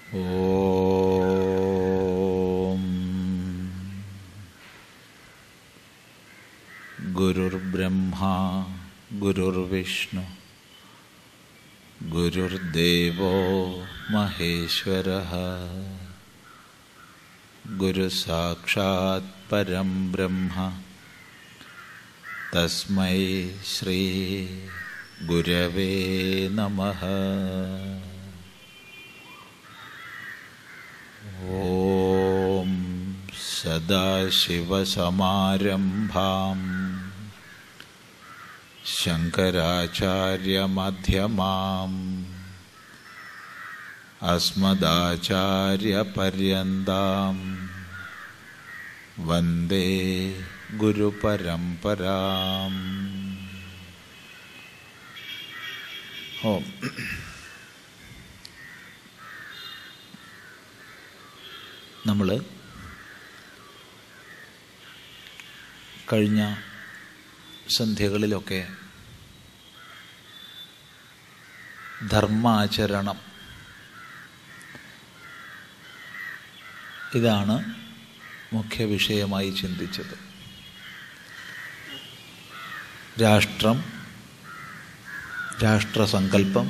ॐ गुरुर्ब्रह्मा गुरुर्विष्णु गुरुर्देवो महेश्वरः गुरुसाक्षात् परं ब्रह्म तस्मै श्रीगुरवे नमः ॐ सदाशिवसमारम्भाम् शङ्कराचार्यमध्यमाम् अस्मदाचार्यपर्यन्ताम् वन्दे गुरुपरम्पराम् ഓം നമ്മൾ കഴിഞ്ഞ സന്ധ്യകളിലൊക്കെ ധർമാചരണം ഇതാണ് മുഖ്യ വിഷയമായി ചിന്തിച്ചത് രാഷ്ട്രം രാഷ്ട്രസങ്കല്പം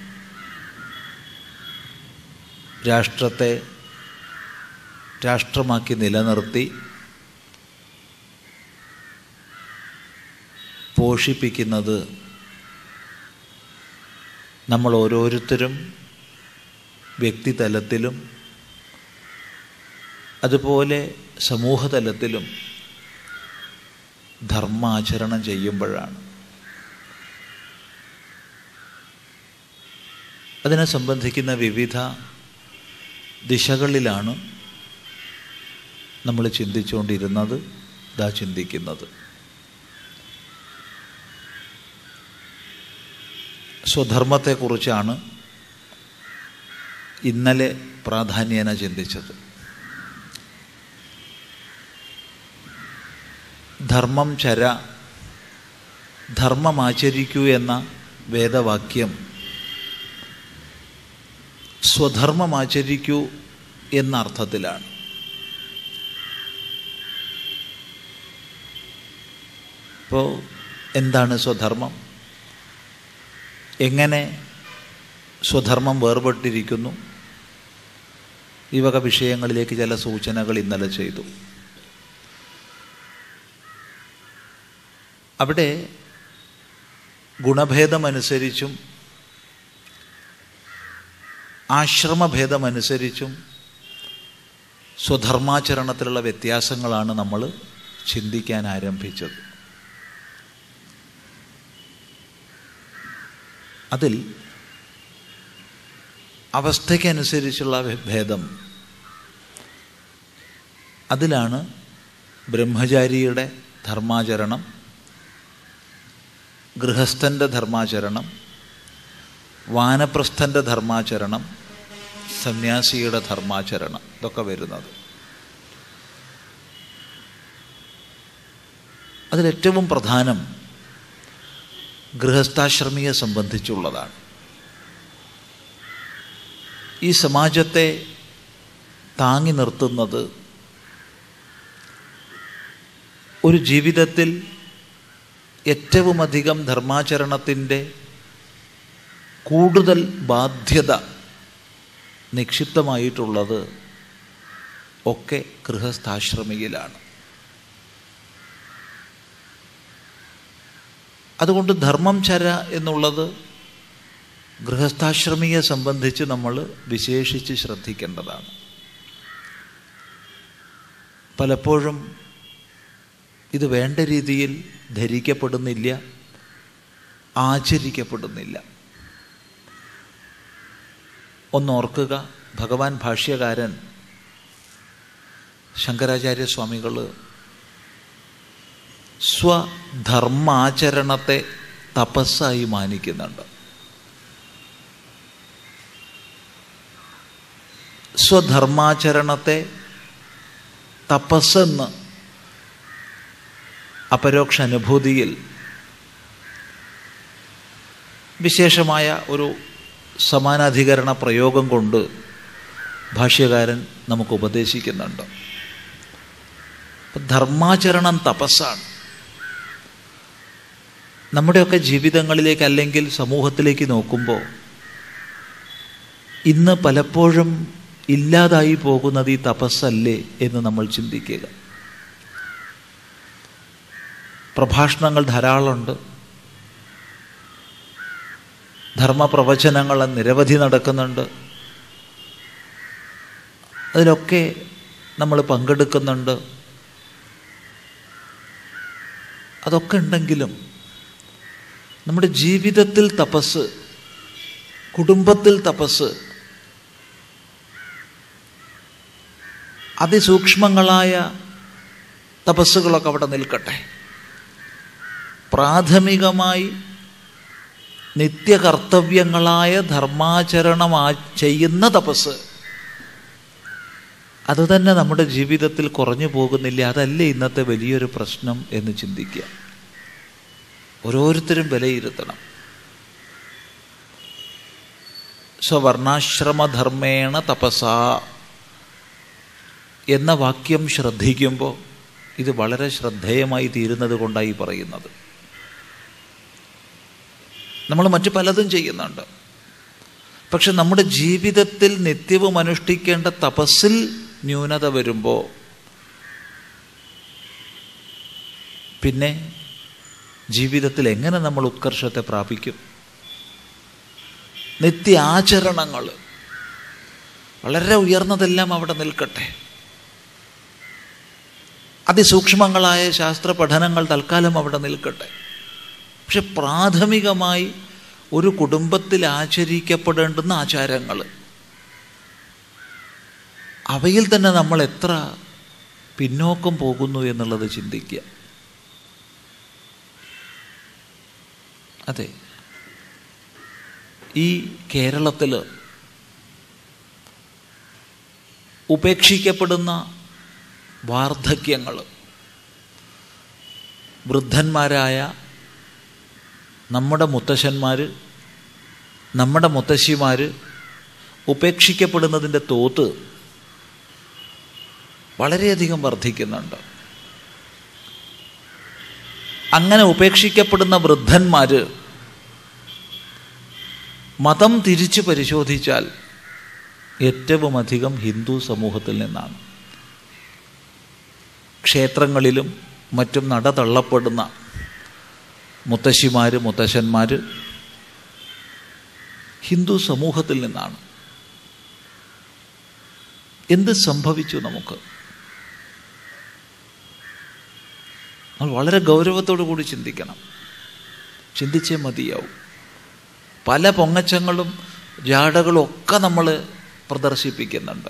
രാഷ്ട്രത്തെ രാഷ്ട്രമാക്കി നിലനിർത്തി പോഷിപ്പിക്കുന്നത് നമ്മൾ ഓരോരുത്തരും വ്യക്തിതലത്തിലും അതുപോലെ സമൂഹതലത്തിലും ധർമാചരണം ചെയ്യുമ്പോഴാണ് അതിനെ സംബന്ധിക്കുന്ന വിവിധ ദിശകളിലാണ് നമ്മൾ ചിന്തിച്ചുകൊണ്ടിരുന്നത് ഇതാ ചിന്തിക്കുന്നത് സ്വധർമ്മത്തെക്കുറിച്ചാണ് ഇന്നലെ പ്രാധാന്യേന ചിന്തിച്ചത് ധർമ്മം ചര ധർമ്മമാചരിക്കൂ എന്ന വേദവാക്യം സ്വധർമ്മമാചരിക്കൂ എന്ന അർത്ഥത്തിലാണ് ഇപ്പോൾ എന്താണ് സ്വധർമ്മം എങ്ങനെ സ്വധർമ്മം വേർപെട്ടിരിക്കുന്നു ഈ വക വിഷയങ്ങളിലേക്ക് ചില സൂചനകൾ ഇന്നലെ ചെയ്തു അവിടെ ഗുണഭേദമനുസരിച്ചും ആശ്രമഭേദമനുസരിച്ചും സ്വധർമാചരണത്തിലുള്ള വ്യത്യാസങ്ങളാണ് നമ്മൾ ചിന്തിക്കാൻ ആരംഭിച്ചത് അതിൽ അവസ്ഥയ്ക്കനുസരിച്ചുള്ള ഭേദം അതിലാണ് ബ്രഹ്മചാരിയുടെ ധർമാചരണം ഗൃഹസ്ഥൻ്റെ ധർമാചരണം വാനപ്രസ്ഥൻ്റെ ധർമാചരണം സന്യാസിയുടെ ധർമാചരണം ഇതൊക്കെ വരുന്നത് അതിലേറ്റവും പ്രധാനം ഗൃഹസ്ഥാശ്രമിയെ സംബന്ധിച്ചുള്ളതാണ് ഈ സമാജത്തെ താങ്ങി നിർത്തുന്നത് ഒരു ജീവിതത്തിൽ ഏറ്റവുമധികം ധർമാചരണത്തിൻ്റെ കൂടുതൽ ബാധ്യത നിക്ഷിപ്തമായിട്ടുള്ളത് ഒക്കെ ഗൃഹസ്ഥാശ്രമിയിലാണ് അതുകൊണ്ട് ധർമ്മം ചര എന്നുള്ളത് ഗൃഹസ്ഥാശ്രമിയെ സംബന്ധിച്ച് നമ്മൾ വിശേഷിച്ച് ശ്രദ്ധിക്കേണ്ടതാണ് പലപ്പോഴും ഇത് വേണ്ട രീതിയിൽ ധരിക്കപ്പെടുന്നില്ല ആചരിക്കപ്പെടുന്നില്ല ഒന്നോർക്കുക ഭഗവാൻ ഭാഷ്യകാരൻ ശങ്കരാചാര്യസ്വാമികൾ സ്വധർമാചരണത്തെ തപസ്സായി മാനിക്കുന്നുണ്ട് സ്വധർമാചരണത്തെ തപസ്സെന്ന് അപരോക്ഷ അനുഭൂതിയിൽ വിശേഷമായ ഒരു സമാനാധികരണ പ്രയോഗം കൊണ്ട് ഭാഷ്യകാരൻ നമുക്ക് ഉപദേശിക്കുന്നുണ്ട് ധർമാചരണം തപസ്സാണ് നമ്മുടെയൊക്കെ ജീവിതങ്ങളിലേക്ക് അല്ലെങ്കിൽ സമൂഹത്തിലേക്ക് നോക്കുമ്പോൾ ഇന്ന് പലപ്പോഴും ഇല്ലാതായി പോകുന്നത് ഈ തപസ്സല്ലേ എന്ന് നമ്മൾ ചിന്തിക്കുക പ്രഭാഷണങ്ങൾ ധാരാളമുണ്ട് ധർമ്മപ്രവചനങ്ങൾ നിരവധി നടക്കുന്നുണ്ട് അതിലൊക്കെ നമ്മൾ പങ്കെടുക്കുന്നുണ്ട് അതൊക്കെ ഉണ്ടെങ്കിലും നമ്മുടെ ജീവിതത്തിൽ തപസ് കുടുംബത്തിൽ തപസ് അതിസൂക്ഷ്മങ്ങളായ തപസ്സുകളൊക്കെ അവിടെ നിൽക്കട്ടെ പ്രാഥമികമായി നിത്യകർത്തവ്യങ്ങളായ ധർമാചരണം ചെയ്യുന്ന തപസ് അത് തന്നെ നമ്മുടെ ജീവിതത്തിൽ കുറഞ്ഞു പോകുന്നില്ല അതല്ലേ ഇന്നത്തെ വലിയൊരു പ്രശ്നം എന്ന് ചിന്തിക്കുക ഓരോരുത്തരും വിലയിരുത്തണം സ്വവർണാശ്രമധർമ്മേണ തപസ എന്ന വാക്യം ശ്രദ്ധിക്കുമ്പോൾ ഇത് വളരെ ശ്രദ്ധേയമായി തീരുന്നത് കൊണ്ടായി പറയുന്നത് നമ്മൾ മറ്റു പലതും ചെയ്യുന്നുണ്ട് പക്ഷെ നമ്മുടെ ജീവിതത്തിൽ നിത്യവും അനുഷ്ഠിക്കേണ്ട തപസ്സിൽ ന്യൂനത വരുമ്പോൾ പിന്നെ ജീവിതത്തിൽ എങ്ങനെ നമ്മൾ ഉത്കർഷത്തെ പ്രാപിക്കും നിത്യാചരണങ്ങൾ വളരെ ഉയർന്നതെല്ലാം അവിടെ നിൽക്കട്ടെ അതിസൂക്ഷ്മങ്ങളായ ശാസ്ത്ര പഠനങ്ങൾ തൽക്കാലം അവിടെ നിൽക്കട്ടെ പക്ഷെ പ്രാഥമികമായി ഒരു കുടുംബത്തിൽ ആചരിക്കപ്പെടേണ്ടുന്ന ആചാരങ്ങൾ അവയിൽ തന്നെ നമ്മൾ എത്ര പിന്നോക്കം പോകുന്നു എന്നുള്ളത് ചിന്തിക്കുക അതെ ഈ കേരളത്തിൽ ഉപേക്ഷിക്കപ്പെടുന്ന വാർദ്ധക്യങ്ങൾ വൃദ്ധന്മാരായ നമ്മുടെ മുത്തശ്ശന്മാർ നമ്മുടെ മുത്തശ്ശിമാർ ഉപേക്ഷിക്കപ്പെടുന്നതിൻ്റെ തോത് വളരെയധികം വർദ്ധിക്കുന്നുണ്ട് അങ്ങനെ ഉപേക്ഷിക്കപ്പെടുന്ന വൃദ്ധന്മാർ മതം തിരിച്ച് പരിശോധിച്ചാൽ ഏറ്റവും അധികം ഹിന്ദു സമൂഹത്തിൽ നിന്നാണ് ക്ഷേത്രങ്ങളിലും മറ്റും നട തള്ളപ്പെടുന്ന മുത്തശ്ശിമാർ മുത്തശ്ശന്മാർ ഹിന്ദു സമൂഹത്തിൽ നിന്നാണ് എന്ത് സംഭവിച്ചു നമുക്ക് നമ്മൾ വളരെ ഗൗരവത്തോടു കൂടി ചിന്തിക്കണം ചിന്തിച്ചേ മതിയാവും പല പൊങ്ങച്ചങ്ങളും ജാടകളും ഒക്കെ നമ്മൾ പ്രദർശിപ്പിക്കുന്നുണ്ട്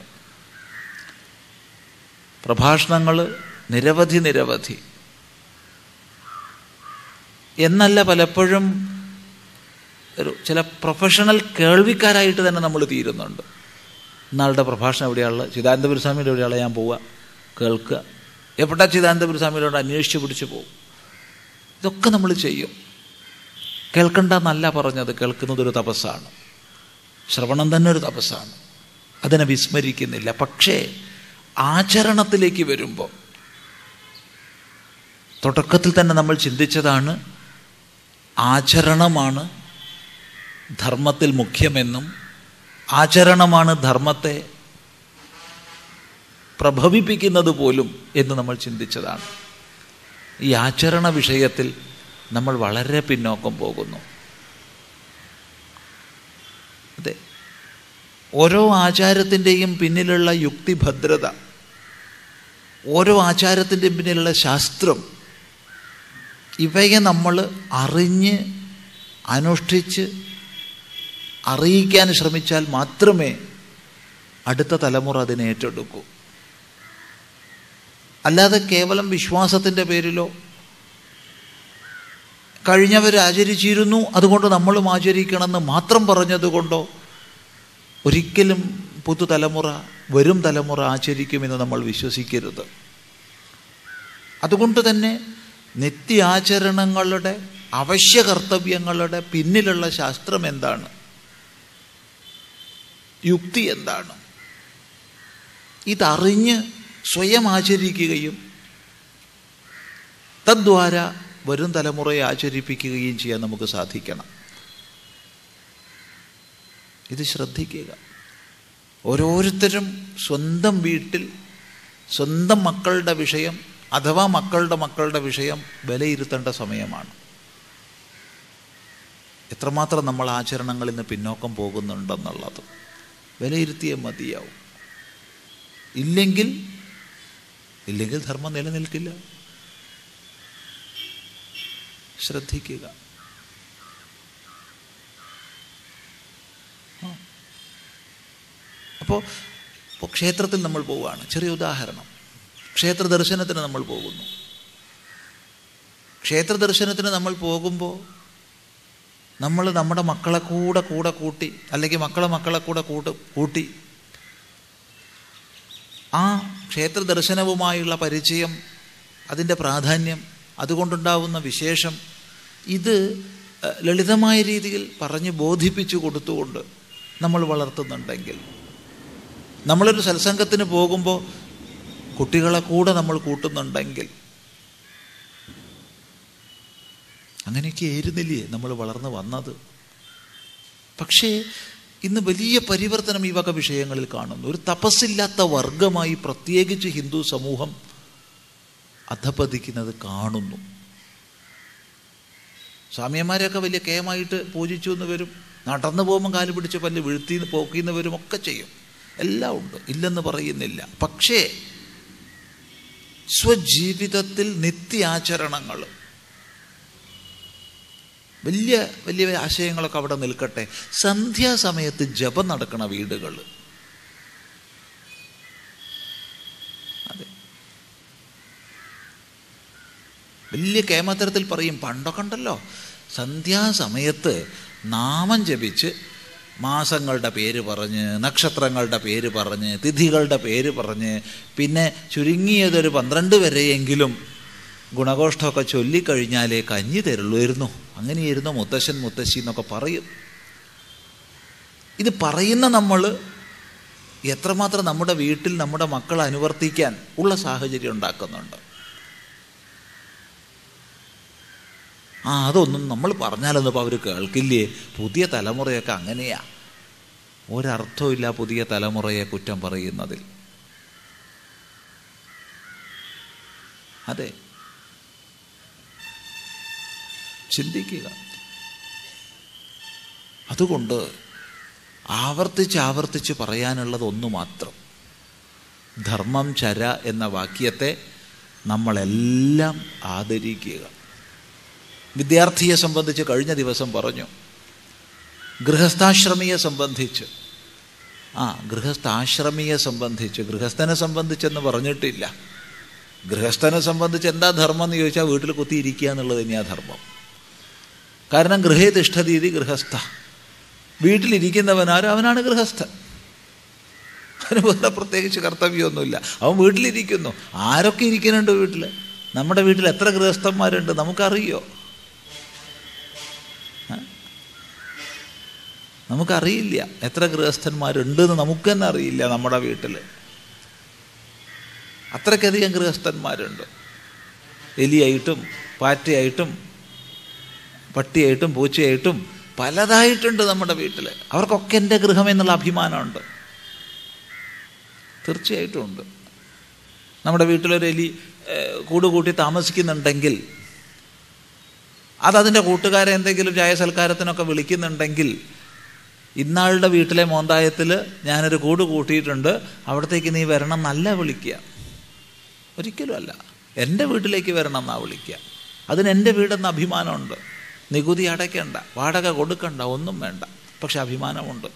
പ്രഭാഷണങ്ങൾ നിരവധി നിരവധി എന്നല്ല പലപ്പോഴും ഒരു ചില പ്രൊഫഷണൽ കേൾവിക്കാരായിട്ട് തന്നെ നമ്മൾ തീരുന്നുണ്ട് ഇന്നാളുടെ പ്രഭാഷണം എവിടെയാണുള്ളത് ചിദാനന്ദപുര സ്വാമിയുടെ എവിടെയാണ് ഞാൻ പോവുക കേൾക്കുക എവിടെ ചിദാനന്ദപുര സ്വാമിയോട് അന്വേഷിച്ച് പിടിച്ച് പോകും ഇതൊക്കെ നമ്മൾ ചെയ്യും കേൾക്കണ്ടെന്നല്ല പറഞ്ഞത് കേൾക്കുന്നത് ഒരു തപസ്സാണ് ശ്രവണം തന്നെ ഒരു തപസ്സാണ് അതിനെ വിസ്മരിക്കുന്നില്ല പക്ഷേ ആചരണത്തിലേക്ക് വരുമ്പോൾ തുടക്കത്തിൽ തന്നെ നമ്മൾ ചിന്തിച്ചതാണ് ആചരണമാണ് ധർമ്മത്തിൽ മുഖ്യമെന്നും ആചരണമാണ് ധർമ്മത്തെ പ്രഭവിപ്പിക്കുന്നത് പോലും എന്ന് നമ്മൾ ചിന്തിച്ചതാണ് ഈ ആചരണ വിഷയത്തിൽ നമ്മൾ വളരെ പിന്നോക്കം പോകുന്നു അതെ ഓരോ ആചാരത്തിൻ്റെയും പിന്നിലുള്ള യുക്തിഭദ്രത ഓരോ ആചാരത്തിൻ്റെയും പിന്നിലുള്ള ശാസ്ത്രം ഇവയെ നമ്മൾ അറിഞ്ഞ് അനുഷ്ഠിച്ച് അറിയിക്കാൻ ശ്രമിച്ചാൽ മാത്രമേ അടുത്ത തലമുറ അതിനെ ഏറ്റെടുക്കൂ അല്ലാതെ കേവലം വിശ്വാസത്തിൻ്റെ പേരിലോ കഴിഞ്ഞവർ ആചരിച്ചിരുന്നു അതുകൊണ്ട് നമ്മളും ആചരിക്കണമെന്ന് മാത്രം പറഞ്ഞതുകൊണ്ടോ ഒരിക്കലും പുതുതലമുറ വരും തലമുറ ആചരിക്കുമെന്ന് നമ്മൾ വിശ്വസിക്കരുത് അതുകൊണ്ട് തന്നെ നിത്യാചരണങ്ങളുടെ അവശ്യ കർത്തവ്യങ്ങളുടെ പിന്നിലുള്ള ശാസ്ത്രം എന്താണ് യുക്തി എന്താണ് ഇതറിഞ്ഞ് സ്വയം ആചരിക്കുകയും തദ്വാര വരും തലമുറയെ ആചരിപ്പിക്കുകയും ചെയ്യാൻ നമുക്ക് സാധിക്കണം ഇത് ശ്രദ്ധിക്കുക ഓരോരുത്തരും സ്വന്തം വീട്ടിൽ സ്വന്തം മക്കളുടെ വിഷയം അഥവാ മക്കളുടെ മക്കളുടെ വിഷയം വിലയിരുത്തേണ്ട സമയമാണ് എത്രമാത്രം നമ്മൾ ആചരണങ്ങളിൽ നിന്ന് പിന്നോക്കം പോകുന്നുണ്ടെന്നുള്ളത് വിലയിരുത്തിയേ മതിയാവും ഇല്ലെങ്കിൽ ഇല്ലെങ്കിൽ ധർമ്മം നിലനിൽക്കില്ല ശ്രദ്ധിക്കുക അപ്പോൾ ഇപ്പോൾ ക്ഷേത്രത്തിൽ നമ്മൾ പോവുകയാണ് ചെറിയ ഉദാഹരണം ക്ഷേത്ര ദർശനത്തിന് നമ്മൾ പോകുന്നു ക്ഷേത്ര ദർശനത്തിന് നമ്മൾ പോകുമ്പോൾ നമ്മൾ നമ്മുടെ മക്കളെ കൂടെ കൂടെ കൂട്ടി അല്ലെങ്കിൽ മക്കളെ മക്കളെ കൂടെ കൂട്ട് കൂട്ടി ആ ക്ഷേത്ര ദർശനവുമായുള്ള പരിചയം അതിൻ്റെ പ്രാധാന്യം അതുകൊണ്ടുണ്ടാവുന്ന വിശേഷം ഇത് ലളിതമായ രീതിയിൽ പറഞ്ഞ് ബോധിപ്പിച്ചു കൊടുത്തുകൊണ്ട് നമ്മൾ വളർത്തുന്നുണ്ടെങ്കിൽ നമ്മളൊരു സത്സംഗത്തിന് പോകുമ്പോൾ കുട്ടികളെ കൂടെ നമ്മൾ കൂട്ടുന്നുണ്ടെങ്കിൽ അങ്ങനെയൊക്കെ ആയിരുന്നില്ലേ നമ്മൾ വളർന്നു വന്നത് പക്ഷേ ഇന്ന് വലിയ പരിവർത്തനം ഈ വക വിഷയങ്ങളിൽ കാണുന്നു ഒരു തപസ്സില്ലാത്ത വർഗമായി പ്രത്യേകിച്ച് ഹിന്ദു സമൂഹം അധപതിക്കുന്നത് കാണുന്നു സ്വാമിയന്മാരെയൊക്കെ വലിയ കേമായിട്ട് പൂജിച്ചു എന്ന് വരും നടന്നു പോകുമ്പോൾ കാല് പിടിച്ച് പല്ല് വീഴ്ത്തി പോക്കിന്ന് വരും ഒക്കെ ചെയ്യും എല്ലാം ഉണ്ട് ഇല്ലെന്ന് പറയുന്നില്ല പക്ഷേ സ്വജീവിതത്തിൽ നിത്യാചരണങ്ങൾ വലിയ വലിയ ആശയങ്ങളൊക്കെ അവിടെ നിൽക്കട്ടെ സന്ധ്യാസമയത്ത് ജപം നടക്കണ വീടുകൾ അതെ വലിയ കേമത്തരത്തിൽ പറയും പണ്ടൊക്കെ ഉണ്ടല്ലോ സന്ധ്യാസമയത്ത് നാമം ജപിച്ച് മാസങ്ങളുടെ പേര് പറഞ്ഞ് നക്ഷത്രങ്ങളുടെ പേര് പറഞ്ഞ് തിഥികളുടെ പേര് പറഞ്ഞ് പിന്നെ ചുരുങ്ങിയതൊരു പന്ത്രണ്ട് വരെയെങ്കിലും ഗുണഘോഷമൊക്കെ ചൊല്ലിക്കഴിഞ്ഞാലേ കഞ്ഞി തരുള്ളൂയിരുന്നു അങ്ങനെയായിരുന്നു മുത്തശ്ശൻ മുത്തശ്ശി എന്നൊക്കെ പറയും ഇത് പറയുന്ന നമ്മൾ എത്രമാത്രം നമ്മുടെ വീട്ടിൽ നമ്മുടെ മക്കളെ അനുവർത്തിക്കാൻ ഉള്ള സാഹചര്യം ഉണ്ടാക്കുന്നുണ്ട് ആ അതൊന്നും നമ്മൾ പറഞ്ഞാലൊന്നും ഇപ്പോൾ അവർ കേൾക്കില്ലേ പുതിയ തലമുറയൊക്കെ അങ്ങനെയാ ഒരർത്ഥമില്ല പുതിയ തലമുറയെ കുറ്റം പറയുന്നതിൽ അതെ ചിന്തിക്കുക അതുകൊണ്ട് ആവർത്തിച്ച് ആവർത്തിച്ച് പറയാനുള്ളത് ഒന്ന് മാത്രം ധർമ്മം ചര എന്ന വാക്യത്തെ നമ്മളെല്ലാം ആദരിക്കുക വിദ്യാർത്ഥിയെ സംബന്ധിച്ച് കഴിഞ്ഞ ദിവസം പറഞ്ഞു ഗൃഹസ്ഥാശ്രമിയെ സംബന്ധിച്ച് ആ ഗൃഹസ്ഥാശ്രമിയെ സംബന്ധിച്ച് ഗൃഹസ്ഥനെ സംബന്ധിച്ചെന്ന് പറഞ്ഞിട്ടില്ല ഗൃഹസ്ഥനെ സംബന്ധിച്ച് എന്താ ധർമ്മം എന്ന് ചോദിച്ചാൽ വീട്ടിൽ കുത്തിയിരിക്കുക എന്നുള്ളത് തന്നെയാണ് ധർമ്മം കാരണം ഗൃഹേ തിഷ്ഠതീതി ഗൃഹസ്ഥ വീട്ടിലിരിക്കുന്നവനാരും അവനാണ് ഗൃഹസ്ഥൻ അവന് വേറെ പ്രത്യേകിച്ച് കർത്തവ്യമൊന്നുമില്ല അവൻ വീട്ടിലിരിക്കുന്നു ആരൊക്കെ ഇരിക്കുന്നുണ്ട് വീട്ടിൽ നമ്മുടെ വീട്ടിൽ എത്ര ഗൃഹസ്ഥന്മാരുണ്ട് നമുക്കറിയോ നമുക്കറിയില്ല എത്ര ഗൃഹസ്ഥന്മാരുണ്ടെന്ന് നമുക്ക് തന്നെ അറിയില്ല നമ്മുടെ വീട്ടിൽ അത്രയ്ക്കധികം ഗൃഹസ്ഥന്മാരുണ്ട് എലിയായിട്ടും പാറ്റയായിട്ടും പട്ടിയായിട്ടും പൂച്ചയായിട്ടും പലതായിട്ടുണ്ട് നമ്മുടെ വീട്ടിൽ അവർക്കൊക്കെ എൻ്റെ ഗൃഹം എന്നുള്ള അഭിമാനമുണ്ട് തീർച്ചയായിട്ടും ഉണ്ട് നമ്മുടെ വീട്ടിലൊരു എലി കൂട് കൂട്ടി താമസിക്കുന്നുണ്ടെങ്കിൽ അതതിൻ്റെ കൂട്ടുകാരെ എന്തെങ്കിലും ചായ സൽക്കാരത്തിനൊക്കെ വിളിക്കുന്നുണ്ടെങ്കിൽ ഇന്നാളുടെ വീട്ടിലെ മോന്തായത്തിൽ ഞാനൊരു കൂട് കൂട്ടിയിട്ടുണ്ട് അവിടത്തേക്ക് നീ വരണം എന്നല്ല വിളിക്കുക ഒരിക്കലും അല്ല എൻ്റെ വീട്ടിലേക്ക് വരണം എന്നാ വിളിക്കുക അതിന് എൻ്റെ വീടെന്ന അഭിമാനമുണ്ട് നികുതി അടയ്ക്കണ്ട വാടക കൊടുക്കണ്ട ഒന്നും വേണ്ട പക്ഷെ അഭിമാനമുണ്ട്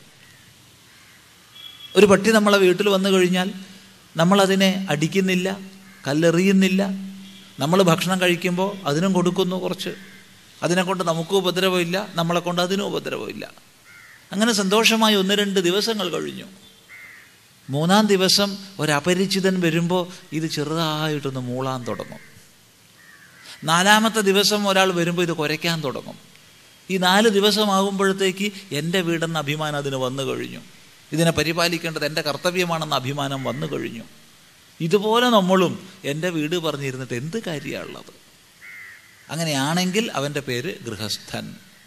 ഒരു പട്ടി നമ്മളെ വീട്ടിൽ വന്നു കഴിഞ്ഞാൽ നമ്മളതിനെ അടിക്കുന്നില്ല കല്ലെറിയുന്നില്ല നമ്മൾ ഭക്ഷണം കഴിക്കുമ്പോൾ അതിനും കൊടുക്കുന്നു കുറച്ച് അതിനെ കൊണ്ട് നമുക്കും ഉപദ്രവമില്ല നമ്മളെ കൊണ്ട് അതിനും ഉപദ്രവമില്ല അങ്ങനെ സന്തോഷമായി ഒന്ന് രണ്ട് ദിവസങ്ങൾ കഴിഞ്ഞു മൂന്നാം ദിവസം ഒരപരിചിതൻ വരുമ്പോൾ ഇത് ചെറുതായിട്ടൊന്ന് മൂളാൻ തുടങ്ങും നാലാമത്തെ ദിവസം ഒരാൾ വരുമ്പോൾ ഇത് കുരയ്ക്കാൻ തുടങ്ങും ഈ നാല് ദിവസമാകുമ്പോഴത്തേക്ക് എൻ്റെ വീടെന്ന അഭിമാനം അതിന് വന്നു കഴിഞ്ഞു ഇതിനെ പരിപാലിക്കേണ്ടത് എൻ്റെ കർത്തവ്യമാണെന്ന അഭിമാനം വന്നു കഴിഞ്ഞു ഇതുപോലെ നമ്മളും എൻ്റെ വീട് പറഞ്ഞിരുന്നിട്ട് എന്ത് കാര്യമുള്ളത് അങ്ങനെയാണെങ്കിൽ അവൻ്റെ പേര് ഗൃഹസ്ഥൻ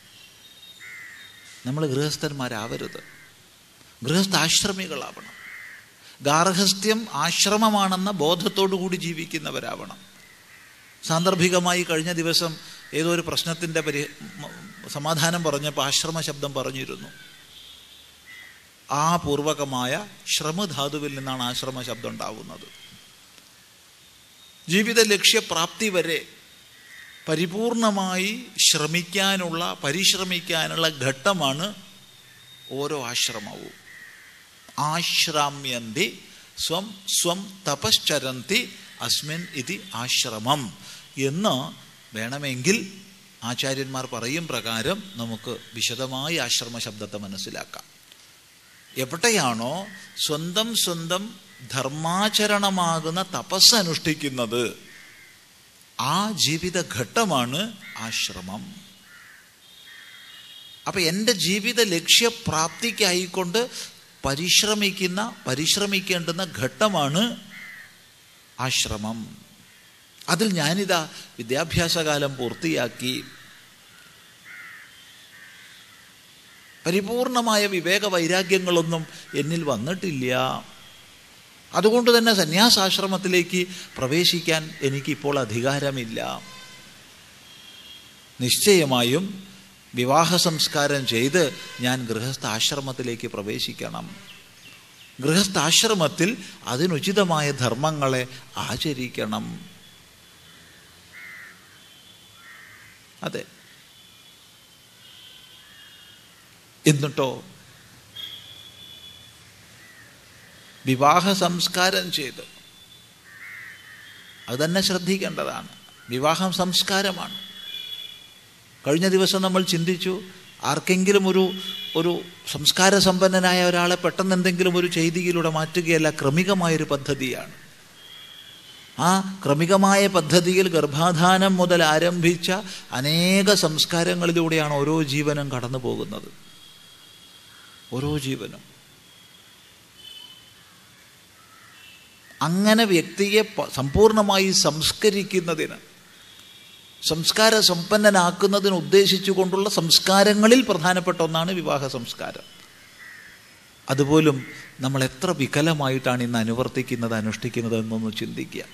നമ്മൾ ഗൃഹസ്ഥന്മാരാവരുത് ഗൃഹസ്ഥാശ്രമികളാവണം ഗാർഹസ്ഥ്യം ആശ്രമമാണെന്ന ബോധത്തോടു കൂടി ജീവിക്കുന്നവരാവണം സാന്ദർഭികമായി കഴിഞ്ഞ ദിവസം ഏതോ ഒരു പ്രശ്നത്തിൻ്റെ പരി സമാധാനം പറഞ്ഞപ്പോൾ ആശ്രമ ശബ്ദം പറഞ്ഞിരുന്നു ആ പൂർവകമായ ശ്രമധാതുവിൽ നിന്നാണ് ആശ്രമ ശബ്ദം ഉണ്ടാവുന്നത് ജീവിത ലക്ഷ്യപ്രാപ്തി വരെ പരിപൂർണമായി ശ്രമിക്കാനുള്ള പരിശ്രമിക്കാനുള്ള ഘട്ടമാണ് ഓരോ ആശ്രമവും ആശ്രാമ്യന്തി സ്വം സ്വം തപശ്ചരന്തി അസ്മിൻ ഇതി ആശ്രമം എന്ന് വേണമെങ്കിൽ ആചാര്യന്മാർ പറയും പ്രകാരം നമുക്ക് വിശദമായി ആശ്രമ ശബ്ദത്തെ മനസ്സിലാക്കാം എവിടെയാണോ സ്വന്തം സ്വന്തം ധർമാചരണമാകുന്ന തപസ് അനുഷ്ഠിക്കുന്നത് ആ ജീവിതഘട്ടമാണ് ആശ്രമം അപ്പൊ എൻ്റെ ജീവിത ലക്ഷ്യപ്രാപ്തിക്കായിക്കൊണ്ട് പരിശ്രമിക്കുന്ന പരിശ്രമിക്കേണ്ടുന്ന ഘട്ടമാണ് ആശ്രമം അതിൽ ഞാനിതാ വിദ്യാഭ്യാസകാലം പൂർത്തിയാക്കി പരിപൂർണമായ വിവേക വൈരാഗ്യങ്ങളൊന്നും എന്നിൽ വന്നിട്ടില്ല അതുകൊണ്ട് തന്നെ സന്യാസാശ്രമത്തിലേക്ക് പ്രവേശിക്കാൻ എനിക്കിപ്പോൾ അധികാരമില്ല നിശ്ചയമായും വിവാഹ സംസ്കാരം ചെയ്ത് ഞാൻ ഗൃഹസ്ഥാശ്രമത്തിലേക്ക് പ്രവേശിക്കണം ഗൃഹസ്ഥാശ്രമത്തിൽ അതിനുചിതമായ ധർമ്മങ്ങളെ ആചരിക്കണം അതെ എന്നിട്ടോ വിവാഹ സംസ്കാരം ചെയ്ത് അത് തന്നെ ശ്രദ്ധിക്കേണ്ടതാണ് വിവാഹം സംസ്കാരമാണ് കഴിഞ്ഞ ദിവസം നമ്മൾ ചിന്തിച്ചു ആർക്കെങ്കിലും ഒരു ഒരു സംസ്കാര സമ്പന്നനായ ഒരാളെ പെട്ടെന്ന് എന്തെങ്കിലും ഒരു ചെയ്തിയിലൂടെ മാറ്റുകയല്ല ക്രമികമായൊരു പദ്ധതിയാണ് ആ ക്രമികമായ പദ്ധതിയിൽ ഗർഭാധാനം മുതൽ ആരംഭിച്ച അനേക സംസ്കാരങ്ങളിലൂടെയാണ് ഓരോ ജീവനും കടന്നു പോകുന്നത് ഓരോ ജീവനും അങ്ങനെ വ്യക്തിയെ സമ്പൂർണമായി സംസ്കരിക്കുന്നതിന് സംസ്കാര സമ്പന്നനാക്കുന്നതിന് ഉദ്ദേശിച്ചുകൊണ്ടുള്ള സംസ്കാരങ്ങളിൽ പ്രധാനപ്പെട്ട ഒന്നാണ് വിവാഹ സംസ്കാരം അതുപോലും നമ്മൾ എത്ര വികലമായിട്ടാണ് ഇന്ന് അനുവർത്തിക്കുന്നത് അനുഷ്ഠിക്കുന്നത് എന്നൊന്ന് ചിന്തിക്കുക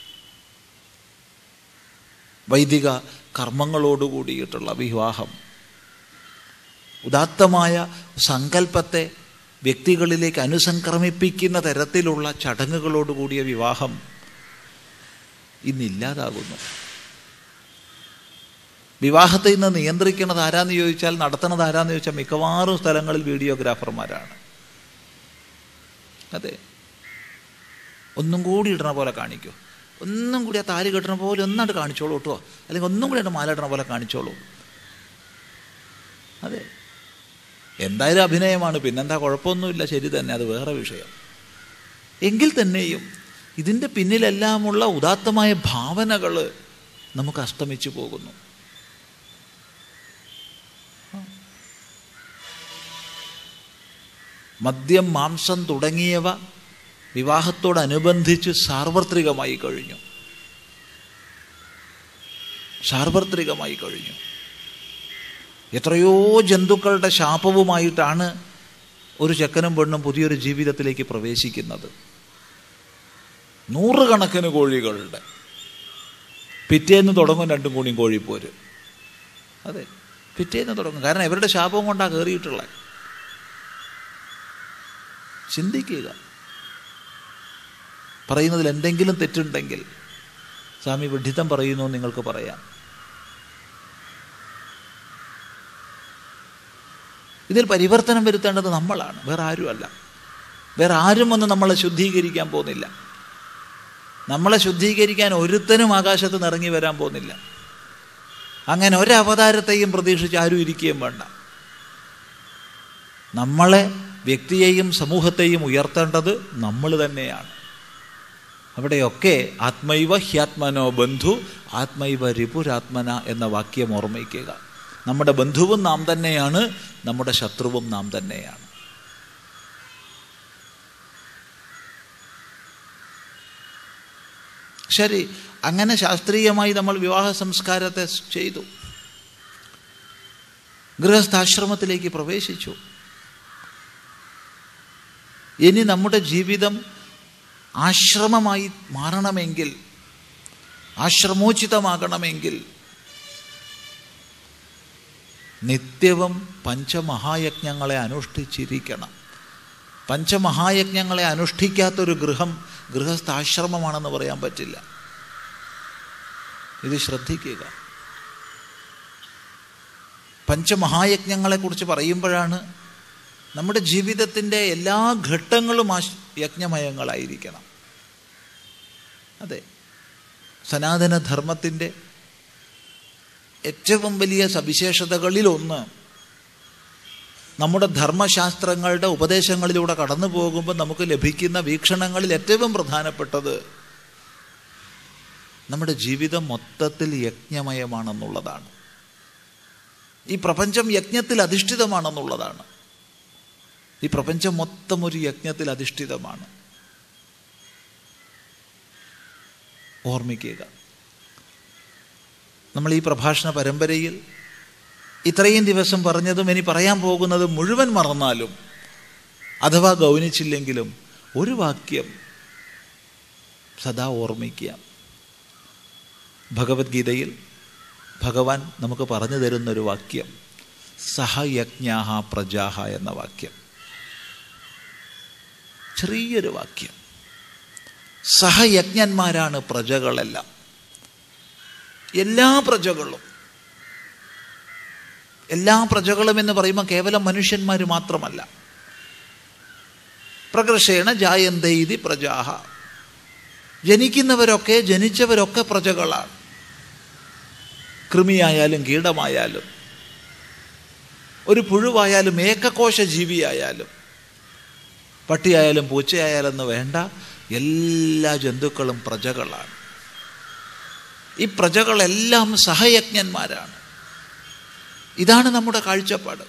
വൈദിക കർമ്മങ്ങളോടുകൂടിയിട്ടുള്ള വിവാഹം ഉദാത്തമായ സങ്കല്പത്തെ വ്യക്തികളിലേക്ക് അനുസംക്രമിപ്പിക്കുന്ന തരത്തിലുള്ള ചടങ്ങുകളോടുകൂടിയ വിവാഹം ഇന്നില്ലാതാകുന്നു വിവാഹത്തെ ഇന്ന് നിയന്ത്രിക്കുന്നത് ആരാന്ന് ചോദിച്ചാൽ നടത്തുന്നത് ആരാന്ന് ചോദിച്ചാൽ മിക്കവാറും സ്ഥലങ്ങളിൽ വീഡിയോഗ്രാഫർമാരാണ് അതെ ഒന്നും കൂടി ഇടണ പോലെ കാണിക്കൂ ഒന്നും കൂടി ആ താലി കെട്ടണ പോലെ ഒന്നാണ്ട് കാണിച്ചോളൂ കേട്ടോ അല്ലെങ്കിൽ ഒന്നും കൂടി മാല ഇടണ പോലെ കാണിച്ചോളൂ അതെ എന്തായാലും അഭിനയമാണ് പിന്നെന്താ കുഴപ്പമൊന്നുമില്ല ശരി തന്നെ അത് വേറെ വിഷയം എങ്കിൽ തന്നെയും ഇതിൻ്റെ പിന്നിലെല്ലാമുള്ള ഉദാത്തമായ ഭാവനകൾ നമുക്ക് അസ്തമിച്ചു പോകുന്നു മദ്യം മാംസം തുടങ്ങിയവ വിവാഹത്തോടനുബന്ധിച്ച് സാർവത്രികമായി കഴിഞ്ഞു സാർവത്രികമായി കഴിഞ്ഞു എത്രയോ ജന്തുക്കളുടെ ശാപവുമായിട്ടാണ് ഒരു ചെക്കനും പെണ്ണും പുതിയൊരു ജീവിതത്തിലേക്ക് പ്രവേശിക്കുന്നത് നൂറുകണക്കിന് കോഴികളുടെ പിറ്റേന്ന് തുടങ്ങും രണ്ടും കൂടിയും കോഴിപ്പോര് അതെ പിറ്റേന്ന് തുടങ്ങും കാരണം ഇവരുടെ ശാപം കൊണ്ടാണ് കയറിയിട്ടുള്ളത് ചിന്തിക്കുക പറയുന്നതിൽ എന്തെങ്കിലും തെറ്റുണ്ടെങ്കിൽ സ്വാമി വിഡ്ഢിത്തം പറയുന്നു നിങ്ങൾക്ക് പറയാം ഇതിൽ പരിവർത്തനം വരുത്തേണ്ടത് നമ്മളാണ് വേറെ ആരുമല്ല വേറെ ആരും വന്ന് നമ്മളെ ശുദ്ധീകരിക്കാൻ പോകുന്നില്ല നമ്മളെ ശുദ്ധീകരിക്കാൻ ഒരുത്തനും ആകാശത്ത് നിറങ്ങി വരാൻ പോകുന്നില്ല അങ്ങനെ ഒരവതാരത്തെയും പ്രതീക്ഷിച്ച് ആരും ഇരിക്കുകയും വേണ്ട നമ്മളെ വ്യക്തിയെയും സമൂഹത്തെയും ഉയർത്തേണ്ടത് നമ്മൾ തന്നെയാണ് അവിടെയൊക്കെ ആത്മൈവ ഹ്യാത്മനോ ബന്ധു ആത്മൈവ രിപുരാത്മന എന്ന വാക്യം ഓർമ്മിക്കുക നമ്മുടെ ബന്ധുവും നാം തന്നെയാണ് നമ്മുടെ ശത്രുവും നാം തന്നെയാണ് ശരി അങ്ങനെ ശാസ്ത്രീയമായി നമ്മൾ വിവാഹ സംസ്കാരത്തെ ചെയ്തു ഗൃഹസ്ഥാശ്രമത്തിലേക്ക് പ്രവേശിച്ചു ഇനി നമ്മുടെ ജീവിതം ആശ്രമമായി മാറണമെങ്കിൽ ആശ്രമോചിതമാകണമെങ്കിൽ നിത്യവും പഞ്ചമഹായജ്ഞങ്ങളെ അനുഷ്ഠിച്ചിരിക്കണം പഞ്ചമഹായജ്ഞങ്ങളെ അനുഷ്ഠിക്കാത്തൊരു ഗൃഹം ഗൃഹസ്ഥാശ്രമമാണെന്ന് പറയാൻ പറ്റില്ല ഇത് ശ്രദ്ധിക്കുക പഞ്ചമഹായജ്ഞങ്ങളെക്കുറിച്ച് പറയുമ്പോഴാണ് നമ്മുടെ ജീവിതത്തിൻ്റെ എല്ലാ ഘട്ടങ്ങളും ആ യജ്ഞമയങ്ങളായിരിക്കണം അതെ സനാതനധർമ്മത്തിൻ്റെ ഏറ്റവും വലിയ സവിശേഷതകളിലൊന്ന് നമ്മുടെ ധർമ്മശാസ്ത്രങ്ങളുടെ ഉപദേശങ്ങളിലൂടെ കടന്നു പോകുമ്പോൾ നമുക്ക് ലഭിക്കുന്ന വീക്ഷണങ്ങളിൽ ഏറ്റവും പ്രധാനപ്പെട്ടത് നമ്മുടെ ജീവിതം മൊത്തത്തിൽ യജ്ഞമയമാണെന്നുള്ളതാണ് ഈ പ്രപഞ്ചം യജ്ഞത്തിൽ അധിഷ്ഠിതമാണെന്നുള്ളതാണ് ഈ പ്രപഞ്ചം മൊത്തം ഒരു യജ്ഞത്തിൽ അധിഷ്ഠിതമാണ് ഓർമ്മിക്കുക നമ്മൾ ഈ പ്രഭാഷണ പരമ്പരയിൽ ഇത്രയും ദിവസം പറഞ്ഞതും ഇനി പറയാൻ പോകുന്നതും മുഴുവൻ മറന്നാലും അഥവാ ഗൗനിച്ചില്ലെങ്കിലും ഒരു വാക്യം സദാ ഓർമ്മിക്കുക ഭഗവത്ഗീതയിൽ ഭഗവാൻ നമുക്ക് പറഞ്ഞു തരുന്നൊരു വാക്യം സഹയജ്ഞാഹ പ്രജാഹ എന്ന വാക്യം ചെറിയൊരു വാക്യം സഹയജ്ഞന്മാരാണ് പ്രജകളെല്ലാം എല്ലാ പ്രജകളും എല്ലാ പ്രജകളും എന്ന് പറയുമ്പോൾ കേവലം മനുഷ്യന്മാർ മാത്രമല്ല പ്രകർഷേണ ജായന്തൈതി പ്രജാഹ ജനിക്കുന്നവരൊക്കെ ജനിച്ചവരൊക്കെ പ്രജകളാണ് കൃമിയായാലും കീടമായാലും ഒരു പുഴുവായാലും ഏകകോശ ജീവിയായാലും പട്ടിയായാലും പൂച്ചയായാലെന്ന് വേണ്ട എല്ലാ ജന്തുക്കളും പ്രജകളാണ് ഈ പ്രജകളെല്ലാം സഹയജ്ഞന്മാരാണ് ഇതാണ് നമ്മുടെ കാഴ്ചപ്പാട്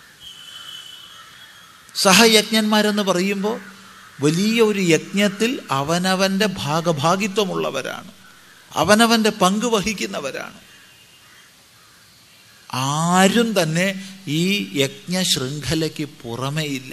സഹയജ്ഞന്മാരെന്ന് പറയുമ്പോൾ വലിയ ഒരു യജ്ഞത്തിൽ അവനവൻ്റെ ഭാഗഭാഗിത്വമുള്ളവരാണ് അവനവൻ്റെ പങ്ക് വഹിക്കുന്നവരാണ് ആരും തന്നെ ഈ യജ്ഞ ശൃംഖലയ്ക്ക് പുറമേയില്ല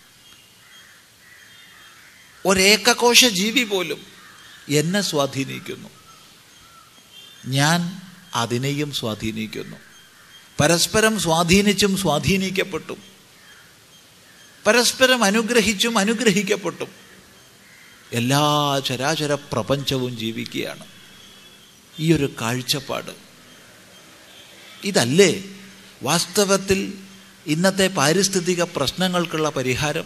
ഒരേകകോശ ജീവി പോലും എന്നെ സ്വാധീനിക്കുന്നു ഞാൻ അതിനെയും സ്വാധീനിക്കുന്നു പരസ്പരം സ്വാധീനിച്ചും സ്വാധീനിക്കപ്പെട്ടും പരസ്പരം അനുഗ്രഹിച്ചും അനുഗ്രഹിക്കപ്പെട്ടും എല്ലാ ചരാചര പ്രപഞ്ചവും ജീവിക്കുകയാണ് ഈ ഒരു കാഴ്ചപ്പാട് ഇതല്ലേ വാസ്തവത്തിൽ ഇന്നത്തെ പാരിസ്ഥിതിക പ്രശ്നങ്ങൾക്കുള്ള പരിഹാരം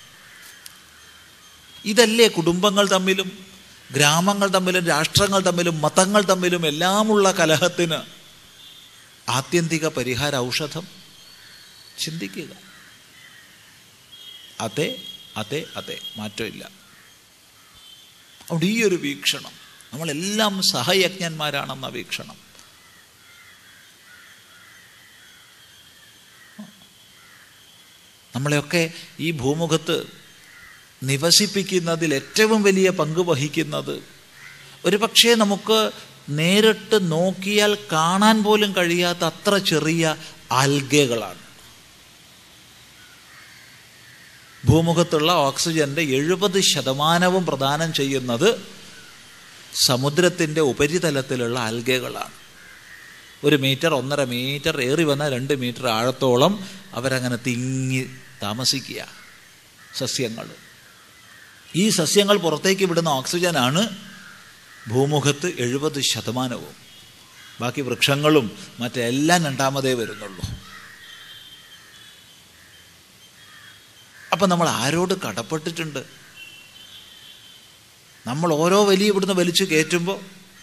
ഇതല്ലേ കുടുംബങ്ങൾ തമ്മിലും ഗ്രാമങ്ങൾ തമ്മിലും രാഷ്ട്രങ്ങൾ തമ്മിലും മതങ്ങൾ തമ്മിലും എല്ലാമുള്ള കലഹത്തിന് ആത്യന്തിക പരിഹാര ഔഷധം ചിന്തിക്കുക അതെ അതെ അതെ മാറ്റമില്ല അവിടെ ഈ ഒരു വീക്ഷണം നമ്മളെല്ലാം സഹയജ്ഞന്മാരാണെന്ന വീക്ഷണം നമ്മളെയൊക്കെ ഈ ഭൂമുഖത്ത് നിവസിപ്പിക്കുന്നതിൽ ഏറ്റവും വലിയ പങ്ക് വഹിക്കുന്നത് ഒരു പക്ഷേ നമുക്ക് നേരിട്ട് നോക്കിയാൽ കാണാൻ പോലും കഴിയാത്ത അത്ര ചെറിയ ആൽഗകളാണ് ഭൂമുഖത്തുള്ള ഓക്സിജന്റെ എഴുപത് ശതമാനവും പ്രദാനം ചെയ്യുന്നത് സമുദ്രത്തിൻ്റെ ഉപരിതലത്തിലുള്ള ആൽഗകളാണ് ഒരു മീറ്റർ ഒന്നര മീറ്റർ ഏറി വന്ന രണ്ട് മീറ്റർ ആഴത്തോളം അവരങ്ങനെ തിങ്ങി താമസിക്കുക സസ്യങ്ങൾ ഈ സസ്യങ്ങൾ പുറത്തേക്ക് വിടുന്ന ഓക്സിജനാണ് ഭൂമുഖത്ത് എഴുപത് ശതമാനവും ബാക്കി വൃക്ഷങ്ങളും മറ്റെല്ലാം രണ്ടാമതേ വരുന്നുള്ളൂ അപ്പം നമ്മൾ ആരോട് കടപ്പെട്ടിട്ടുണ്ട് നമ്മൾ ഓരോ വലിയ ഇവിടുന്ന് വലിച്ചു കയറ്റുമ്പോൾ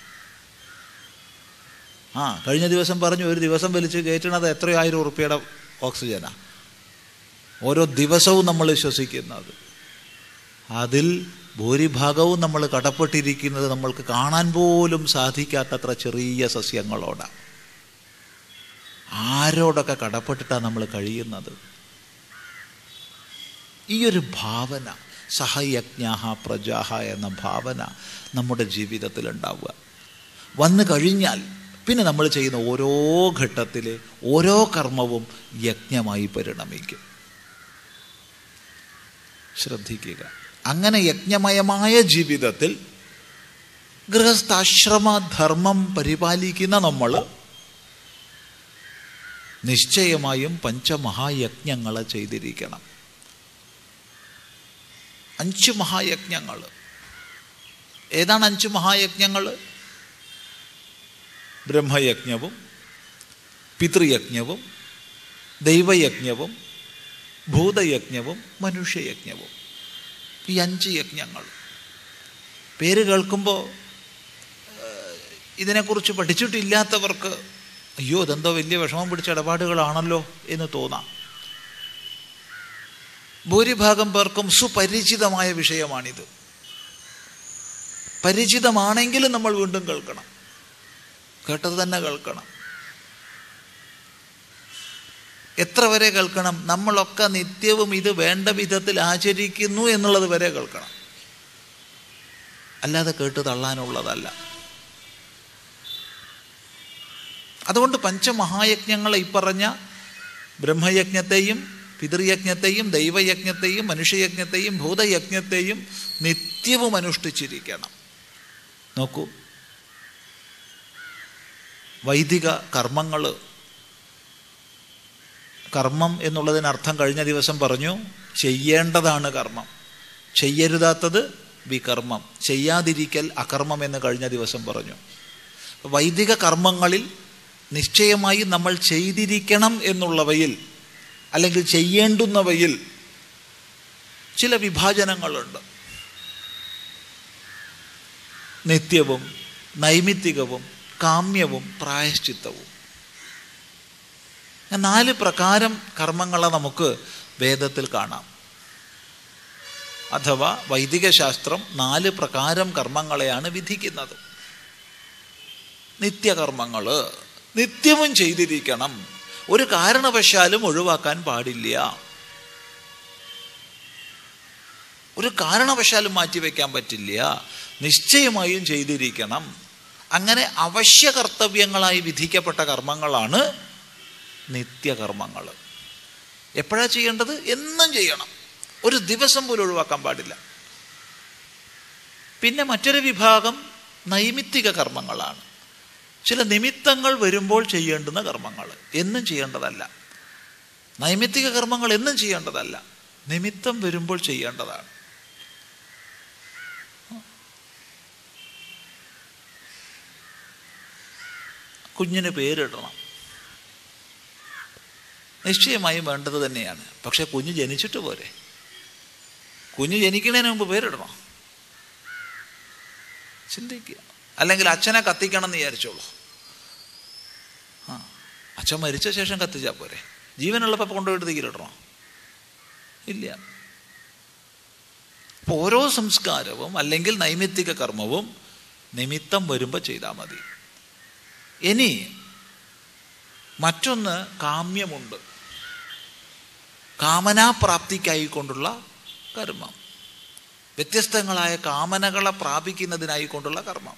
ആ കഴിഞ്ഞ ദിവസം പറഞ്ഞു ഒരു ദിവസം വലിച്ചു കയറ്റണത് എത്രയോ ആയിരം ഉറുപ്പിയുടെ ഓക്സിജനാണ് ഓരോ ദിവസവും നമ്മൾ ശ്വസിക്കുന്നത് അതിൽ ഭൂരിഭാഗവും നമ്മൾ കടപ്പെട്ടിരിക്കുന്നത് നമ്മൾക്ക് കാണാൻ പോലും സാധിക്കാത്തത്ര ചെറിയ സസ്യങ്ങളോടാണ് ആരോടൊക്കെ കടപ്പെട്ടിട്ടാണ് നമ്മൾ കഴിയുന്നത് ഈ ഒരു ഭാവന സഹയജ്ഞാഹ പ്രജാഹ എന്ന ഭാവന നമ്മുടെ ജീവിതത്തിൽ ഉണ്ടാവുക വന്നു കഴിഞ്ഞാൽ പിന്നെ നമ്മൾ ചെയ്യുന്ന ഓരോ ഘട്ടത്തിൽ ഓരോ കർമ്മവും യജ്ഞമായി പരിണമിക്കും ശ്രദ്ധിക്കുക അങ്ങനെ യജ്ഞമയമായ ജീവിതത്തിൽ ഗൃഹസ്ഥാശ്രമ ധർമ്മം പരിപാലിക്കുന്ന നമ്മൾ നിശ്ചയമായും പഞ്ചമഹായജ്ഞങ്ങൾ ചെയ്തിരിക്കണം അഞ്ച് മഹായജ്ഞങ്ങൾ ഏതാണ് അഞ്ച് മഹായജ്ഞങ്ങൾ ബ്രഹ്മയജ്ഞവും പിതൃയജ്ഞവും ദൈവയജ്ഞവും ഭൂതയജ്ഞവും മനുഷ്യയജ്ഞവും ഈ അഞ്ച് യജ്ഞങ്ങൾ പേര് കേൾക്കുമ്പോൾ ഇതിനെക്കുറിച്ച് പഠിച്ചിട്ടില്ലാത്തവർക്ക് അയ്യോ ഇതെന്തോ വലിയ വിഷമം പിടിച്ച ഇടപാടുകളാണല്ലോ എന്ന് തോന്നാം ഭൂരിഭാഗം പേർക്കും സുപരിചിതമായ വിഷയമാണിത് പരിചിതമാണെങ്കിലും നമ്മൾ വീണ്ടും കേൾക്കണം കേട്ടത് തന്നെ കേൾക്കണം എത്ര വരെ കേൾക്കണം നമ്മളൊക്കെ നിത്യവും ഇത് വേണ്ട വിധത്തിൽ ആചരിക്കുന്നു എന്നുള്ളത് വരെ കേൾക്കണം അല്ലാതെ കേട്ട് തള്ളാനുള്ളതല്ല അതുകൊണ്ട് പഞ്ചമഹായജ്ഞങ്ങളെ ഇപ്പറഞ്ഞ ബ്രഹ്മയജ്ഞത്തെയും പിതൃയജ്ഞത്തെയും ദൈവയജ്ഞത്തെയും മനുഷ്യയജ്ഞത്തെയും ഭൂതയജ്ഞത്തെയും നിത്യവും അനുഷ്ഠിച്ചിരിക്കണം നോക്കൂ വൈദിക കർമ്മങ്ങൾ കർമ്മം എന്നുള്ളതിനർത്ഥം കഴിഞ്ഞ ദിവസം പറഞ്ഞു ചെയ്യേണ്ടതാണ് കർമ്മം ചെയ്യരുതാത്തത് വികർമ്മം ചെയ്യാതിരിക്കൽ അകർമ്മം എന്ന് കഴിഞ്ഞ ദിവസം പറഞ്ഞു വൈദിക കർമ്മങ്ങളിൽ നിശ്ചയമായി നമ്മൾ ചെയ്തിരിക്കണം എന്നുള്ളവയിൽ അല്ലെങ്കിൽ ചെയ്യേണ്ടുന്നവയിൽ ചില വിഭാജനങ്ങളുണ്ട് നിത്യവും നൈമിത്തികവും കാമ്യവും പ്രായശ്ചിത്തവും നാല് പ്രകാരം കർമ്മങ്ങളെ നമുക്ക് വേദത്തിൽ കാണാം അഥവാ വൈദിക ശാസ്ത്രം നാല് പ്രകാരം കർമ്മങ്ങളെയാണ് വിധിക്കുന്നത് നിത്യകർമ്മങ്ങൾ നിത്യവും ചെയ്തിരിക്കണം ഒരു കാരണവശാലും ഒഴിവാക്കാൻ പാടില്ല ഒരു കാരണവശാലും മാറ്റിവെക്കാൻ പറ്റില്ല നിശ്ചയമായും ചെയ്തിരിക്കണം അങ്ങനെ അവശ്യ കർത്തവ്യങ്ങളായി വിധിക്കപ്പെട്ട കർമ്മങ്ങളാണ് നിത്യകർമ്മങ്ങൾ എപ്പോഴാണ് ചെയ്യേണ്ടത് എന്നും ചെയ്യണം ഒരു ദിവസം പോലും ഒഴിവാക്കാൻ പാടില്ല പിന്നെ മറ്റൊരു വിഭാഗം നൈമിത്തിക കർമ്മങ്ങളാണ് ചില നിമിത്തങ്ങൾ വരുമ്പോൾ ചെയ്യേണ്ടുന്ന കർമ്മങ്ങൾ എന്നും ചെയ്യേണ്ടതല്ല നൈമിത്തിക കർമ്മങ്ങൾ എന്നും ചെയ്യേണ്ടതല്ല നിമിത്തം വരുമ്പോൾ ചെയ്യേണ്ടതാണ് കുഞ്ഞിന് പേരിടണം നിശ്ചയമായും വേണ്ടത് തന്നെയാണ് പക്ഷെ കുഞ്ഞ് ജനിച്ചിട്ട് പോരെ കുഞ്ഞ് ജനിക്കുന്നതിന് മുമ്പ് പേരിടണം ചിന്തിക്കുക അല്ലെങ്കിൽ അച്ഛനെ കത്തിക്കണം എന്ന് വിചാരിച്ചോളൂ ആ അച്ഛൻ മരിച്ച ശേഷം കത്തിച്ചാൽ പോരെ ജീവനുള്ളപ്പോൾ കൊണ്ടുപോയിട്ട് തീരിടണോ ഇല്ല അപ്പോൾ ഓരോ സംസ്കാരവും അല്ലെങ്കിൽ നൈമിത്തിക കർമ്മവും നിമിത്തം വരുമ്പോൾ ചെയ്താൽ മതി ഇനി മറ്റൊന്ന് കാമ്യമുണ്ട് കാമനാപ്രാപ്തിക്കായിക്കൊണ്ടുള്ള കർമ്മം വ്യത്യസ്തങ്ങളായ കാമനകളെ പ്രാപിക്കുന്നതിനായി കൊണ്ടുള്ള കർമ്മം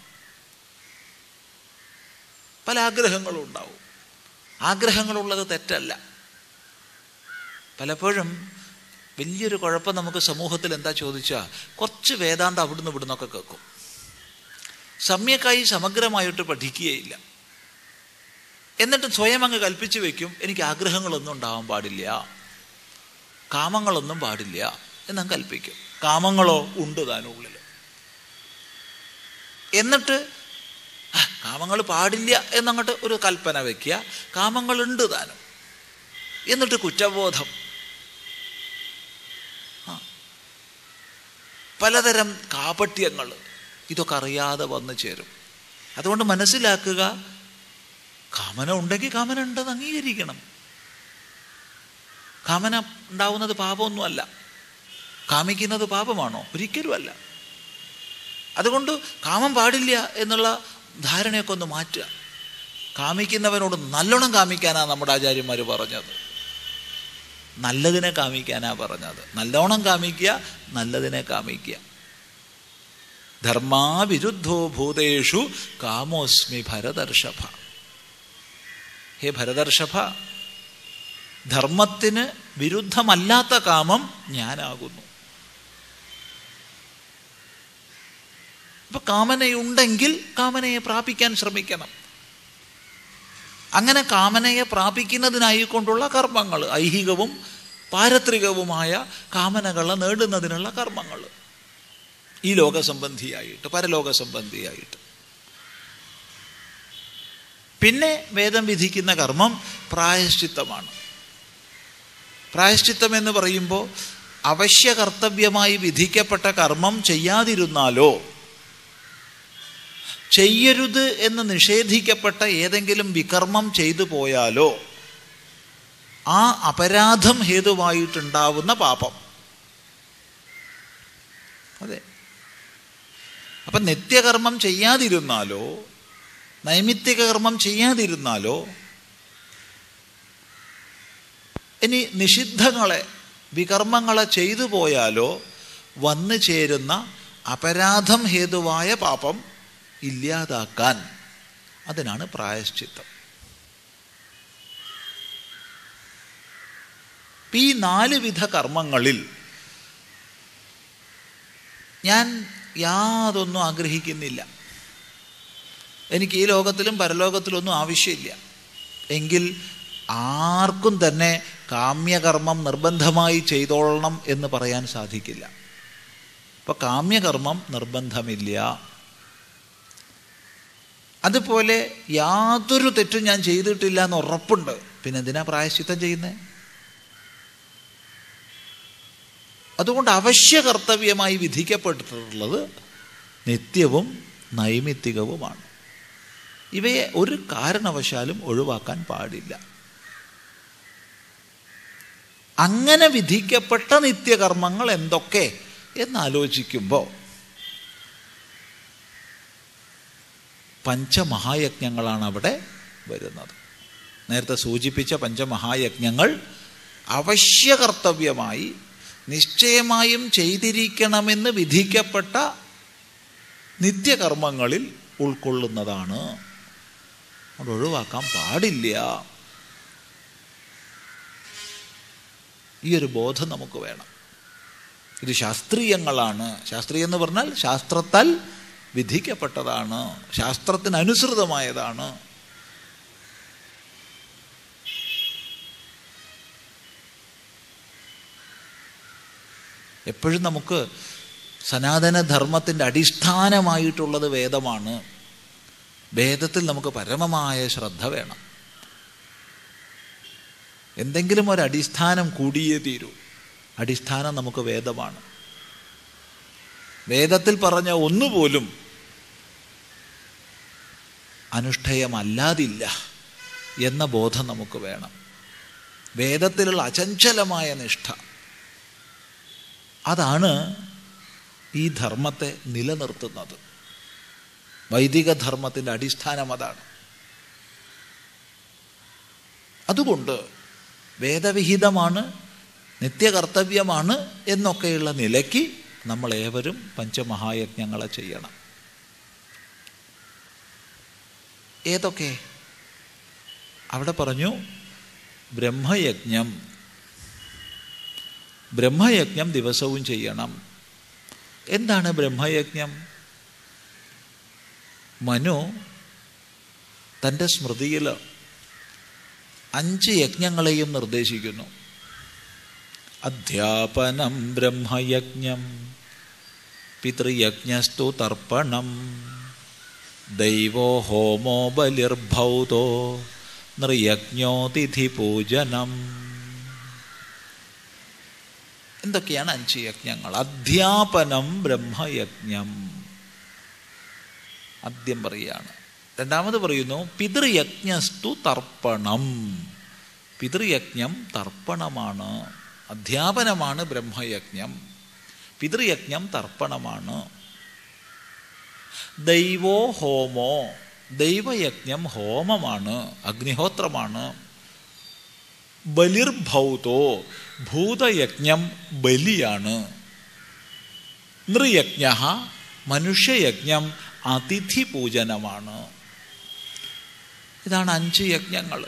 പല ആഗ്രഹങ്ങളും ഉണ്ടാവും ആഗ്രഹങ്ങളുള്ളത് തെറ്റല്ല പലപ്പോഴും വലിയൊരു കുഴപ്പം നമുക്ക് സമൂഹത്തിൽ എന്താ ചോദിച്ചാൽ കുറച്ച് വേദാന്തം അവിടുന്ന് ഇവിടുന്നൊക്കെ കേൾക്കും സമ്യക്കായി സമഗ്രമായിട്ട് പഠിക്കുകയില്ല എന്നിട്ട് സ്വയം അങ്ങ് കൽപ്പിച്ചു വെക്കും എനിക്ക് ആഗ്രഹങ്ങളൊന്നും ഉണ്ടാവാൻ പാടില്ല കാമങ്ങളൊന്നും പാടില്ല എന്നങ്ങ് കൽപ്പിക്കും കാമങ്ങളോ ഉണ്ട് താനുള്ളിൽ എന്നിട്ട് കാമങ്ങൾ പാടില്ല എന്നങ്ങോട്ട് ഒരു കൽപ്പന വയ്ക്കുക കാമങ്ങളുണ്ട് താനും എന്നിട്ട് കുറ്റബോധം പലതരം കാപട്യങ്ങൾ ഇതൊക്കെ അറിയാതെ വന്നു ചേരും അതുകൊണ്ട് മനസ്സിലാക്കുക കാമന ഉണ്ടെങ്കിൽ കാമന ഉണ്ടെന്ന് അംഗീകരിക്കണം കാമന ഉണ്ടാവുന്നത് പാപമൊന്നുമല്ല കാമിക്കുന്നത് പാപമാണോ ഒരിക്കലുമല്ല അതുകൊണ്ട് കാമം പാടില്ല എന്നുള്ള ധാരണയൊക്കെ ഒന്ന് മാറ്റുക കാമിക്കുന്നവനോട് നല്ലോണം കാമിക്കാനാണ് നമ്മുടെ ആചാര്യന്മാർ പറഞ്ഞത് നല്ലതിനെ കാമിക്കാനാ പറഞ്ഞത് നല്ലോണം കാമിക്കുക നല്ലതിനെ കാമിക്കുക ധർമാവിരുദ്ധോ ഭൂതേഷു കാമോസ്മി ഭരതർഷഭ ഹേ ഭരതർഷഭ ധർമ്മത്തിന് വിരുദ്ധമല്ലാത്ത കാമം ഞാനാകുന്നു അപ്പൊ കാമനയുണ്ടെങ്കിൽ കാമനയെ പ്രാപിക്കാൻ ശ്രമിക്കണം അങ്ങനെ കാമനയെ പ്രാപിക്കുന്നതിനായിക്കൊണ്ടുള്ള കർമ്മങ്ങൾ ഐഹികവും പാരത്രികവുമായ കാമനകളെ നേടുന്നതിനുള്ള കർമ്മങ്ങൾ ഈ ലോകസംബന്ധിയായിട്ട് പരലോക സംബന്ധിയായിട്ട് പിന്നെ വേദം വിധിക്കുന്ന കർമ്മം പ്രായശ്ചിത്തമാണ് പ്രായശ്ചിത്തം എന്ന് പറയുമ്പോൾ അവശ്യ കർത്തവ്യമായി വിധിക്കപ്പെട്ട കർമ്മം ചെയ്യാതിരുന്നാലോ ചെയ്യരുത് എന്ന് നിഷേധിക്കപ്പെട്ട ഏതെങ്കിലും വികർമ്മം ചെയ്തു പോയാലോ ആ അപരാധം ഹേതുവായിട്ടുണ്ടാവുന്ന പാപം അതെ അപ്പം നിത്യകർമ്മം ചെയ്യാതിരുന്നാലോ നൈമിത്തിക കർമ്മം ചെയ്യാതിരുന്നാലോ ഇനി നിഷിദ്ധങ്ങളെ വികർമ്മങ്ങളെ ചെയ്തു പോയാലോ വന്നു ചേരുന്ന അപരാധം ഹേതുവായ പാപം ഇല്ലാതാക്കാൻ അതിനാണ് പ്രായശ്ചിത്തം ഈ നാല് വിധ കർമ്മങ്ങളിൽ ഞാൻ യാതൊന്നും ആഗ്രഹിക്കുന്നില്ല എനിക്ക് ഈ ലോകത്തിലും പരലോകത്തിലൊന്നും ആവശ്യമില്ല എങ്കിൽ ആർക്കും തന്നെ കാമ്യകർമ്മം നിർബന്ധമായി ചെയ്തോളണം എന്ന് പറയാൻ സാധിക്കില്ല അപ്പോൾ കാമ്യകർമ്മം നിർബന്ധമില്ല അതുപോലെ യാതൊരു തെറ്റും ഞാൻ ചെയ്തിട്ടില്ല എന്ന് ഉറപ്പുണ്ട് പിന്നെ എന്തിനാ പ്രായശ്ചിത്തം ചെയ്യുന്നത് അതുകൊണ്ട് അവശ്യ കർത്തവ്യമായി വിധിക്കപ്പെട്ടിട്ടുള്ളത് നിത്യവും നൈമിത്തികവുമാണ് ഇവയെ ഒരു കാരണവശാലും ഒഴിവാക്കാൻ പാടില്ല അങ്ങനെ വിധിക്കപ്പെട്ട നിത്യകർമ്മങ്ങൾ എന്തൊക്കെ എന്നാലോചിക്കുമ്പോൾ പഞ്ചമഹായജ്ഞങ്ങളാണ് അവിടെ വരുന്നത് നേരത്തെ സൂചിപ്പിച്ച പഞ്ചമഹായജ്ഞങ്ങൾ അവശ്യ കർത്തവ്യമായി നിശ്ചയമായും ചെയ്തിരിക്കണമെന്ന് വിധിക്കപ്പെട്ട നിത്യകർമ്മങ്ങളിൽ ഉൾക്കൊള്ളുന്നതാണ് അത് ഒഴിവാക്കാൻ പാടില്ല ഈ ഒരു ബോധം നമുക്ക് വേണം ഇത് ശാസ്ത്രീയങ്ങളാണ് ശാസ്ത്രീയം എന്ന് പറഞ്ഞാൽ ശാസ്ത്രത്താൽ വിധിക്കപ്പെട്ടതാണ് ശാസ്ത്രത്തിനനുസൃതമായതാണ് എപ്പോഴും നമുക്ക് സനാതനധർമ്മത്തിൻ്റെ അടിസ്ഥാനമായിട്ടുള്ളത് വേദമാണ് വേദത്തിൽ നമുക്ക് പരമമായ ശ്രദ്ധ വേണം എന്തെങ്കിലും ഒരു അടിസ്ഥാനം കൂടിയേ തീരൂ അടിസ്ഥാനം നമുക്ക് വേദമാണ് വേദത്തിൽ പറഞ്ഞ ഒന്നുപോലും അനുഷ്ഠേയമല്ലാതില്ല എന്ന ബോധം നമുക്ക് വേണം വേദത്തിലുള്ള അചഞ്ചലമായ നിഷ്ഠ അതാണ് ഈ ധർമ്മത്തെ നിലനിർത്തുന്നത് വൈദിക ധർമ്മത്തിൻ്റെ അടിസ്ഥാനം അതാണ് അതുകൊണ്ട് വേദവിഹിതമാണ് നിത്യകർത്തവ്യമാണ് എന്നൊക്കെയുള്ള നിലയ്ക്ക് നമ്മളേവരും പഞ്ചമഹായജ്ഞങ്ങളെ ചെയ്യണം ഏതൊക്കെ അവിടെ പറഞ്ഞു ബ്രഹ്മയജ്ഞം ബ്രഹ്മയജ്ഞം ദിവസവും ചെയ്യണം എന്താണ് ബ്രഹ്മയജ്ഞം മനു തൻ്റെ സ്മൃതിയിൽ അഞ്ച് യജ്ഞങ്ങളെയും നിർദ്ദേശിക്കുന്നു അധ്യാപനം ബ്രഹ്മയജ്ഞം പിതൃയജ്ഞസ്തു തർപ്പണം ദൈവോ ഹോമോ ബലിർഭൗതോ നൃയജ്ഞോ തിഥിപൂജനം എന്തൊക്കെയാണ് അഞ്ച് യജ്ഞങ്ങൾ അധ്യാപനം ബ്രഹ്മയജ്ഞം ആദ്യം പറയുകയാണ് രണ്ടാമത് പറയുന്നു പിതൃയജ്ഞസ്തു തർപ്പണം പിതൃയജ്ഞം തർപ്പണമാണ് അധ്യാപനമാണ് ബ്രഹ്മയജ്ഞം പിതൃയജ്ഞം തർപ്പണമാണ് ദൈവോ ഹോമോ ദൈവയജ്ഞം ഹോമമാണ് അഗ്നിഹോത്രമാണ് ബലിർഭൗതോ ഭൂതയജ്ഞം ബലിയാണ് നൃയജ്ഞ മനുഷ്യയജ്ഞം അതിഥി പൂജനമാണ് ഇതാണ് അഞ്ച് യജ്ഞങ്ങൾ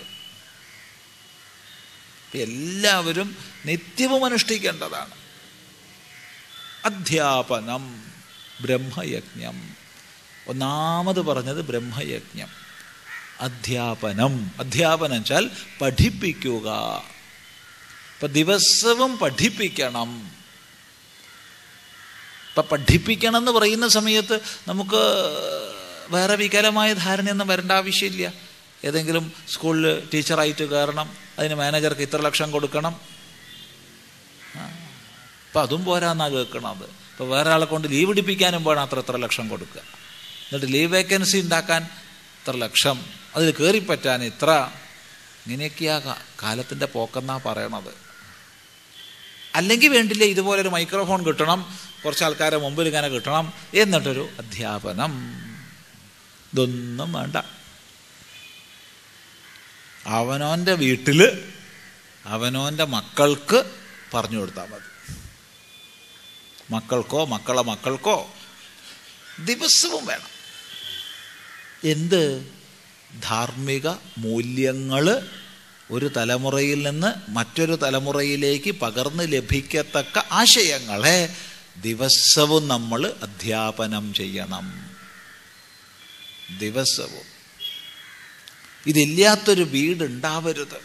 എല്ലാവരും നിത്യവും അനുഷ്ഠിക്കേണ്ടതാണ് അധ്യാപനം ബ്രഹ്മയജ്ഞം ഒന്നാമത് പറഞ്ഞത് ബ്രഹ്മയജ്ഞം അധ്യാപനം അധ്യാപനം വെച്ചാൽ പഠിപ്പിക്കുക ഇപ്പൊ ദിവസവും പഠിപ്പിക്കണം ഇപ്പം പഠിപ്പിക്കണം എന്ന് പറയുന്ന സമയത്ത് നമുക്ക് വേറെ വികലമായ ധാരണയൊന്നും വരേണ്ട ആവശ്യമില്ല ഏതെങ്കിലും സ്കൂളിൽ ടീച്ചറായിട്ട് കയറണം അതിന് മാനേജർക്ക് ഇത്ര ലക്ഷം കൊടുക്കണം അപ്പം അതും പോരാന്നാ കേൾക്കണത് ഇപ്പോൾ വേറെ ആളെ കൊണ്ട് ലീവ് എടുപ്പിക്കാനും വേണം അത്ര എത്ര ലക്ഷം കൊടുക്കുക എന്നിട്ട് ലീവ് വേക്കൻസി ഉണ്ടാക്കാൻ ഇത്ര ലക്ഷം അതിൽ കയറിപ്പറ്റാൻ ഇത്ര ഇങ്ങനെയൊക്കെയാ കാലത്തിൻ്റെ പോക്കെന്നാ പറയണത് അല്ലെങ്കിൽ വേണ്ടില്ല ഇതുപോലെ ഒരു മൈക്രോഫോൺ കിട്ടണം കുറച്ച് ആൾക്കാരെ മുമ്പിൽ ഇങ്ങനെ കിട്ടണം എന്നിട്ടൊരു അധ്യാപനം ഇതൊന്നും വേണ്ട അവനോൻ്റെ വീട്ടിൽ അവനോൻ്റെ മക്കൾക്ക് പറഞ്ഞു കൊടുത്താൽ മതി മക്കൾക്കോ മക്കളെ മക്കൾക്കോ ദിവസവും വേണം എന്ത് ധാർമ്മിക മൂല്യങ്ങൾ ഒരു തലമുറയിൽ നിന്ന് മറ്റൊരു തലമുറയിലേക്ക് പകർന്ന് ലഭിക്കത്തക്ക ആശയങ്ങളെ ദിവസവും നമ്മൾ അധ്യാപനം ചെയ്യണം ദിവസവും ഇതില്ലാത്തൊരു വീടുണ്ടാവരുത്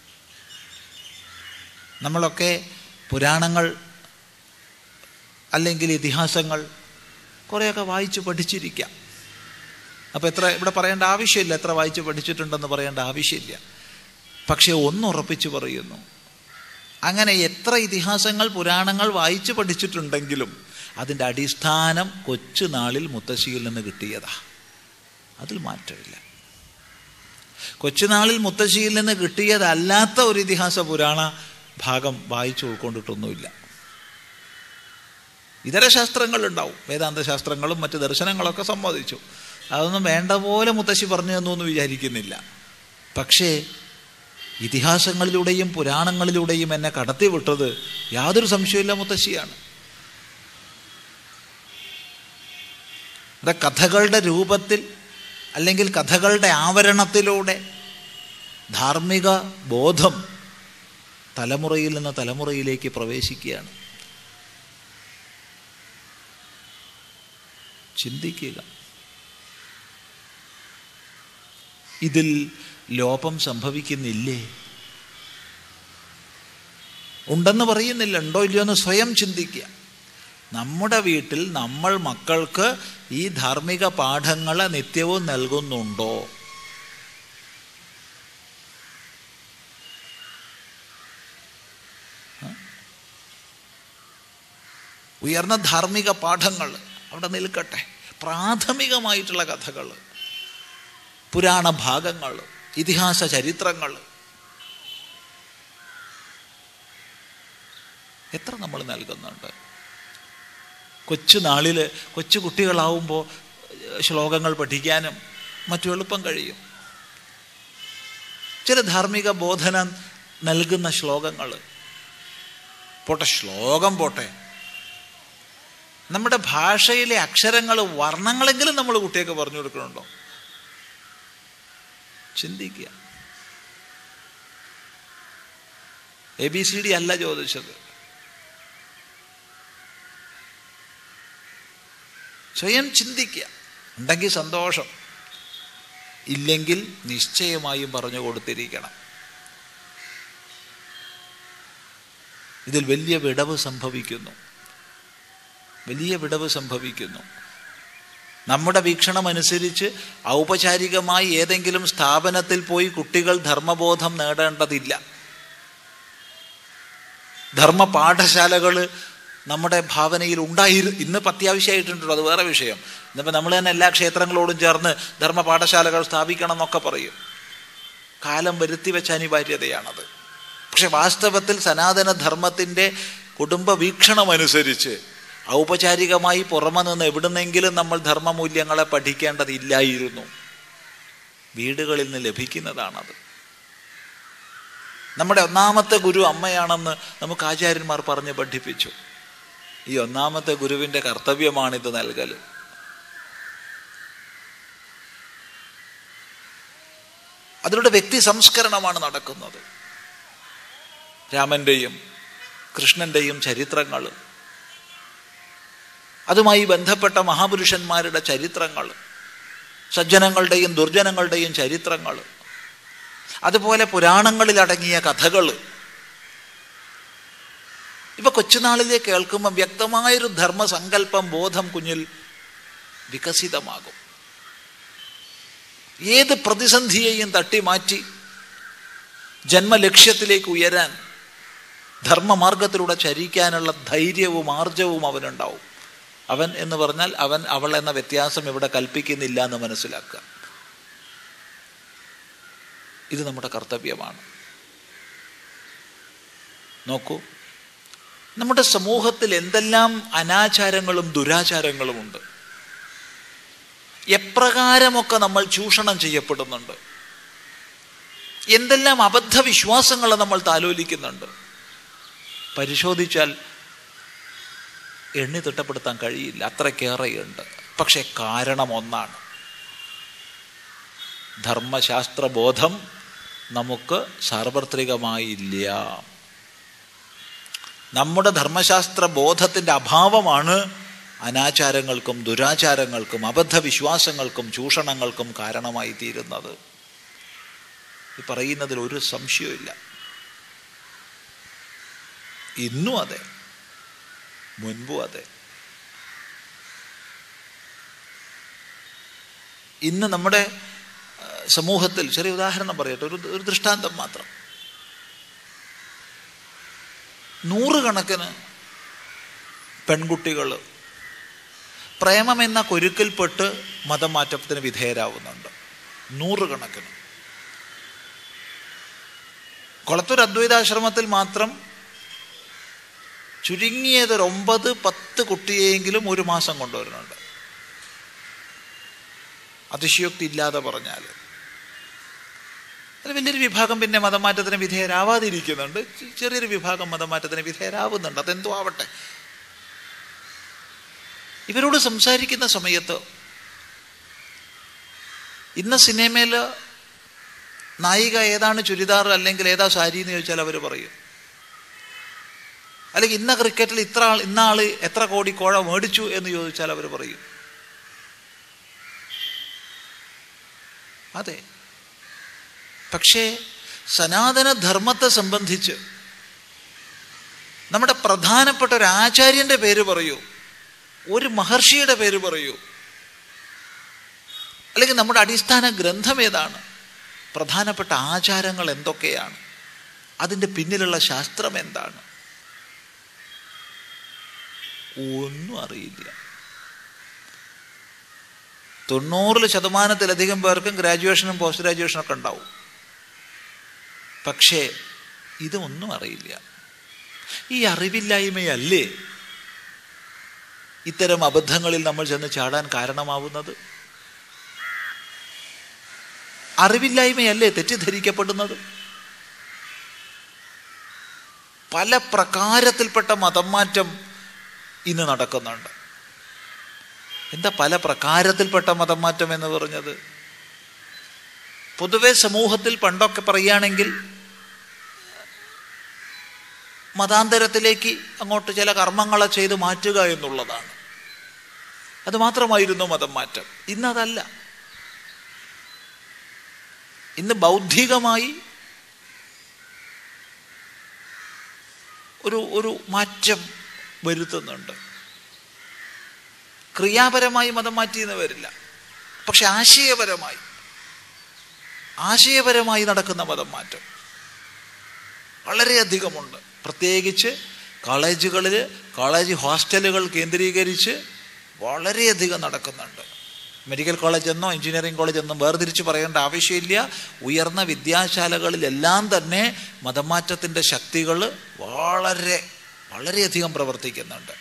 നമ്മളൊക്കെ പുരാണങ്ങൾ അല്ലെങ്കിൽ ഇതിഹാസങ്ങൾ കുറേയൊക്കെ വായിച്ച് പഠിച്ചിരിക്കാം അപ്പോൾ എത്ര ഇവിടെ പറയേണ്ട ആവശ്യമില്ല എത്ര വായിച്ച് പഠിച്ചിട്ടുണ്ടെന്ന് പറയേണ്ട ആവശ്യമില്ല പക്ഷെ ഒന്നുറപ്പിച്ച് പറയുന്നു അങ്ങനെ എത്ര ഇതിഹാസങ്ങൾ പുരാണങ്ങൾ വായിച്ച് പഠിച്ചിട്ടുണ്ടെങ്കിലും അതിൻ്റെ അടിസ്ഥാനം കൊച്ചുനാളിൽ മുത്തശ്ശിയിൽ നിന്ന് കിട്ടിയതാ അതിൽ മാറ്റമില്ല കൊച്ചുനാളിൽ മുത്തശ്ശിയിൽ നിന്ന് കിട്ടിയതല്ലാത്ത ഒരു ഇതിഹാസ പുരാണ ഭാഗം വായിച്ചു ഉൾക്കൊണ്ടിട്ടൊന്നുമില്ല ഇതര ശാസ്ത്രങ്ങളുണ്ടാവും വേദാന്ത ശാസ്ത്രങ്ങളും മറ്റ് ദർശനങ്ങളൊക്കെ സമ്മതിച്ചു അതൊന്നും വേണ്ട പോലെ മുത്തശ്ശി പറഞ്ഞു തന്നു എന്ന് വിചാരിക്കുന്നില്ല പക്ഷേ ഇതിഹാസങ്ങളിലൂടെയും പുരാണങ്ങളിലൂടെയും എന്നെ കടത്തിവിട്ടത് യാതൊരു സംശയമില്ല മുത്തശ്ശിയാണ് അത് കഥകളുടെ രൂപത്തിൽ അല്ലെങ്കിൽ കഥകളുടെ ആവരണത്തിലൂടെ ധാർമ്മിക ബോധം തലമുറയിൽ നിന്ന് തലമുറയിലേക്ക് പ്രവേശിക്കുകയാണ് ചിന്തിക്കുക ഇതിൽ ലോപം സംഭവിക്കുന്നില്ലേ ഉണ്ടെന്ന് പറയുന്നില്ല ഉണ്ടോ ഇല്ലയോ എന്ന് സ്വയം ചിന്തിക്കുക നമ്മുടെ വീട്ടിൽ നമ്മൾ മക്കൾക്ക് ഈ ധാർമ്മിക പാഠങ്ങളെ നിത്യവും നൽകുന്നുണ്ടോ ഉയർന്ന ധാർമ്മിക പാഠങ്ങൾ അവിടെ നിൽക്കട്ടെ പ്രാഥമികമായിട്ടുള്ള കഥകൾ പുരാണ ഭാഗങ്ങൾ ഇതിഹാസ ചരിത്രങ്ങൾ എത്ര നമ്മൾ നൽകുന്നുണ്ട് കൊച്ചുനാളിൽ കൊച്ചു കുട്ടികളാവുമ്പോൾ ശ്ലോകങ്ങൾ പഠിക്കാനും മറ്റും എളുപ്പം കഴിയും ചില ധാർമ്മിക ബോധനം നൽകുന്ന ശ്ലോകങ്ങൾ പോട്ടെ ശ്ലോകം പോട്ടെ നമ്മുടെ ഭാഷയിലെ അക്ഷരങ്ങൾ വർണ്ണങ്ങളെങ്കിലും നമ്മൾ കുട്ടിയൊക്കെ പറഞ്ഞു കൊടുക്കുന്നുണ്ടോ ചിന്തിക്കുക എ ബി സി ഡി അല്ല ചോദിച്ചത് സ്വയം ചിന്തിക്കുക ഉണ്ടെങ്കിൽ സന്തോഷം ഇല്ലെങ്കിൽ നിശ്ചയമായും പറഞ്ഞു കൊടുത്തിരിക്കണം ഇതിൽ വലിയ വിടവ് സംഭവിക്കുന്നു വലിയ വിടവ് സംഭവിക്കുന്നു നമ്മുടെ വീക്ഷണം അനുസരിച്ച് ഔപചാരികമായി ഏതെങ്കിലും സ്ഥാപനത്തിൽ പോയി കുട്ടികൾ ധർമ്മബോധം നേടേണ്ടതില്ല ധർമ്മ പാഠശാലകൾ നമ്മുടെ ഭാവനയിൽ ഉണ്ടായിരു ഇന്നിപ്പോൾ അത്യാവശ്യമായിട്ടുണ്ടല്ലോ അത് വേറെ വിഷയം ഇന്നിപ്പോൾ നമ്മൾ തന്നെ എല്ലാ ക്ഷേത്രങ്ങളോടും ചേർന്ന് ധർമ്മ പാഠശാലകൾ സ്ഥാപിക്കണം എന്നൊക്കെ പറയും കാലം വരുത്തി വെച്ച അനിവാര്യതയാണത് പക്ഷെ വാസ്തവത്തിൽ സനാതന ധർമ്മത്തിൻ്റെ കുടുംബ വീക്ഷണമനുസരിച്ച് ഔപചാരികമായി പുറമെ നിന്ന് എവിടുന്നെങ്കിലും നമ്മൾ ധർമ്മമൂല്യങ്ങളെ പഠിക്കേണ്ടതില്ലായിരുന്നു വീടുകളിൽ നിന്ന് ലഭിക്കുന്നതാണത് നമ്മുടെ ഒന്നാമത്തെ ഗുരു അമ്മയാണെന്ന് നമുക്ക് ആചാര്യന്മാർ പറഞ്ഞ് പഠിപ്പിച്ചു ഈ ഒന്നാമത്തെ ഗുരുവിൻ്റെ കർത്തവ്യമാണിത് നൽകൽ അതിലൂടെ വ്യക്തി സംസ്കരണമാണ് നടക്കുന്നത് രാമൻ്റെയും കൃഷ്ണൻ്റെയും ചരിത്രങ്ങൾ അതുമായി ബന്ധപ്പെട്ട മഹാപുരുഷന്മാരുടെ ചരിത്രങ്ങൾ സജ്ജനങ്ങളുടെയും ദുർജനങ്ങളുടെയും ചരിത്രങ്ങൾ അതുപോലെ പുരാണങ്ങളിൽ അടങ്ങിയ കഥകൾ ഇപ്പൊ കൊച്ചുനാളിലെ കേൾക്കുമ്പോൾ വ്യക്തമായൊരു ധർമ്മസങ്കല്പം ബോധം കുഞ്ഞിൽ വികസിതമാകും ഏത് പ്രതിസന്ധിയെയും തട്ടിമാറ്റി ജന്മലക്ഷ്യത്തിലേക്ക് ഉയരാൻ ധർമ്മമാർഗത്തിലൂടെ ചരിക്കാനുള്ള ധൈര്യവും ആർജവും അവനുണ്ടാവും അവൻ എന്ന് പറഞ്ഞാൽ അവൻ അവൾ എന്ന വ്യത്യാസം ഇവിടെ കൽപ്പിക്കുന്നില്ല എന്ന് മനസ്സിലാക്കുക ഇത് നമ്മുടെ കർത്തവ്യമാണ് നോക്കൂ നമ്മുടെ സമൂഹത്തിൽ എന്തെല്ലാം അനാചാരങ്ങളും ദുരാചാരങ്ങളുമുണ്ട് എപ്രകാരമൊക്കെ നമ്മൾ ചൂഷണം ചെയ്യപ്പെടുന്നുണ്ട് എന്തെല്ലാം അബദ്ധവിശ്വാസങ്ങൾ നമ്മൾ താലോലിക്കുന്നുണ്ട് പരിശോധിച്ചാൽ എണ്ണി തിട്ടപ്പെടുത്താൻ കഴിയില്ല അത്രയ്ക്കേറെയുണ്ട് പക്ഷെ കാരണം ഒന്നാണ് ധർമ്മശാസ്ത്ര ബോധം നമുക്ക് സാർവത്രികമായില്ല നമ്മുടെ ധർമ്മശാസ്ത്ര ബോധത്തിൻ്റെ അഭാവമാണ് അനാചാരങ്ങൾക്കും ദുരാചാരങ്ങൾക്കും അബദ്ധവിശ്വാസങ്ങൾക്കും ചൂഷണങ്ങൾക്കും കാരണമായി തീരുന്നത് ഈ പറയുന്നതിൽ ഒരു സംശയമില്ല ഇന്നും അതെ മുൻപും അതെ ഇന്ന് നമ്മുടെ സമൂഹത്തിൽ ചെറിയ ഉദാഹരണം പറയട്ടെ ഒരു ഒരു ദൃഷ്ടാന്തം മാത്രം നൂറുകണക്കിന് പെൺകുട്ടികൾ പ്രേമം എന്ന കൊരുക്കിൽപ്പെട്ട് മതം മാറ്റത്തിന് വിധേയരാവുന്നുണ്ട് നൂറുകണക്കിന് കൊളത്തൂർ അദ്വൈതാശ്രമത്തിൽ മാത്രം ചുരുങ്ങിയത് ഒരു ഒമ്പത് പത്ത് കുട്ടിയെങ്കിലും ഒരു മാസം കൊണ്ടുവരുന്നുണ്ട് അതിശയോക്തി ഇല്ലാതെ പറഞ്ഞാൽ അതിൽ വലിയൊരു വിഭാഗം പിന്നെ മതമാറ്റത്തിന് വിധേയരാവാതിരിക്കുന്നുണ്ട് ചെറിയൊരു വിഭാഗം മതമാറ്റത്തിന് വിധേയരാവുന്നുണ്ട് അതെന്തോ ആവട്ടെ ഇവരോട് സംസാരിക്കുന്ന സമയത്ത് ഇന്ന സിനിമയിൽ നായിക ഏതാണ് ചുരിദാർ അല്ലെങ്കിൽ ഏതാ സാരി എന്ന് ചോദിച്ചാൽ അവർ പറയും അല്ലെങ്കിൽ ഇന്ന ക്രിക്കറ്റിൽ ഇത്ര ആൾ ഇന്ന ആള് എത്ര കോടി കോഴ മേടിച്ചു എന്ന് ചോദിച്ചാൽ അവർ പറയും അതെ പക്ഷേ സനാതന ധർമ്മത്തെ സംബന്ധിച്ച് നമ്മുടെ പ്രധാനപ്പെട്ട ഒരു ആചാര്യന്റെ പേര് പറയൂ ഒരു മഹർഷിയുടെ പേര് പറയൂ അല്ലെങ്കിൽ നമ്മുടെ അടിസ്ഥാന ഗ്രന്ഥം ഏതാണ് പ്രധാനപ്പെട്ട ആചാരങ്ങൾ എന്തൊക്കെയാണ് അതിൻ്റെ പിന്നിലുള്ള ശാസ്ത്രം എന്താണ് ഒന്നും അറിയില്ല തൊണ്ണൂറിൽ ശതമാനത്തിലധികം പേർക്കും ഗ്രാജുവേഷനും പോസ്റ്റ് ഗ്രാജുവേഷനും ഒക്കെ ഉണ്ടാവും പക്ഷേ ഇതൊന്നും അറിയില്ല ഈ അറിവില്ലായ്മയല്ലേ ഇത്തരം അബദ്ധങ്ങളിൽ നമ്മൾ ചെന്ന് ചാടാൻ കാരണമാവുന്നത് അറിവില്ലായ്മയല്ലേ തെറ്റിദ്ധരിക്കപ്പെടുന്നത് പല പ്രകാരത്തിൽപ്പെട്ട മതം മാറ്റം ഇന്ന് നടക്കുന്നുണ്ട് എന്താ പല പ്രകാരത്തിൽപ്പെട്ട മതം മാറ്റം എന്ന് പറഞ്ഞത് പൊതുവെ സമൂഹത്തിൽ പണ്ടൊക്കെ പറയുകയാണെങ്കിൽ മതാന്തരത്തിലേക്ക് അങ്ങോട്ട് ചില കർമ്മങ്ങളെ ചെയ്ത് മാറ്റുക എന്നുള്ളതാണ് അത് മാത്രമായിരുന്നു മതം മാറ്റം ഇന്നതല്ല ഇന്ന് ബൗദ്ധികമായി ഒരു ഒരു മാറ്റം വരുത്തുന്നുണ്ട് ക്രിയാപരമായി മതം മാറ്റിയെന്ന് വരില്ല പക്ഷെ ആശയപരമായി ആശയപരമായി നടക്കുന്ന മതം മാറ്റം വളരെയധികമുണ്ട് പ്രത്യേകിച്ച് കോളേജുകളിൽ കോളേജ് ഹോസ്റ്റലുകൾ കേന്ദ്രീകരിച്ച് വളരെയധികം നടക്കുന്നുണ്ട് മെഡിക്കൽ കോളേജ് എന്നോ എഞ്ചിനീയറിംഗ് കോളേജ് എന്നോ വേർതിരിച്ച് പറയേണ്ട ആവശ്യമില്ല ഉയർന്ന വിദ്യാശാലകളിലെല്ലാം തന്നെ മതമാറ്റത്തിൻ്റെ ശക്തികൾ വളരെ വളരെയധികം പ്രവർത്തിക്കുന്നുണ്ട്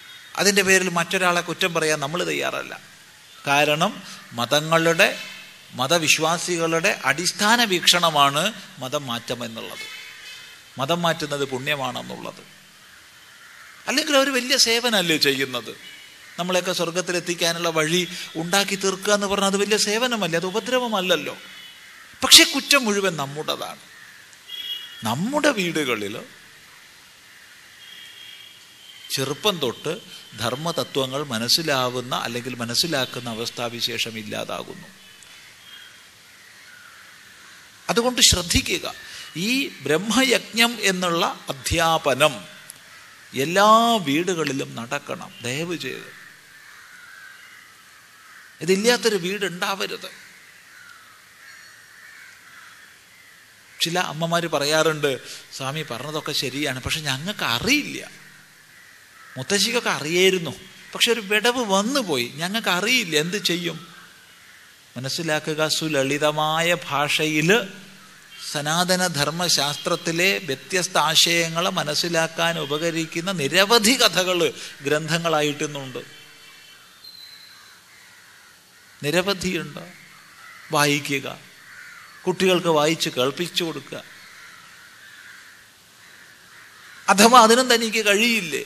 അതിൻ്റെ പേരിൽ മറ്റൊരാളെ കുറ്റം പറയാൻ നമ്മൾ തയ്യാറല്ല കാരണം മതങ്ങളുടെ മതവിശ്വാസികളുടെ അടിസ്ഥാന വീക്ഷണമാണ് മതം മാറ്റം എന്നുള്ളത് മതം മാറ്റുന്നത് പുണ്യമാണെന്നുള്ളത് അല്ലെങ്കിൽ അവർ വലിയ സേവനമല്ലേ ചെയ്യുന്നത് നമ്മളെയൊക്കെ സ്വർഗത്തിലെത്തിക്കാനുള്ള വഴി ഉണ്ടാക്കി തീർക്കുക എന്ന് പറഞ്ഞാൽ അത് വലിയ സേവനമല്ലേ അത് ഉപദ്രവമല്ലല്ലോ പക്ഷെ കുറ്റം മുഴുവൻ നമ്മുടേതാണ് നമ്മുടെ വീടുകളിൽ ചെറുപ്പം തൊട്ട് ധർമ്മതത്വങ്ങൾ മനസ്സിലാവുന്ന അല്ലെങ്കിൽ മനസ്സിലാക്കുന്ന അവസ്ഥാവിശേഷം ഇല്ലാതാകുന്നു അതുകൊണ്ട് ശ്രദ്ധിക്കുക ഈ ബ്രഹ്മയജ്ഞം എന്നുള്ള അധ്യാപനം എല്ലാ വീടുകളിലും നടക്കണം ദയവ് ചെയ്ത് ഇതില്ലാത്തൊരു വീടുണ്ടാവരുത് ചില അമ്മമാർ പറയാറുണ്ട് സ്വാമി പറഞ്ഞതൊക്കെ ശരിയാണ് പക്ഷെ ഞങ്ങൾക്ക് അറിയില്ല മുത്തശ്ശിക്കൊക്കെ അറിയായിരുന്നു പക്ഷെ ഒരു വിടവ് വന്നുപോയി ഞങ്ങൾക്ക് അറിയില്ല എന്ത് ചെയ്യും മനസ്സിലാക്കുക സുലളിതമായ ഭാഷയിൽ സനാതന ധർമ്മശാസ്ത്രത്തിലെ വ്യത്യസ്ത ആശയങ്ങളെ മനസ്സിലാക്കാൻ ഉപകരിക്കുന്ന നിരവധി കഥകൾ ഗ്രന്ഥങ്ങളായിട്ടിന്നുണ്ട് നിരവധിയുണ്ട് വായിക്കുക കുട്ടികൾക്ക് വായിച്ച് കേൾപ്പിച്ചു കൊടുക്കുക അഥവാ അതിനും തനിക്ക് കഴിയില്ലേ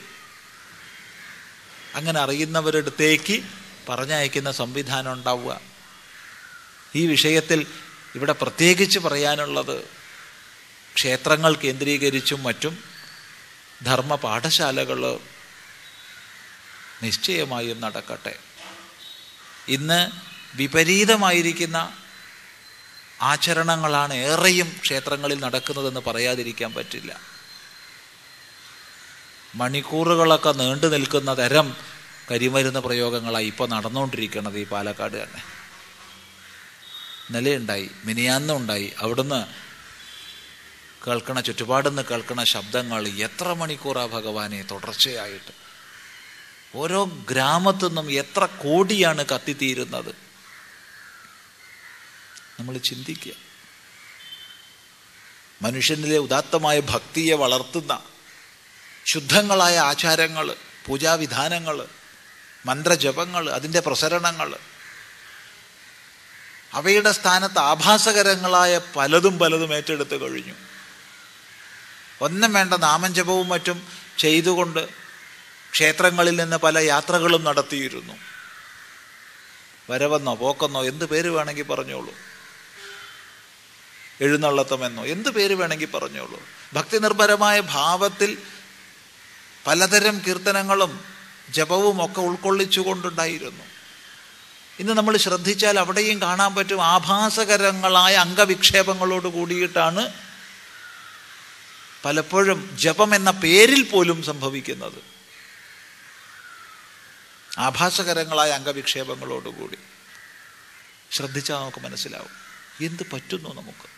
അങ്ങനെ അറിയുന്നവരടുത്തേക്ക് പറഞ്ഞയക്കുന്ന സംവിധാനം ഉണ്ടാവുക ഈ വിഷയത്തിൽ ഇവിടെ പ്രത്യേകിച്ച് പറയാനുള്ളത് ക്ഷേത്രങ്ങൾ കേന്ദ്രീകരിച്ചും മറ്റും ധർമ്മ പാഠശാലകൾ നിശ്ചയമായും നടക്കട്ടെ ഇന്ന് വിപരീതമായിരിക്കുന്ന ആചരണങ്ങളാണ് ഏറെയും ക്ഷേത്രങ്ങളിൽ നടക്കുന്നതെന്ന് പറയാതിരിക്കാൻ പറ്റില്ല മണിക്കൂറുകളൊക്കെ നീണ്ടു നിൽക്കുന്ന തരം കരിമരുന്ന് പ്രയോഗങ്ങളായി ഇപ്പോൾ നടന്നുകൊണ്ടിരിക്കുന്നത് ഈ പാലക്കാട് തന്നെ നിലയുണ്ടായി മിനിയാന്നും ഉണ്ടായി അവിടുന്ന് കേൾക്കണ ചുറ്റുപാടുന്ന് കേൾക്കണ ശബ്ദങ്ങൾ എത്ര മണിക്കൂറാ ഭഗവാനെ തുടർച്ചയായിട്ട് ഓരോ ഗ്രാമത്തു നിന്നും എത്ര കോടിയാണ് കത്തിത്തീരുന്നത് നമ്മൾ ചിന്തിക്കുക മനുഷ്യനിലെ ഉദാത്തമായ ഭക്തിയെ വളർത്തുന്ന ശുദ്ധങ്ങളായ ആചാരങ്ങൾ പൂജാവിധാനങ്ങൾ മന്ത്രജപങ്ങൾ അതിൻ്റെ പ്രസരണങ്ങൾ അവയുടെ സ്ഥാനത്ത് ആഭാസകരങ്ങളായ പലതും പലതും ഏറ്റെടുത്ത് കഴിഞ്ഞു ഒന്നും വേണ്ട നാമജപവും മറ്റും ചെയ്തുകൊണ്ട് ക്ഷേത്രങ്ങളിൽ നിന്ന് പല യാത്രകളും നടത്തിയിരുന്നു വരവെന്നോ പോക്കെന്നോ എന്ത് പേര് വേണമെങ്കിൽ പറഞ്ഞോളൂ എഴുന്നള്ളത്തമെന്നോ എന്ത് പേര് വേണമെങ്കിൽ പറഞ്ഞോളൂ ഭക്തി നിർഭരമായ ഭാവത്തിൽ പലതരം കീർത്തനങ്ങളും ജപവും ഒക്കെ ഉൾക്കൊള്ളിച്ചുകൊണ്ടുണ്ടായിരുന്നു ഇന്ന് നമ്മൾ ശ്രദ്ധിച്ചാൽ അവിടെയും കാണാൻ പറ്റും ആഭാസകരങ്ങളായ അംഗവിക്ഷേപങ്ങളോട് കൂടിയിട്ടാണ് പലപ്പോഴും ജപം എന്ന പേരിൽ പോലും സംഭവിക്കുന്നത് ആഭാസകരങ്ങളായ അംഗവിക്ഷേപങ്ങളോടുകൂടി ശ്രദ്ധിച്ചാൽ നമുക്ക് മനസ്സിലാവും എന്ത് പറ്റുന്നു നമുക്ക്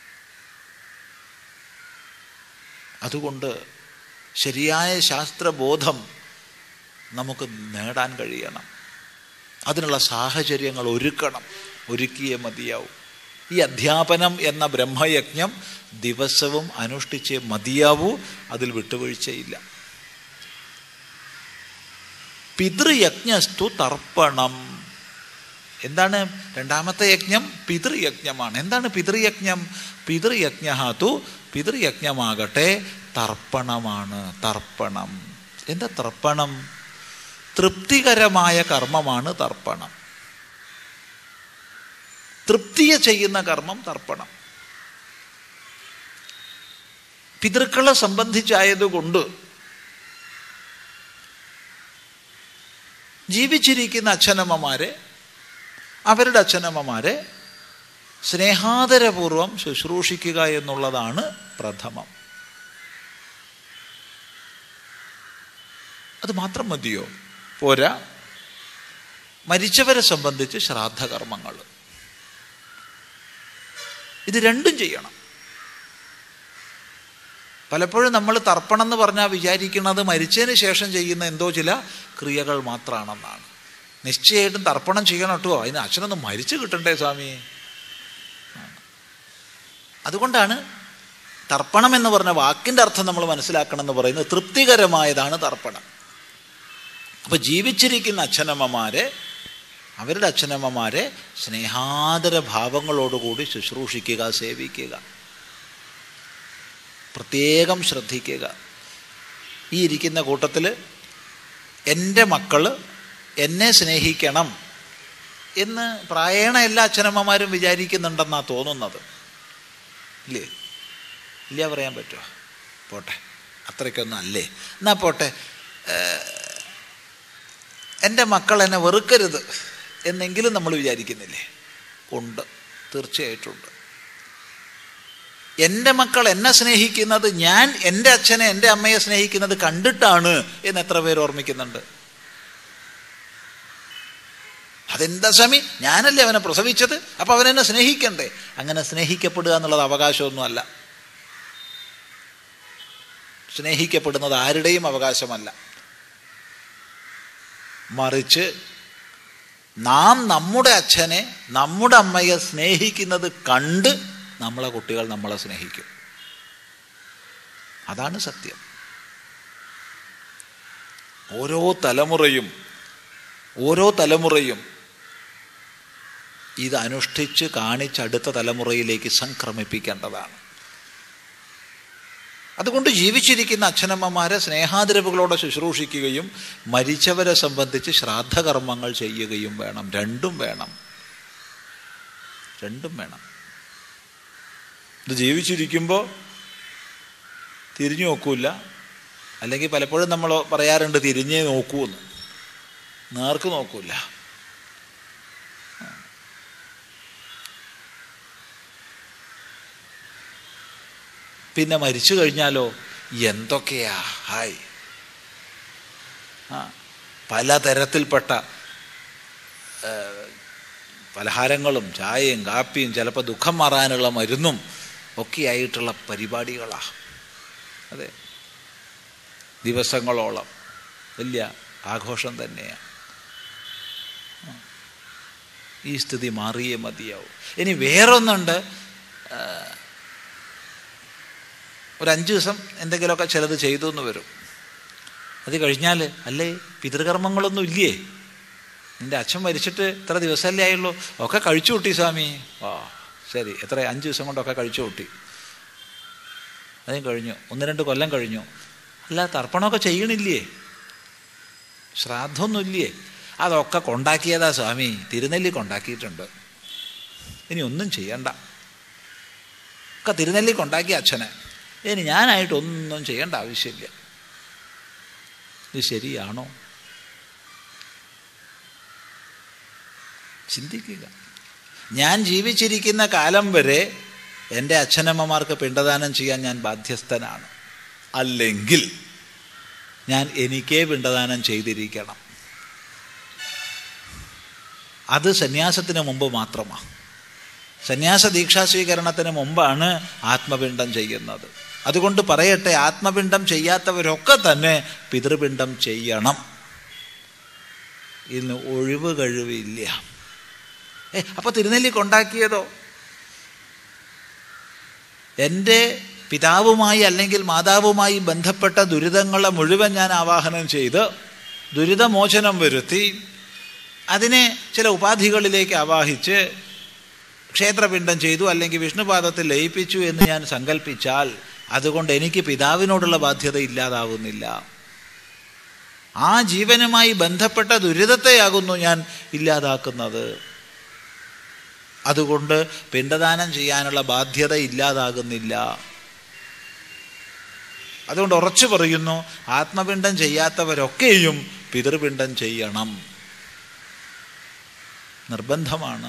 അതുകൊണ്ട് ശരിയായ ശാസ്ത്രബോധം നമുക്ക് നേടാൻ കഴിയണം അതിനുള്ള സാഹചര്യങ്ങൾ ഒരുക്കണം ഒരുക്കിയേ മതിയാവും ഈ അധ്യാപനം എന്ന ബ്രഹ്മയജ്ഞം ദിവസവും അനുഷ്ഠിച്ചേ മതിയാവൂ അതിൽ വിട്ടുവീഴ്ചയില്ല പിതൃയജ്ഞസ്തു തർപ്പണം എന്താണ് രണ്ടാമത്തെ യജ്ഞം പിതൃയജ്ഞമാണ് എന്താണ് പിതൃയജ്ഞം പിതൃയജ്ഞ തു പിതൃയജ്ഞമാകട്ടെ തർപ്പണമാണ് തർപ്പണം എന്താ തർപ്പണം തൃപ്തികരമായ കർമ്മമാണ് തർപ്പണം തൃപ്തിയെ ചെയ്യുന്ന കർമ്മം തർപ്പണം പിതൃക്കളെ സംബന്ധിച്ചായതുകൊണ്ട് ജീവിച്ചിരിക്കുന്ന അച്ഛനമ്മമാരെ അവരുടെ അച്ഛനമ്മമാരെ സ്നേഹാദരപൂർവം ശുശ്രൂഷിക്കുക എന്നുള്ളതാണ് പ്രഥമം അത് മാത്രം മതിയോ പോരാ മരിച്ചവരെ സംബന്ധിച്ച് ശ്രാദ്ധകർമ്മങ്ങൾ ഇത് രണ്ടും ചെയ്യണം പലപ്പോഴും നമ്മൾ തർപ്പണം എന്ന് പറഞ്ഞാൽ വിചാരിക്കുന്നത് മരിച്ചതിന് ശേഷം ചെയ്യുന്ന എന്തോ ചില ക്രിയകൾ മാത്രമാണെന്നാണ് നിശ്ചയമായിട്ടും തർപ്പണം ചെയ്യണം കേട്ടോ അതിന് അച്ഛനൊന്ന് മരിച്ചു കിട്ടണ്ടേ സ്വാമി അതുകൊണ്ടാണ് തർപ്പണം എന്ന് പറഞ്ഞ വാക്കിൻ്റെ അർത്ഥം നമ്മൾ മനസ്സിലാക്കണം എന്ന് പറയുന്നത് തൃപ്തികരമായതാണ് തർപ്പണം അപ്പൊ ജീവിച്ചിരിക്കുന്ന അച്ഛനമ്മമാരെ അവരുടെ അച്ഛനമ്മമാരെ സ്നേഹാദര ഭാവങ്ങളോടുകൂടി ശുശ്രൂഷിക്കുക സേവിക്കുക പ്രത്യേകം ശ്രദ്ധിക്കുക ഈ ഇരിക്കുന്ന കൂട്ടത്തിൽ എൻ്റെ മക്കൾ എന്നെ സ്നേഹിക്കണം എന്ന് പ്രായേണ എല്ലാ അച്ഛനമ്മമാരും വിചാരിക്കുന്നുണ്ടെന്നാണ് തോന്നുന്നത് ഇല്ലേ ഇല്ല പറയാൻ പറ്റുമോ പോട്ടെ അത്രയ്ക്കൊന്നും അല്ലേ എന്നാ പോട്ടെ എൻ്റെ മക്കൾ എന്നെ വെറുക്കരുത് എന്നെങ്കിലും നമ്മൾ വിചാരിക്കുന്നില്ലേ ഉണ്ട് തീർച്ചയായിട്ടുമുണ്ട് എൻ്റെ മക്കൾ എന്നെ സ്നേഹിക്കുന്നത് ഞാൻ എൻ്റെ അച്ഛനെ എൻ്റെ അമ്മയെ സ്നേഹിക്കുന്നത് കണ്ടിട്ടാണ് എന്ന് എത്ര പേര് ഓർമ്മിക്കുന്നുണ്ട് അതെന്താ സ്വാമി ഞാനല്ലേ അവനെ പ്രസവിച്ചത് അപ്പം അവനെന്നെ സ്നേഹിക്കണ്ടേ അങ്ങനെ സ്നേഹിക്കപ്പെടുക എന്നുള്ളത് അവകാശമൊന്നുമല്ല സ്നേഹിക്കപ്പെടുന്നത് ആരുടെയും അവകാശമല്ല മറിച്ച് നാം നമ്മുടെ അച്ഛനെ നമ്മുടെ അമ്മയെ സ്നേഹിക്കുന്നത് കണ്ട് നമ്മളെ കുട്ടികൾ നമ്മളെ സ്നേഹിക്കും അതാണ് സത്യം ഓരോ തലമുറയും ഓരോ തലമുറയും ഇത് അനുഷ്ഠിച്ച് കാണിച്ച് അടുത്ത തലമുറയിലേക്ക് സംക്രമിപ്പിക്കേണ്ടതാണ് അതുകൊണ്ട് ജീവിച്ചിരിക്കുന്ന അച്ഛനമ്മമാരെ സ്നേഹാതിരവുകളോടെ ശുശ്രൂഷിക്കുകയും മരിച്ചവരെ സംബന്ധിച്ച് ശ്രാദ്ധകർമ്മങ്ങൾ ചെയ്യുകയും വേണം രണ്ടും വേണം രണ്ടും വേണം ഇത് ജീവിച്ചിരിക്കുമ്പോൾ തിരിഞ്ഞു നോക്കൂല അല്ലെങ്കിൽ പലപ്പോഴും നമ്മൾ പറയാറുണ്ട് തിരിഞ്ഞേ നോക്കൂന്ന് നേർക്ക് നോക്കൂല പിന്നെ മരിച്ചു കഴിഞ്ഞാലോ എന്തൊക്കെയാ ഹായ് ആ പലതരത്തിൽപ്പെട്ട പലഹാരങ്ങളും ചായയും കാപ്പിയും ചിലപ്പോൾ ദുഃഖം മാറാനുള്ള മരുന്നും ഒക്കെയായിട്ടുള്ള പരിപാടികളാ അതെ ദിവസങ്ങളോളം വലിയ ആഘോഷം തന്നെയാണ് ഈ സ്ഥിതി മാറിയേ മതിയാവും ഇനി വേറൊന്നുണ്ട് ഒരു അഞ്ച് ദിവസം എന്തെങ്കിലുമൊക്കെ ചിലത് ചെയ്തു എന്ന് വരും അത് കഴിഞ്ഞാൽ അല്ലേ പിതൃകർമ്മങ്ങളൊന്നും ഇല്ലേ നിന്റെ അച്ഛൻ മരിച്ചിട്ട് ഇത്ര ദിവസമല്ലേ ആയുള്ളൂ ഒക്കെ കഴിച്ചു കൂട്ടി സ്വാമി ആ ശരി എത്ര അഞ്ച് ദിവസം കൊണ്ടൊക്കെ കഴിച്ചു കൂട്ടി അതും കഴിഞ്ഞു ഒന്ന് രണ്ട് കൊല്ലം കഴിഞ്ഞു അല്ല തർപ്പണമൊക്കെ ചെയ്യണില്ലേ ശ്രാദ്ധമൊന്നുമില്ലേ അതൊക്കെ കൊണ്ടാക്കിയതാ സ്വാമി തിരുനെല്ലി കൊണ്ടാക്കിയിട്ടുണ്ട് ഇനി ഒന്നും ചെയ്യണ്ട ഒക്കെ തിരുനെല്ലി കൊണ്ടാക്കി അച്ഛനെ ഇനി ഞാനായിട്ടൊന്നും ചെയ്യേണ്ട ആവശ്യമില്ല ഇത് ശരിയാണോ ചിന്തിക്കുക ഞാൻ ജീവിച്ചിരിക്കുന്ന കാലം വരെ എൻ്റെ അച്ഛനമ്മമാർക്ക് പിണ്ടദാനം ചെയ്യാൻ ഞാൻ ബാധ്യസ്ഥനാണ് അല്ലെങ്കിൽ ഞാൻ എനിക്കേ പിണ്ടദാനം ചെയ്തിരിക്കണം അത് സന്യാസത്തിന് മുമ്പ് മാത്രമാണ് സന്യാസ ദീക്ഷാസ്വീകരണത്തിന് മുമ്പാണ് ആത്മപിണ്ഡം ചെയ്യുന്നത് അതുകൊണ്ട് പറയട്ടെ ആത്മപിണ്ഡം ചെയ്യാത്തവരൊക്കെ തന്നെ പിതൃപിണ്ഡം ചെയ്യണം ഇന്ന് ഒഴിവ് കഴിവില്ല ഏ അപ്പൊ തിരുനെല്ലി കൊണ്ടാക്കിയതോ എൻ്റെ പിതാവുമായി അല്ലെങ്കിൽ മാതാവുമായി ബന്ധപ്പെട്ട ദുരിതങ്ങളെ മുഴുവൻ ഞാൻ ആവാഹനം ചെയ്ത് ദുരിതമോചനം വരുത്തി അതിനെ ചില ഉപാധികളിലേക്ക് ആവാഹിച്ച് ക്ഷേത്രപിണ്ഡം ചെയ്തു അല്ലെങ്കിൽ വിഷ്ണുപാദത്തിൽ ലയിപ്പിച്ചു എന്ന് ഞാൻ സങ്കല്പിച്ചാൽ അതുകൊണ്ട് എനിക്ക് പിതാവിനോടുള്ള ബാധ്യത ഇല്ലാതാവുന്നില്ല ആ ജീവനുമായി ബന്ധപ്പെട്ട ദുരിതത്തെയാകുന്നു ഞാൻ ഇല്ലാതാക്കുന്നത് അതുകൊണ്ട് പിണ്ടദാനം ചെയ്യാനുള്ള ബാധ്യത ഇല്ലാതാകുന്നില്ല അതുകൊണ്ട് ഉറച്ചു പറയുന്നു ആത്മപിണ്ഡം ചെയ്യാത്തവരൊക്കെയും പിതൃപിണ്ഡം ചെയ്യണം നിർബന്ധമാണ്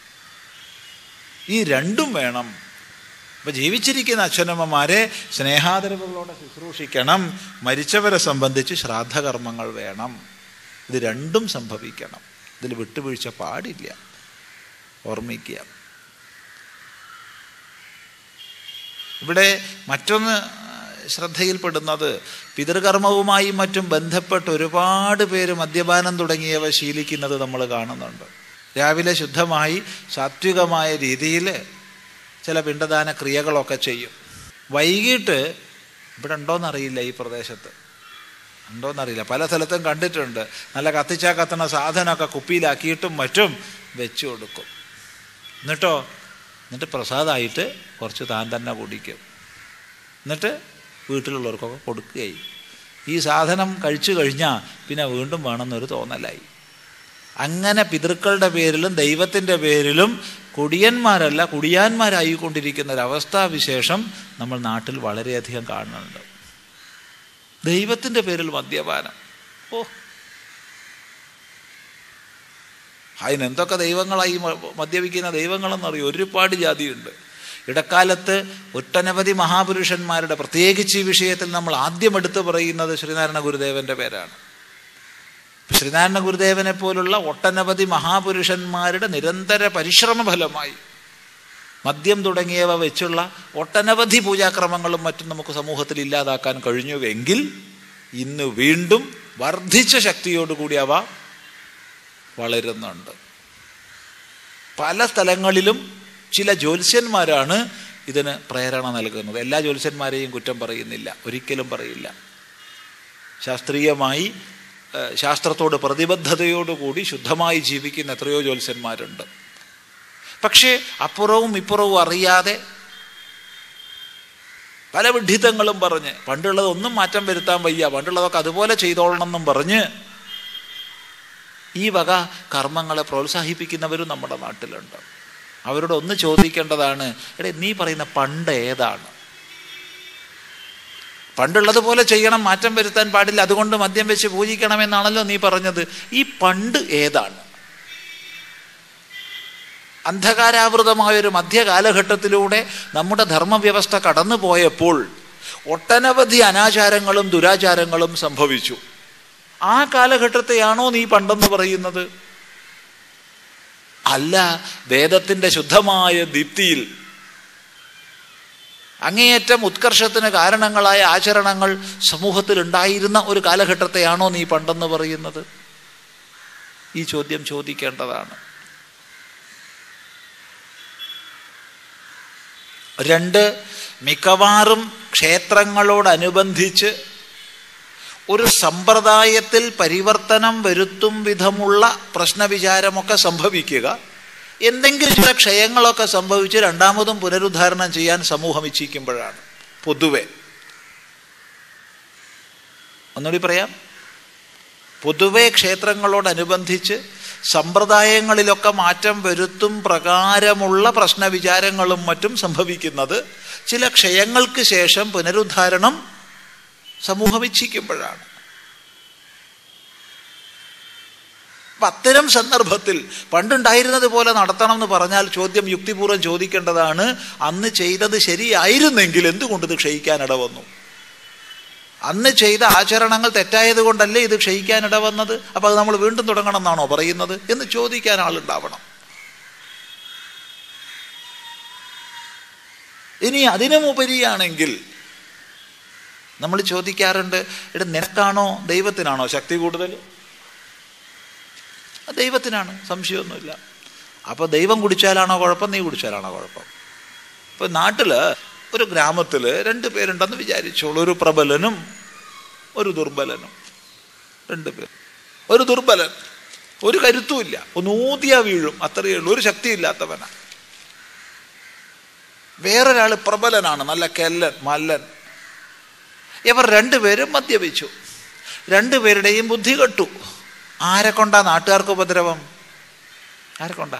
ഈ രണ്ടും വേണം അപ്പം ജീവിച്ചിരിക്കുന്ന അച്ഛനമ്മമാരെ സ്നേഹാദരവുകളോടെ ശുശ്രൂഷിക്കണം മരിച്ചവരെ സംബന്ധിച്ച് ശ്രാദ്ധകർമ്മങ്ങൾ വേണം ഇത് രണ്ടും സംഭവിക്കണം ഇതിൽ വിട്ടുവീഴ്ച പാടില്ല ഓർമ്മിക്കുക ഇവിടെ മറ്റൊന്ന് ശ്രദ്ധയിൽപ്പെടുന്നത് പിതൃകർമ്മവുമായി മറ്റും ബന്ധപ്പെട്ട് ഒരുപാട് പേര് മദ്യപാനം തുടങ്ങിയവ ശീലിക്കുന്നത് നമ്മൾ കാണുന്നുണ്ട് രാവിലെ ശുദ്ധമായി സാത്വികമായ രീതിയിൽ ചില പിണ്ടദാന ക്രിയകളൊക്കെ ചെയ്യും വൈകിട്ട് ഇവിടെ ഉണ്ടോയെന്നറിയില്ല ഈ പ്രദേശത്ത് ഉണ്ടോയെന്നറിയില്ല പല സ്ഥലത്തും കണ്ടിട്ടുണ്ട് നല്ല കത്തിച്ചാ കത്തണ സാധനമൊക്കെ കുപ്പിയിലാക്കിയിട്ടും മറ്റും വെച്ചു കൊടുക്കും എന്നിട്ടോ എന്നിട്ട് പ്രസാദമായിട്ട് കുറച്ച് താൻ തന്നെ കുടിക്കും എന്നിട്ട് വീട്ടിലുള്ളവർക്കൊക്കെ കൊടുക്കുകയായി ഈ സാധനം കഴിച്ചു കഴിഞ്ഞാൽ പിന്നെ വീണ്ടും വേണമെന്നൊരു തോന്നലായി അങ്ങനെ പിതൃക്കളുടെ പേരിലും ദൈവത്തിൻ്റെ പേരിലും കുടിയന്മാരല്ല കുടിയാന്മാരായിക്കൊണ്ടിരിക്കുന്ന ഒരു അവസ്ഥാവിശേഷം നമ്മൾ നാട്ടിൽ വളരെയധികം കാണുന്നുണ്ട് ദൈവത്തിൻ്റെ പേരിൽ മദ്യപാനം ഓ അതിന് എന്തൊക്കെ ദൈവങ്ങളായി മദ്യപിക്കുന്ന ദൈവങ്ങളെന്നറിയും ഒരുപാട് ജാതിയുണ്ട് ഇടക്കാലത്ത് ഒട്ടനവധി മഹാപുരുഷന്മാരുടെ പ്രത്യേകിച്ച് ഈ വിഷയത്തിൽ നമ്മൾ ആദ്യം എടുത്തു പറയുന്നത് ശ്രീനാരായണ ഗുരുദേവന്റെ പേരാണ് ശ്രീനാരായണ ഗുരുദേവനെ പോലുള്ള ഒട്ടനവധി മഹാപുരുഷന്മാരുടെ നിരന്തര പരിശ്രമ ഫലമായി മദ്യം തുടങ്ങിയവ വെച്ചുള്ള ഒട്ടനവധി പൂജാക്രമങ്ങളും മറ്റും നമുക്ക് സമൂഹത്തിൽ ഇല്ലാതാക്കാൻ കഴിഞ്ഞുവെങ്കിൽ ഇന്ന് വീണ്ടും വർദ്ധിച്ച ശക്തിയോടുകൂടി അവ വളരുന്നുണ്ട് പല സ്ഥലങ്ങളിലും ചില ജ്യോത്സ്യന്മാരാണ് ഇതിന് പ്രേരണ നൽകുന്നത് എല്ലാ ജ്യോത്സ്യന്മാരെയും കുറ്റം പറയുന്നില്ല ഒരിക്കലും പറയില്ല ശാസ്ത്രീയമായി ശാസ്ത്രത്തോട് പ്രതിബദ്ധതയോടുകൂടി ശുദ്ധമായി ജീവിക്കുന്ന എത്രയോ ജ്യോത്സ്യന്മാരുണ്ട് പക്ഷേ അപ്പുറവും ഇപ്പുറവും അറിയാതെ പല വിഡ്ഢിത്തങ്ങളും പറഞ്ഞ് പണ്ടുള്ളത് ഒന്നും മാറ്റം വരുത്താൻ വയ്യ പണ്ടുള്ളതൊക്കെ അതുപോലെ ചെയ്തോളണം എന്നും പറഞ്ഞ് ഈ വക കർമ്മങ്ങളെ പ്രോത്സാഹിപ്പിക്കുന്നവരും നമ്മുടെ നാട്ടിലുണ്ട് അവരോട് ഒന്ന് ചോദിക്കേണ്ടതാണ് എടേ നീ പറയുന്ന പണ്ട് ഏതാണ് പണ്ടുള്ളതുപോലെ ചെയ്യണം മാറ്റം വരുത്താൻ പാടില്ല അതുകൊണ്ട് മദ്യം വെച്ച് പൂജിക്കണമെന്നാണല്ലോ നീ പറഞ്ഞത് ഈ പണ്ട് ഏതാണ് അന്ധകാരാവൃതമായൊരു മധ്യകാലഘട്ടത്തിലൂടെ നമ്മുടെ ധർമ്മവ്യവസ്ഥ കടന്നു പോയപ്പോൾ ഒട്ടനവധി അനാചാരങ്ങളും ദുരാചാരങ്ങളും സംഭവിച്ചു ആ കാലഘട്ടത്തെയാണോ നീ പണ്ടെന്ന് പറയുന്നത് അല്ല വേദത്തിന്റെ ശുദ്ധമായ ദീപ്തിയിൽ അങ്ങേയറ്റം ഉത്കർഷത്തിന് കാരണങ്ങളായ ആചരണങ്ങൾ സമൂഹത്തിൽ ഉണ്ടായിരുന്ന ഒരു കാലഘട്ടത്തെയാണോ നീ പണ്ടെന്ന് പറയുന്നത് ഈ ചോദ്യം ചോദിക്കേണ്ടതാണ് രണ്ട് മിക്കവാറും ക്ഷേത്രങ്ങളോടനുബന്ധിച്ച് ഒരു സമ്പ്രദായത്തിൽ പരിവർത്തനം വരുത്തും വിധമുള്ള പ്രശ്നവിചാരമൊക്കെ സംഭവിക്കുക എന്തെങ്കിലും ചില ക്ഷയങ്ങളൊക്കെ സംഭവിച്ച് രണ്ടാമതും പുനരുദ്ധാരണം ചെയ്യാൻ സമൂഹം ഇച്ഛിക്കുമ്പോഴാണ് പൊതുവെ ഒന്നുകൂടി പറയാം പൊതുവെ ക്ഷേത്രങ്ങളോടനുബന്ധിച്ച് സമ്പ്രദായങ്ങളിലൊക്കെ മാറ്റം വരുത്തും പ്രകാരമുള്ള പ്രശ്നവിചാരങ്ങളും മറ്റും സംഭവിക്കുന്നത് ചില ക്ഷയങ്ങൾക്ക് ശേഷം പുനരുദ്ധാരണം സമൂഹം ഇച്ഛിക്കുമ്പോഴാണ് അപ്പൊ അത്തരം സന്ദർഭത്തിൽ പണ്ടുണ്ടായിരുന്നത് പോലെ നടത്തണം എന്ന് പറഞ്ഞാൽ ചോദ്യം യുക്തിപൂർവ്വം ചോദിക്കേണ്ടതാണ് അന്ന് ചെയ്തത് ശരിയായിരുന്നെങ്കിൽ എന്തുകൊണ്ട് ഇത് ക്ഷയിക്കാനിട വന്നു അന്ന് ചെയ്ത ആചരണങ്ങൾ തെറ്റായത് കൊണ്ടല്ലേ ഇത് ക്ഷയിക്കാനിട വന്നത് അപ്പൊ അത് നമ്മൾ വീണ്ടും തുടങ്ങണം എന്നാണോ പറയുന്നത് എന്ന് ചോദിക്കാൻ ആളുണ്ടാവണം ഇനി അതിനുമുപരിയാണെങ്കിൽ നമ്മൾ ചോദിക്കാറുണ്ട് ഇവിടെ നിനക്കാണോ ദൈവത്തിനാണോ ശക്തി കൂടുതൽ ദൈവത്തിനാണ് സംശയമൊന്നുമില്ല അപ്പോൾ ദൈവം കുടിച്ചാലാണോ കുഴപ്പം നീ കുടിച്ചാലാണോ കുഴപ്പം ഇപ്പൊ നാട്ടില് ഒരു ഗ്രാമത്തിൽ രണ്ട് പേരുണ്ടെന്ന് വിചാരിച്ചോളൂ ഒരു പ്രബലനും ഒരു ദുർബലനും രണ്ട് പേർ ഒരു ദുർബലൻ ഒരു കരുത്തുമില്ല ഒന്ന് ഊതിയാ വീഴും അത്രയേ ഉള്ളൂ ഒരു ശക്തിയില്ലാത്തവനാ വേറൊരാൾ പ്രബലനാണ് നല്ല കെല്ലൻ മല്ലൻ ഇവർ രണ്ടുപേരും മദ്യപിച്ചു രണ്ടുപേരുടെയും ബുദ്ധി കെട്ടു ആരെ കൊണ്ടാ നാട്ടുകാർക്ക് ഉപദ്രവം ആരെ കൊണ്ടാ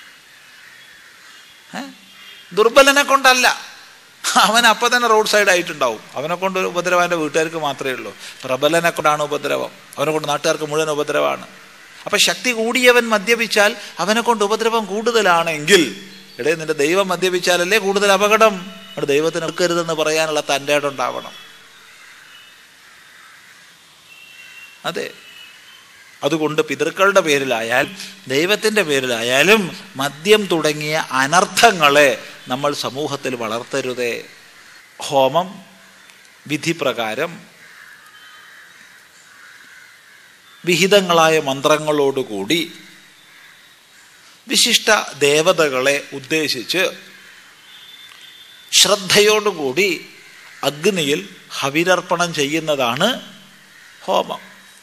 ദുർബലനെ കൊണ്ടല്ല അവൻ അപ്പൊ തന്നെ റോഡ് സൈഡ് ആയിട്ടുണ്ടാവും അവനെ കൊണ്ട് ഉപദ്രവം എൻ്റെ വീട്ടുകാർക്ക് മാത്രമേ ഉള്ളൂ പ്രബലനെ കൊണ്ടാണ് ഉപദ്രവം അവനെ കൊണ്ട് നാട്ടുകാർക്ക് മുഴുവൻ ഉപദ്രവമാണ് അപ്പൊ ശക്തി കൂടിയവൻ മദ്യപിച്ചാൽ അവനെ കൊണ്ട് ഉപദ്രവം കൂടുതലാണെങ്കിൽ ഇടേ നിന്റെ ദൈവം മദ്യപിച്ചാലല്ലേ കൂടുതൽ അപകടം അവിടെ ദൈവത്തിന് എടുക്കരുതെന്ന് പറയാനുള്ള തൻ്റെ ഉണ്ടാവണം അതെ അതുകൊണ്ട് പിതൃക്കളുടെ പേരിലായാൽ ദൈവത്തിൻ്റെ പേരിലായാലും മദ്യം തുടങ്ങിയ അനർത്ഥങ്ങളെ നമ്മൾ സമൂഹത്തിൽ വളർത്തരുതേ ഹോമം വിധിപ്രകാരം വിഹിതങ്ങളായ മന്ത്രങ്ങളോടുകൂടി വിശിഷ്ട ദേവതകളെ ഉദ്ദേശിച്ച് ശ്രദ്ധയോടുകൂടി അഗ്നിയിൽ ഹവിരർപ്പണം ചെയ്യുന്നതാണ് ഹോമം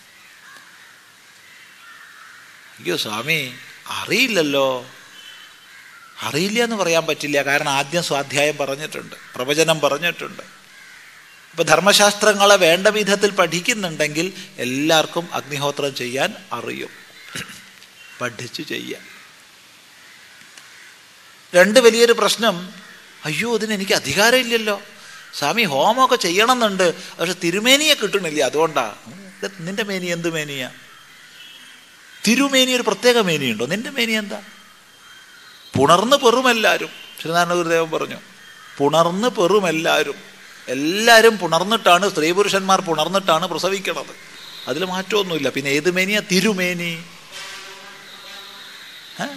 അയ്യോ സ്വാമി അറിയില്ലല്ലോ അറിയില്ല എന്ന് പറയാൻ പറ്റില്ല കാരണം ആദ്യം സ്വാധ്യായം പറഞ്ഞിട്ടുണ്ട് പ്രവചനം പറഞ്ഞിട്ടുണ്ട് ഇപ്പൊ ധർമ്മശാസ്ത്രങ്ങളെ വേണ്ട വിധത്തിൽ പഠിക്കുന്നുണ്ടെങ്കിൽ എല്ലാവർക്കും അഗ്നിഹോത്രം ചെയ്യാൻ അറിയും പഠിച്ചു ചെയ്യാം രണ്ട് വലിയൊരു പ്രശ്നം അയ്യോ അതിന് എനിക്ക് അധികാരമില്ലല്ലോ സ്വാമി ഹോമമൊക്കെ ചെയ്യണമെന്നുണ്ട് പക്ഷെ തിരുമേനിയെ കിട്ടണില്ല അതുകൊണ്ടാ ഇത് നിന്റെ മേനി എന്ത് മേനിയാ തിരുമേനി ഒരു പ്രത്യേക മേനിയുണ്ടോ നിന്റെ മേനി എന്താ പുണർന്ന് പെറുമെല്ലാവരും ശ്രീനാരായണ ഗുരുദേവൻ പറഞ്ഞു പുണർന്ന് പെറുമെല്ലാവരും എല്ലാവരും പുണർന്നിട്ടാണ് സ്ത്രീ പുരുഷന്മാർ പുണർന്നിട്ടാണ് പ്രസവിക്കണത് അതിൽ മാറ്റമൊന്നുമില്ല പിന്നെ ഏത് മേനിയാ തിരുമേനി ഏ?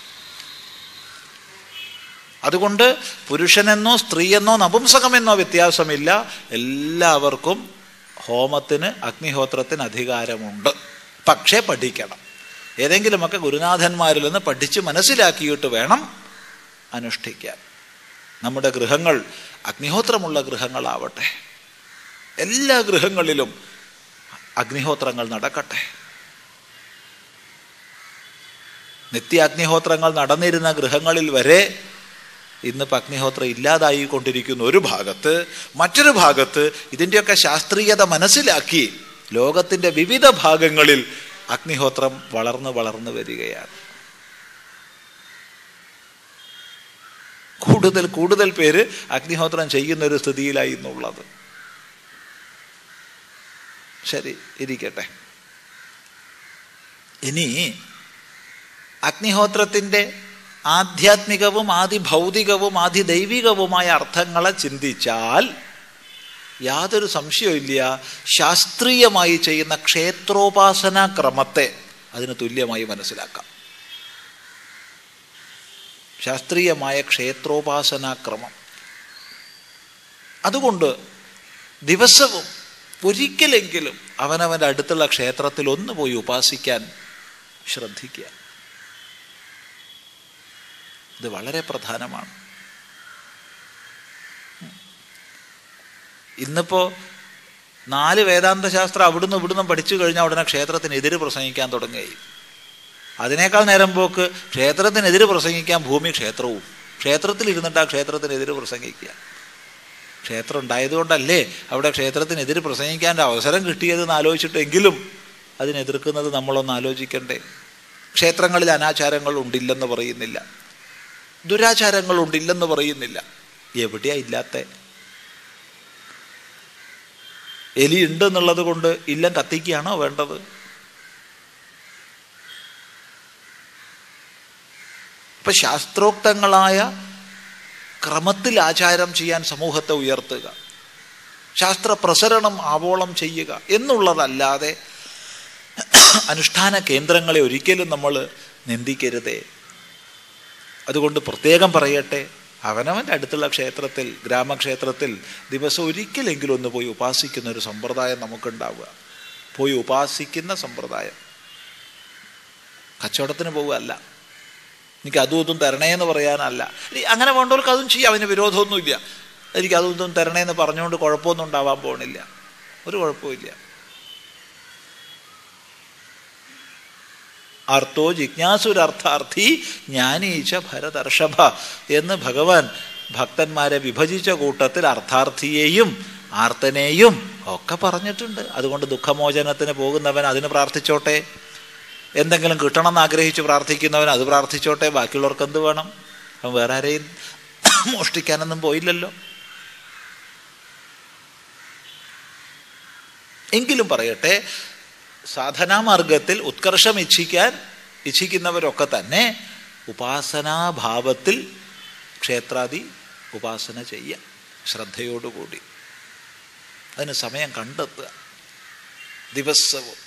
അതുകൊണ്ട് പുരുഷനെന്നോ സ്ത്രീയെന്നോ നപുംസകമെന്നോ വ്യത്യാസമില്ല എല്ലാവർക്കും ഹോമത്തിന് അഗ്നിഹോത്രത്തിന് അധികാരമുണ്ട് പക്ഷേ പഠിക്കണം ഏതെങ്കിലുമൊക്കെ ഗുരുനാഥന്മാരിൽ നിന്ന് പഠിച്ച് മനസ്സിലാക്കിയിട്ട് വേണം അനുഷ്ഠിക്കാൻ നമ്മുടെ ഗൃഹങ്ങൾ അഗ്നിഹോത്രമുള്ള ഗൃഹങ്ങളാവട്ടെ എല്ലാ ഗൃഹങ്ങളിലും അഗ്നിഹോത്രങ്ങൾ നടക്കട്ടെ നിത്യാഗ്നിഹോത്രങ്ങൾ നടന്നിരുന്ന ഗൃഹങ്ങളിൽ വരെ ഇന്നിപ്പോൾ അഗ്നിഹോത്രം ഇല്ലാതായിക്കൊണ്ടിരിക്കുന്ന ഒരു ഭാഗത്ത് മറ്റൊരു ഭാഗത്ത് ഇതിൻ്റെയൊക്കെ ശാസ്ത്രീയത മനസ്സിലാക്കി ലോകത്തിൻ്റെ വിവിധ ഭാഗങ്ങളിൽ അഗ്നിഹോത്രം വളർന്നു വളർന്നു വരികയാണ് കൂടുതൽ കൂടുതൽ പേര് അഗ്നിഹോത്രം ചെയ്യുന്ന ഒരു സ്ഥിതിയിലായി എന്നുള്ളത് ശരി ഇരിക്കട്ടെ ഇനി അഗ്നിഹോത്രത്തിൻ്റെ ആധ്യാത്മികവും ആദിഭൗതികവും ആദിദൈവികവുമായ അർത്ഥങ്ങളെ ചിന്തിച്ചാൽ യാതൊരു സംശയമില്ല ശാസ്ത്രീയമായി ചെയ്യുന്ന ക്ഷേത്രോപാസനാ ക്രമത്തെ അതിന് തുല്യമായി മനസ്സിലാക്കാം ശാസ്ത്രീയമായ ക്ഷേത്രോപാസനാ ക്രമം അതുകൊണ്ട് ദിവസവും ഒരിക്കലെങ്കിലും അവനവൻ്റെ അടുത്തുള്ള ക്ഷേത്രത്തിൽ ഒന്ന് പോയി ഉപാസിക്കാൻ ശ്രദ്ധിക്കുക ഇത് വളരെ പ്രധാനമാണ് ഇന്നിപ്പോ നാല് വേദാന്ത ശാസ്ത്രം അവിടുന്ന് ഇവിടുന്ന് പഠിച്ചു കഴിഞ്ഞാൽ ഉടനെ ക്ഷേത്രത്തിനെതിര് പ്രസംഗിക്കാൻ തുടങ്ങുകയും അതിനേക്കാൾ നേരം പോക്ക് ക്ഷേത്രത്തിനെതിര് പ്രസംഗിക്കാൻ ഭൂമി ക്ഷേത്രവും ക്ഷേത്രത്തിൽ ഇരുന്നിട്ട് ആ ക്ഷേത്രത്തിനെതിര് പ്രസംഗിക്കുക ക്ഷേത്രം ഉണ്ടായതുകൊണ്ടല്ലേ അവിടെ ക്ഷേത്രത്തിനെതിര് പ്രസംഗിക്കാൻ അവസരം കിട്ടിയതെന്ന് ആലോചിച്ചിട്ടെങ്കിലും അതിനെതിർക്കുന്നത് നമ്മളൊന്ന് ആലോചിക്കണ്ടേ ക്ഷേത്രങ്ങളിൽ അനാചാരങ്ങൾ ഉണ്ടില്ലെന്ന് പറയുന്നില്ല ദുരാചാരങ്ങൾ ഉണ്ടില്ലെന്ന് പറയുന്നില്ല എവിടെയാ ഇല്ലാത്ത എലി ഉണ്ട് എന്നുള്ളത് കൊണ്ട് ഇല്ലം കത്തിക്കുകയാണോ വേണ്ടത് ഇപ്പൊ ശാസ്ത്രോക്തങ്ങളായ ക്രമത്തിൽ ആചാരം ചെയ്യാൻ സമൂഹത്തെ ഉയർത്തുക ശാസ്ത്ര പ്രസരണം ആവോളം ചെയ്യുക എന്നുള്ളതല്ലാതെ അനുഷ്ഠാന കേന്ദ്രങ്ങളെ ഒരിക്കലും നമ്മൾ നിന്ദിക്കരുതേ അതുകൊണ്ട് പ്രത്യേകം പറയട്ടെ അവനവൻ്റെ അടുത്തുള്ള ക്ഷേത്രത്തിൽ ഗ്രാമക്ഷേത്രത്തിൽ ദിവസം ഒരിക്കലെങ്കിലും ഒന്ന് പോയി ഉപാസിക്കുന്ന ഒരു സമ്പ്രദായം നമുക്കുണ്ടാവുക പോയി ഉപാസിക്കുന്ന സമ്പ്രദായം കച്ചവടത്തിന് പോവുകയല്ല എനിക്ക് അതും ഇതും തരണേ എന്ന് പറയാനല്ല ഇനി അങ്ങനെ വേണ്ടവർക്ക് അതും ചെയ്യാം അതിന് വിരോധമൊന്നുമില്ല എനിക്ക് അതും ഇതും തരണേ എന്ന് പറഞ്ഞുകൊണ്ട് കുഴപ്പമൊന്നും ഉണ്ടാവാൻ പോകണില്ല ഒരു കുഴപ്പമില്ല അർത്ഥോ ജിജ്ഞാസുരർത്ഥാർത്ഥി ജ്ഞാനീച്ച ഭരതർഷഭ എന്ന് ഭഗവാൻ ഭക്തന്മാരെ വിഭജിച്ച കൂട്ടത്തിൽ അർത്ഥാർത്ഥിയെയും ആർത്തനെയും ഒക്കെ പറഞ്ഞിട്ടുണ്ട് അതുകൊണ്ട് ദുഃഖമോചനത്തിന് പോകുന്നവൻ അതിന് പ്രാർത്ഥിച്ചോട്ടെ എന്തെങ്കിലും കിട്ടണമെന്ന് ആഗ്രഹിച്ച് പ്രാർത്ഥിക്കുന്നവൻ അത് പ്രാർത്ഥിച്ചോട്ടെ ബാക്കിയുള്ളവർക്ക് എന്ത് വേണം അവൻ വേറെ ആരെയും മോഷ്ടിക്കാനൊന്നും പോയില്ലല്ലോ എങ്കിലും പറയട്ടെ സാധനാമാർഗത്തിൽ ഉത്കർഷം ഇച്ഛിക്കാൻ ഇച്ഛിക്കുന്നവരൊക്കെ തന്നെ ഉപാസനാഭാവത്തിൽ ക്ഷേത്രാദി ഉപാസന ചെയ്യുക ശ്രദ്ധയോടുകൂടി അതിന് സമയം കണ്ടെത്തുക ദിവസവും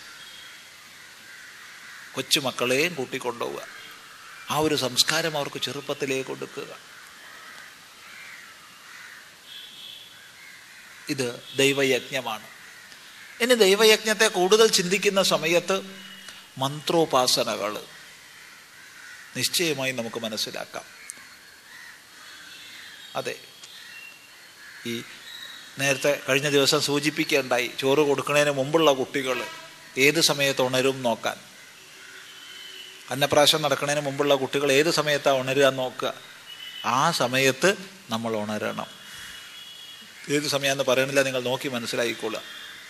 കൊച്ചുമക്കളെയും കൂട്ടിക്കൊണ്ടുപോവുക ആ ഒരു സംസ്കാരം അവർക്ക് ചെറുപ്പത്തിലേ കൊടുക്കുക ഇത് ദൈവയജ്ഞമാണ് ഇനി ദൈവയജ്ഞത്തെ കൂടുതൽ ചിന്തിക്കുന്ന സമയത്ത് മന്ത്രോപാസനകൾ നിശ്ചയമായി നമുക്ക് മനസ്സിലാക്കാം അതെ ഈ നേരത്തെ കഴിഞ്ഞ ദിവസം സൂചിപ്പിക്കുകയുണ്ടായി ചോറ് കൊടുക്കുന്നതിന് മുമ്പുള്ള കുട്ടികൾ ഏത് സമയത്ത് ഉണരും നോക്കാൻ അന്നപ്രാശം നടക്കുന്നതിന് മുമ്പുള്ള കുട്ടികൾ ഏത് സമയത്താണ് ഉണരുക എന്ന് നോക്കുക ആ സമയത്ത് നമ്മൾ ഉണരണം ഏത് സമയമെന്ന് പറയണില്ല നിങ്ങൾ നോക്കി മനസ്സിലായിക്കൊള്ളുക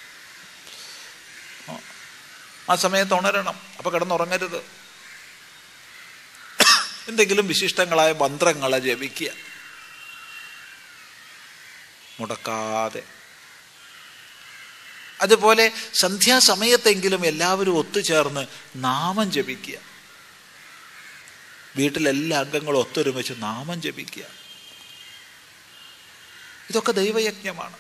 ആ സമയത്ത് ഉണരണം അപ്പോൾ കിടന്നുറങ്ങരുത് എന്തെങ്കിലും വിശിഷ്ടങ്ങളായ മന്ത്രങ്ങളെ ജപിക്കുക മുടക്കാതെ അതുപോലെ സന്ധ്യാസമയത്തെങ്കിലും എല്ലാവരും ഒത്തുചേർന്ന് നാമം ജപിക്കുക വീട്ടിലെല്ലാ അംഗങ്ങളും ഒത്തൊരുമിച്ച് നാമം ജപിക്കുക ഇതൊക്കെ ദൈവയജ്ഞമാണ്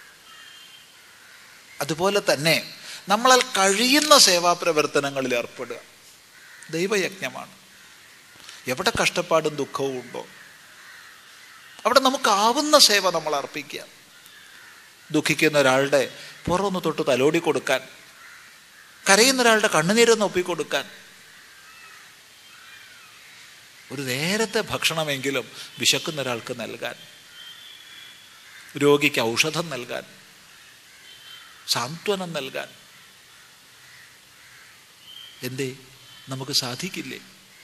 അതുപോലെ തന്നെ നമ്മളാൽ കഴിയുന്ന സേവാപ്രവർത്തനങ്ങളിൽ ഏർപ്പെടുക ദൈവയജ്ഞമാണ് എവിടെ കഷ്ടപ്പാടും ദുഃഖവും ഉണ്ടോ അവിടെ നമുക്കാവുന്ന സേവ നമ്മൾ അർപ്പിക്കുക ദുഃഖിക്കുന്ന ഒരാളുടെ പുറമൊന്ന് തൊട്ട് തലോടി കൊടുക്കാൻ കരയുന്ന ഒരാളുടെ കണ്ണുനീരൊന്ന് ഒപ്പിക്കൊടുക്കാൻ ഒരു നേരത്തെ ഭക്ഷണമെങ്കിലും വിശക്കുന്ന ഒരാൾക്ക് നൽകാൻ രോഗിക്ക് ഔഷധം നൽകാൻ സാന്ത്വനം നൽകാൻ എന്തേ നമുക്ക് സാധിക്കില്ലേ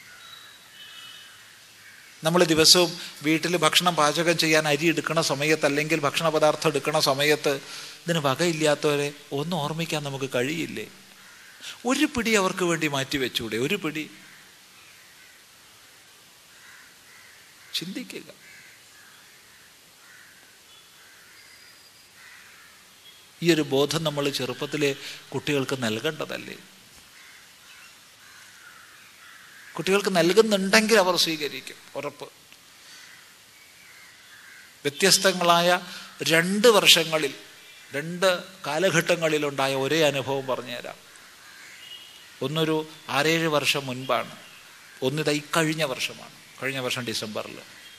നമ്മൾ ദിവസവും വീട്ടിൽ ഭക്ഷണം പാചകം ചെയ്യാൻ അരി എടുക്കണ സമയത്ത് അല്ലെങ്കിൽ ഭക്ഷണ പദാർത്ഥം എടുക്കണ സമയത്ത് ഇതിന് വകയില്ലാത്തവരെ ഒന്ന് ഓർമ്മിക്കാൻ നമുക്ക് കഴിയില്ലേ ഒരു പിടി അവർക്ക് വേണ്ടി മാറ്റി വെച്ചൂടെ ഒരു പിടി ചിന്തിക്കുക ഈ ഒരു ബോധം നമ്മൾ ചെറുപ്പത്തിലെ കുട്ടികൾക്ക് നൽകേണ്ടതല്ലേ കുട്ടികൾക്ക് നൽകുന്നുണ്ടെങ്കിൽ അവർ സ്വീകരിക്കും ഉറപ്പ് വ്യത്യസ്തങ്ങളായ രണ്ട് വർഷങ്ങളിൽ രണ്ട് കാലഘട്ടങ്ങളിലുണ്ടായ ഒരേ അനുഭവം പറഞ്ഞുതരാം ഒന്നൊരു ആറേഴ് വർഷം മുൻപാണ് ഒന്നിത ഈ കഴിഞ്ഞ വർഷമാണ് കഴിഞ്ഞ വർഷം ഡിസംബറിൽ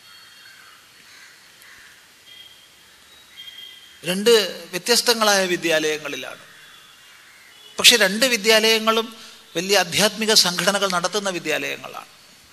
രണ്ട് വ്യത്യസ്തങ്ങളായ വിദ്യാലയങ്ങളിലാണ് പക്ഷെ രണ്ട് വിദ്യാലയങ്ങളും വലിയ ആധ്യാത്മിക സംഘടനകൾ നടത്തുന്ന വിദ്യാലയങ്ങളാണ്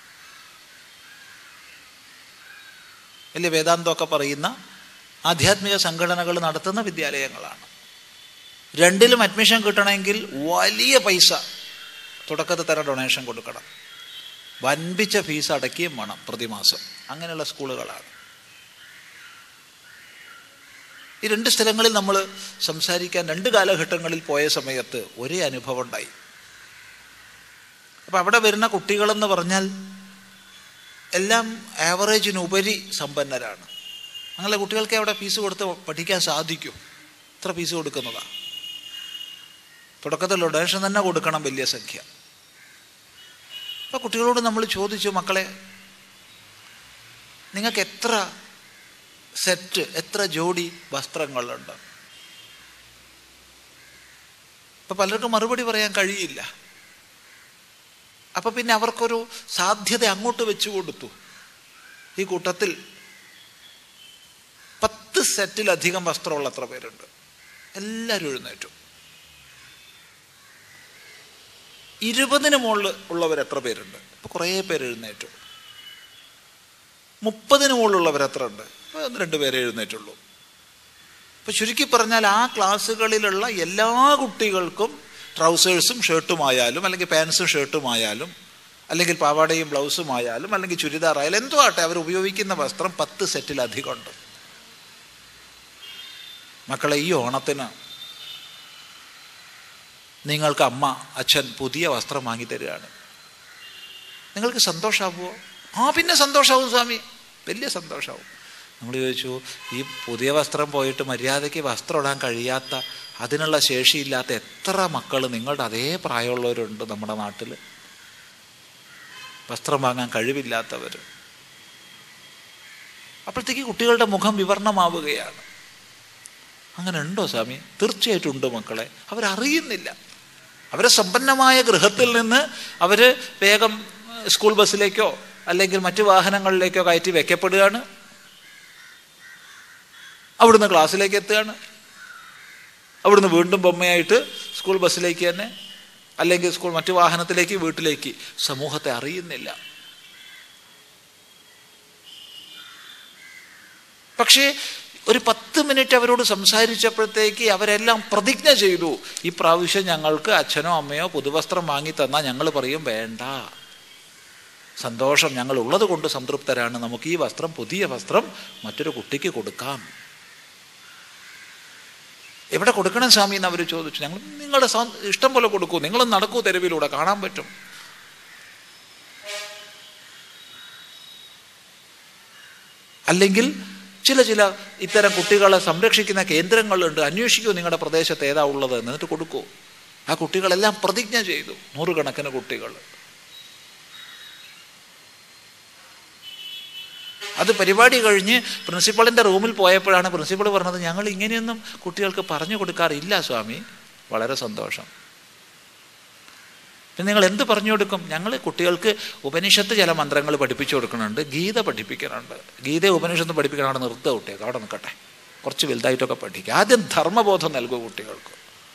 വലിയ വേദാന്തമൊക്കെ പറയുന്ന ആധ്യാത്മിക സംഘടനകൾ നടത്തുന്ന വിദ്യാലയങ്ങളാണ് രണ്ടിലും അഡ്മിഷൻ കിട്ടണമെങ്കിൽ വലിയ പൈസ തുടക്കത്തിൽ തന്നെ ഡൊണേഷൻ കൊടുക്കണം വൻപിച്ച ഫീസ് അടയ്ക്കുകയും വേണം പ്രതിമാസം അങ്ങനെയുള്ള സ്കൂളുകളാണ് ഈ രണ്ട് സ്ഥലങ്ങളിൽ നമ്മൾ സംസാരിക്കാൻ രണ്ട് കാലഘട്ടങ്ങളിൽ പോയ സമയത്ത് ഒരേ അനുഭവം ഉണ്ടായി അപ്പം അവിടെ വരുന്ന കുട്ടികളെന്ന് പറഞ്ഞാൽ എല്ലാം ആവറേജിനുപരി സമ്പന്നരാണ് അങ്ങനെ കുട്ടികൾക്ക് അവിടെ ഫീസ് കൊടുത്ത് പഠിക്കാൻ സാധിക്കും എത്ര ഫീസ് കൊടുക്കുന്നതാണ് തുടക്കത്തിൽ ഡൊണേഷൻ തന്നെ കൊടുക്കണം വലിയ സംഖ്യ അപ്പോൾ കുട്ടികളോട് നമ്മൾ ചോദിച്ചു മക്കളെ നിങ്ങൾക്ക് എത്ര സെറ്റ് എത്ര ജോഡി വസ്ത്രങ്ങളുണ്ട് ഇപ്പം പലർക്കും മറുപടി പറയാൻ കഴിയില്ല അപ്പം പിന്നെ അവർക്കൊരു സാധ്യത അങ്ങോട്ട് വെച്ചു കൊടുത്തു ഈ കൂട്ടത്തിൽ പത്ത് സെറ്റിലധികം വസ്ത്രമുള്ള എത്ര പേരുണ്ട് എല്ലാവരും എഴുന്നേറ്റു ഇരുപതിന് മുകളിൽ ഉള്ളവർ എത്ര പേരുണ്ട് ഇപ്പം കുറേ പേര് എഴുന്നേറ്റു മുപ്പതിന് മുകളിലുള്ളവർ എത്ര ഉണ്ട് ഇപ്പം ഒന്ന് രണ്ട് പേരെ എഴുന്നേറ്റുള്ളൂ ഇപ്പം ചുരുക്കി പറഞ്ഞാൽ ആ ക്ലാസ്സുകളിലുള്ള എല്ലാ കുട്ടികൾക്കും ട്രൗസേഴ്സും ഷർട്ടുമായാലും അല്ലെങ്കിൽ പാൻസും ഷർട്ടുമായാലും അല്ലെങ്കിൽ പാവാടയും ബ്ലൗസും ആയാലും അല്ലെങ്കിൽ ചുരിദാറായാലും എന്തോ ആട്ടെ അവർ ഉപയോഗിക്കുന്ന വസ്ത്രം പത്ത് സെറ്റിലധികം ഉണ്ട് മക്കളെ ഈ ഓണത്തിന് നിങ്ങൾക്ക് അമ്മ അച്ഛൻ പുതിയ വസ്ത്രം വാങ്ങി തരികയാണ് നിങ്ങൾക്ക് സന്തോഷമാവുമോ ആ പിന്നെ സന്തോഷമാവും സ്വാമി വലിയ സന്തോഷമാവും നമ്മൾ ചോദിച്ചു ഈ പുതിയ വസ്ത്രം പോയിട്ട് മര്യാദയ്ക്ക് വസ്ത്രം ഇടാൻ കഴിയാത്ത അതിനുള്ള ശേഷിയില്ലാത്ത എത്ര മക്കൾ നിങ്ങളുടെ അതേ പ്രായമുള്ളവരുണ്ട് നമ്മുടെ നാട്ടിൽ വസ്ത്രം വാങ്ങാൻ കഴിവില്ലാത്തവർ അപ്പോഴത്തേക്ക് കുട്ടികളുടെ മുഖം വിവരണമാവുകയാണ് അങ്ങനെ ഉണ്ടോ സ്വാമി തീർച്ചയായിട്ടും ഉണ്ട് മക്കളെ അവരറിയുന്നില്ല അവരെ സമ്പന്നമായ ഗൃഹത്തിൽ നിന്ന് അവർ വേഗം സ്കൂൾ ബസ്സിലേക്കോ അല്ലെങ്കിൽ മറ്റു വാഹനങ്ങളിലേക്കോ കയറ്റി വെക്കപ്പെടുകയാണ് അവിടുന്ന് ക്ലാസ്സിലേക്ക് എത്തുകയാണ് അവിടുന്ന് വീണ്ടും ബൊമ്മയായിട്ട് സ്കൂൾ ബസ്സിലേക്ക് തന്നെ അല്ലെങ്കിൽ സ്കൂൾ മറ്റു വാഹനത്തിലേക്ക് വീട്ടിലേക്ക് സമൂഹത്തെ അറിയുന്നില്ല പക്ഷേ ഒരു പത്ത് മിനിറ്റ് അവരോട് സംസാരിച്ചപ്പോഴത്തേക്ക് അവരെല്ലാം പ്രതിജ്ഞ ചെയ്തു ഈ പ്രാവശ്യം ഞങ്ങൾക്ക് അച്ഛനോ അമ്മയോ പുതുവസ്ത്രം വാങ്ങി തന്നാൽ ഞങ്ങൾ പറയും വേണ്ട സന്തോഷം ഞങ്ങൾ ഉള്ളത് കൊണ്ട് സംതൃപ്തരാണ് നമുക്ക് ഈ വസ്ത്രം പുതിയ വസ്ത്രം മറ്റൊരു കുട്ടിക്ക് കൊടുക്കാം എവിടെ കൊടുക്കണം സ്വാമി എന്ന് അവർ ചോദിച്ചു ഞങ്ങൾ നിങ്ങളുടെ ഇഷ്ടം പോലെ കൊടുക്കൂ നിങ്ങൾ നടക്കൂ തെരുവിലൂടെ കാണാൻ പറ്റും അല്ലെങ്കിൽ ചില ചില ഇത്തരം കുട്ടികളെ സംരക്ഷിക്കുന്ന കേന്ദ്രങ്ങളുണ്ട് അന്വേഷിക്കൂ നിങ്ങളുടെ പ്രദേശത്ത് ഏതാ ഉള്ളത് എന്നിട്ട് കൊടുക്കൂ ആ കുട്ടികളെല്ലാം പ്രതിജ്ഞ ചെയ്തു നൂറുകണക്കിന് കുട്ടികൾ അത് പരിപാടി കഴിഞ്ഞ് പ്രിൻസിപ്പളിൻ്റെ റൂമിൽ പോയപ്പോഴാണ് പ്രിൻസിപ്പൾ പറഞ്ഞത് ഞങ്ങൾ ഇങ്ങനെയൊന്നും കുട്ടികൾക്ക് പറഞ്ഞു കൊടുക്കാറില്ല സ്വാമി വളരെ സന്തോഷം പിന്നെ നിങ്ങൾ എന്ത് പറഞ്ഞു കൊടുക്കും ഞങ്ങൾ കുട്ടികൾക്ക് ഉപനിഷത്ത് ചില മന്ത്രങ്ങൾ പഠിപ്പിച്ചു കൊടുക്കുന്നുണ്ട് ഗീത പഠിപ്പിക്കുന്നുണ്ട് ഗീത ഉപനിഷത്ത് പഠിപ്പിക്കണം അവിടെ നിർത്തുക കുട്ടികൾക്ക് അവിടെ നിൽക്കട്ടെ കുറച്ച് വലുതായിട്ടൊക്കെ പഠിക്കുക ആദ്യം ധർമ്മബോധം നൽകുക കുട്ടികൾക്ക്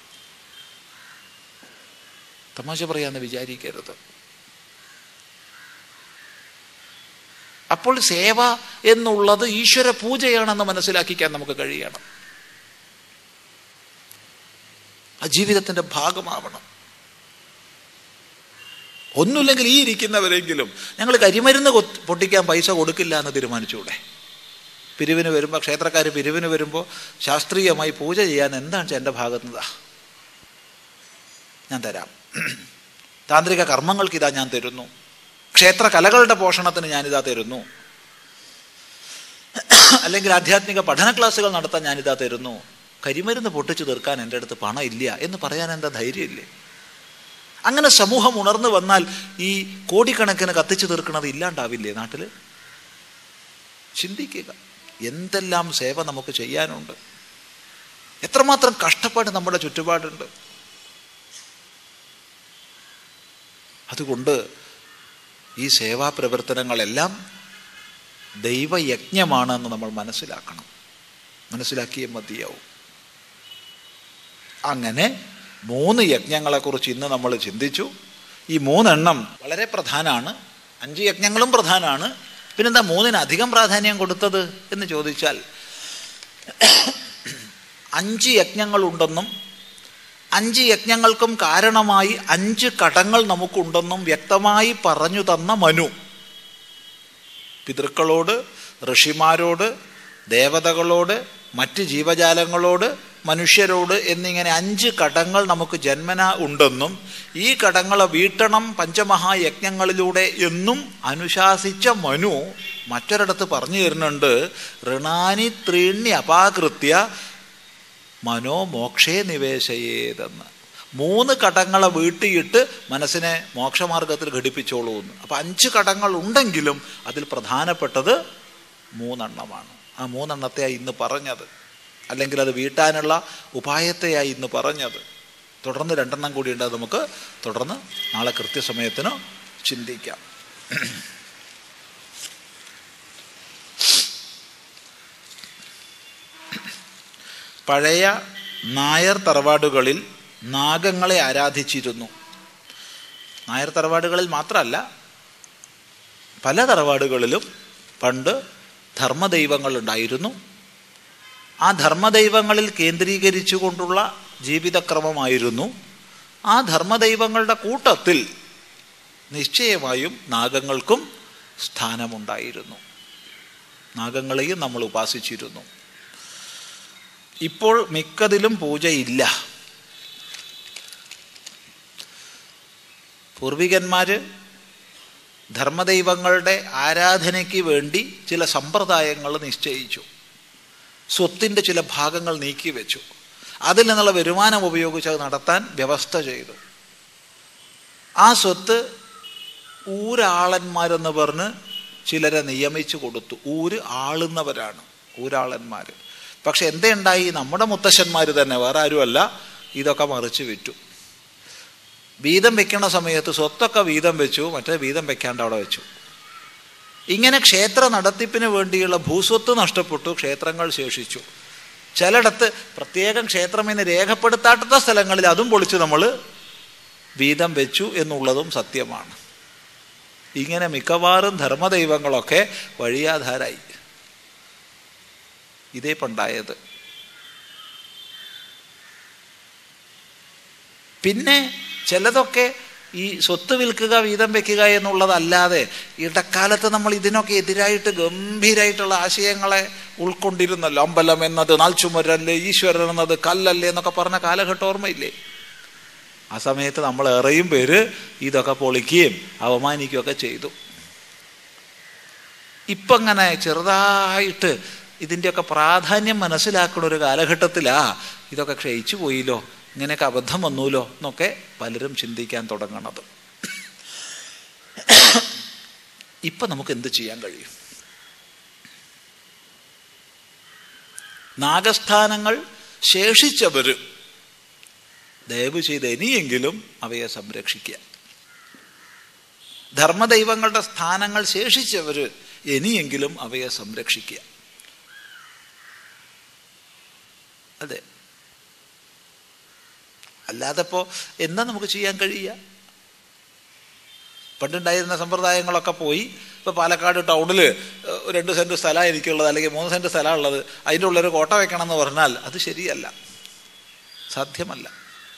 തമാശ പറയാന്ന് വിചാരിക്കരുത് അപ്പോൾ സേവ എന്നുള്ളത് ഈശ്വര പൂജയാണെന്ന് മനസ്സിലാക്കിക്കാൻ നമുക്ക് കഴിയണം ആ ജീവിതത്തിന്റെ ഭാഗമാവണം ഒന്നുമില്ലെങ്കിൽ ഈ ഇരിക്കുന്നവരെങ്കിലും ഞങ്ങൾ കരിമരുന്ന് പൊട്ടിക്കാൻ പൈസ കൊടുക്കില്ല എന്ന് തീരുമാനിച്ചൂടെ പിരിവിന് വരുമ്പോൾ ക്ഷേത്രക്കാർ പിരിവിന് വരുമ്പോൾ ശാസ്ത്രീയമായി പൂജ ചെയ്യാൻ എന്താണ് എൻ്റെ ഭാഗത്തുനിന്നാ ഞാൻ തരാം താന്ത്രിക കർമ്മങ്ങൾക്ക് ഇതാ ഞാൻ തരുന്നു ക്ഷേത്ര കലകളുടെ പോഷണത്തിന് ഞാനിതാ തരുന്നു അല്ലെങ്കിൽ ആധ്യാത്മിക പഠന ക്ലാസ്സുകൾ നടത്താൻ ഞാനിതാ തരുന്നു കരിമരുന്ന് പൊട്ടിച്ചു തീർക്കാൻ എൻ്റെ അടുത്ത് പണം ഇല്ല എന്ന് പറയാൻ എന്താ ധൈര്യമില്ലേ അങ്ങനെ സമൂഹം ഉണർന്നു വന്നാൽ ഈ കോടിക്കണക്കിന് കത്തിച്ചു തീർക്കുന്നത് ഇല്ലാണ്ടാവില്ലേ നാട്ടിൽ ചിന്തിക്കുക എന്തെല്ലാം സേവ നമുക്ക് ചെയ്യാനുണ്ട് എത്രമാത്രം കഷ്ടപ്പാട് നമ്മുടെ ചുറ്റുപാടുണ്ട് അതുകൊണ്ട് ഈ സേവാ പ്രവർത്തനങ്ങളെല്ലാം ദൈവയജ്ഞമാണെന്ന് നമ്മൾ മനസ്സിലാക്കണം മനസ്സിലാക്കിയേ മതിയാവും അങ്ങനെ മൂന്ന് യജ്ഞങ്ങളെക്കുറിച്ച് ഇന്ന് നമ്മൾ ചിന്തിച്ചു ഈ മൂന്നെണ്ണം വളരെ പ്രധാനമാണ് അഞ്ച് യജ്ഞങ്ങളും പ്രധാനമാണ് പിന്നെന്താ മൂന്നിന് അധികം പ്രാധാന്യം കൊടുത്തത് എന്ന് ചോദിച്ചാൽ അഞ്ച് യജ്ഞങ്ങളുണ്ടെന്നും അഞ്ച് യജ്ഞങ്ങൾക്കും കാരണമായി അഞ്ച് കടങ്ങൾ നമുക്കുണ്ടെന്നും വ്യക്തമായി പറഞ്ഞു തന്ന മനു പിതൃക്കളോട് ഋഷിമാരോട് ദേവതകളോട് മറ്റ് ജീവജാലങ്ങളോട് മനുഷ്യരോട് എന്നിങ്ങനെ അഞ്ച് കടങ്ങൾ നമുക്ക് ജന്മന ഉണ്ടെന്നും ഈ കടങ്ങളെ വീട്ടണം പഞ്ചമഹായജ്ഞങ്ങളിലൂടെ എന്നും അനുശാസിച്ച മനു മറ്റൊരിടത്ത് പറഞ്ഞു തരുന്നുണ്ട് ഋണാനി ത്രീണി അപാകൃത്യ മനോമോക്ഷേ നിവേശയേതെന്ന് മൂന്ന് കടങ്ങളെ വീട്ടിയിട്ട് മനസ്സിനെ മോക്ഷമാർഗത്തിൽ ഘടിപ്പിച്ചോളൂ എന്ന് അപ്പം അഞ്ച് കടങ്ങൾ ഉണ്ടെങ്കിലും അതിൽ പ്രധാനപ്പെട്ടത് മൂന്നെണ്ണമാണ് ആ മൂന്നെണ്ണത്തെയായി ഇന്ന് പറഞ്ഞത് അല്ലെങ്കിൽ അത് വീട്ടാനുള്ള ഉപായത്തെയായി ഇന്ന് പറഞ്ഞത് തുടർന്ന് രണ്ടെണ്ണം കൂടിയുണ്ട് അത് നമുക്ക് തുടർന്ന് നാളെ കൃത്യസമയത്തിന് ചിന്തിക്കാം പഴയ നായർ തറവാടുകളിൽ നാഗങ്ങളെ ആരാധിച്ചിരുന്നു നായർ തറവാടുകളിൽ മാത്രമല്ല പല തറവാടുകളിലും പണ്ട് ധർമ്മദൈവങ്ങൾ ഉണ്ടായിരുന്നു ആ ധർമ്മദൈവങ്ങളിൽ കേന്ദ്രീകരിച്ചുകൊണ്ടുള്ള ജീവിതക്രമമായിരുന്നു ആ ധർമ്മദൈവങ്ങളുടെ കൂട്ടത്തിൽ നിശ്ചയമായും നാഗങ്ങൾക്കും സ്ഥാനമുണ്ടായിരുന്നു നാഗങ്ങളെയും നമ്മൾ ഉപാസിച്ചിരുന്നു ഇപ്പോൾ മിക്കതിലും പൂജയില്ല പൂർവികന്മാര് ധർമ്മദൈവങ്ങളുടെ ആരാധനയ്ക്ക് വേണ്ടി ചില സമ്പ്രദായങ്ങൾ നിശ്ചയിച്ചു സ്വത്തിൻ്റെ ചില ഭാഗങ്ങൾ നീക്കി വെച്ചു അതിൽ നിന്നുള്ള വരുമാനം ഉപയോഗിച്ച് അത് നടത്താൻ വ്യവസ്ഥ ചെയ്തു ആ സ്വത്ത് ഊരാളന്മാരെന്ന് പറഞ്ഞ് ചിലരെ നിയമിച്ചു കൊടുത്തു ഊര് ആളുന്നവരാണ് ഊരാളന്മാർ പക്ഷെ എന്തുണ്ടായി നമ്മുടെ മുത്തശ്ശന്മാർ തന്നെ വേറെ ആരുമല്ല ഇതൊക്കെ മറിച്ച് വിറ്റു വീതം വെക്കണ സമയത്ത് സ്വത്തൊക്കെ വീതം വെച്ചു മറ്റേ വീതം വെക്കാണ്ട് അവിടെ വെച്ചു ഇങ്ങനെ ക്ഷേത്ര നടത്തിപ്പിന് വേണ്ടിയുള്ള ഭൂസ്വത്ത് നഷ്ടപ്പെട്ടു ക്ഷേത്രങ്ങൾ ശേഷിച്ചു ചിലയിടത്ത് പ്രത്യേകം ക്ഷേത്രം എന്ന് രേഖപ്പെടുത്താത്ത സ്ഥലങ്ങളിൽ അതും പൊളിച്ച് നമ്മൾ വീതം വെച്ചു എന്നുള്ളതും സത്യമാണ് ഇങ്ങനെ മിക്കവാറും ധർമ്മദൈവങ്ങളൊക്കെ വഴിയാധാരായി ഇതേ പണ്ടായത് പിന്നെ ചിലതൊക്കെ ഈ സ്വത്ത് വിൽക്കുക വീതം വെക്കുക എന്നുള്ളതല്ലാതെ ഇടക്കാലത്ത് നമ്മൾ ഇതിനൊക്കെ എതിരായിട്ട് ഗംഭീരായിട്ടുള്ള ആശയങ്ങളെ ഉൾക്കൊണ്ടിരുന്നല്ലോ അമ്പലം എന്നത് നാൽച്ചുമരല്ലേ ഈശ്വരൻ എന്നത് കല്ലല്ലേ എന്നൊക്കെ പറഞ്ഞ കാലഘട്ടം ഓർമ്മയില്ലേ ആ സമയത്ത് നമ്മൾ ഏറെയും പേര് ഇതൊക്കെ പൊളിക്കുകയും അവമാനിക്കുകയൊക്കെ ചെയ്തു ഇപ്പം അങ്ങനെ ചെറുതായിട്ട് ഇതിൻ്റെയൊക്കെ പ്രാധാന്യം മനസ്സിലാക്കുന്ന ഒരു കാലഘട്ടത്തിലാ ഇതൊക്കെ ക്ഷയിച്ചു പോയില്ലോ ഇങ്ങനെയൊക്കെ അബദ്ധം വന്നൂലോ എന്നൊക്കെ പലരും ചിന്തിക്കാൻ തുടങ്ങണത് ഇപ്പം നമുക്ക് എന്ത് ചെയ്യാൻ കഴിയും നാഗസ്ഥാനങ്ങൾ ശേഷിച്ചവർ ദയവ് ചെയ്ത് ഇനിയെങ്കിലും അവയെ സംരക്ഷിക്കുക ധർമ്മദൈവങ്ങളുടെ സ്ഥാനങ്ങൾ ശേഷിച്ചവർ ഇനിയെങ്കിലും അവയെ സംരക്ഷിക്കുക അതെ അല്ലാതെ ഇപ്പോൾ എന്താ നമുക്ക് ചെയ്യാൻ കഴിയുക പണ്ടുണ്ടായിരുന്ന സമ്പ്രദായങ്ങളൊക്കെ പോയി ഇപ്പോൾ പാലക്കാട് ടൗണിൽ രണ്ട് സെൻറ്റ് സ്ഥലമാണ് എനിക്കുള്ളത് അല്ലെങ്കിൽ മൂന്ന് സെൻറ്റ് സ്ഥലമുള്ളത് അതിൻ്റെ ഉള്ളൊരു കോട്ട വെക്കണം എന്ന് പറഞ്ഞാൽ അത് ശരിയല്ല സാധ്യമല്ല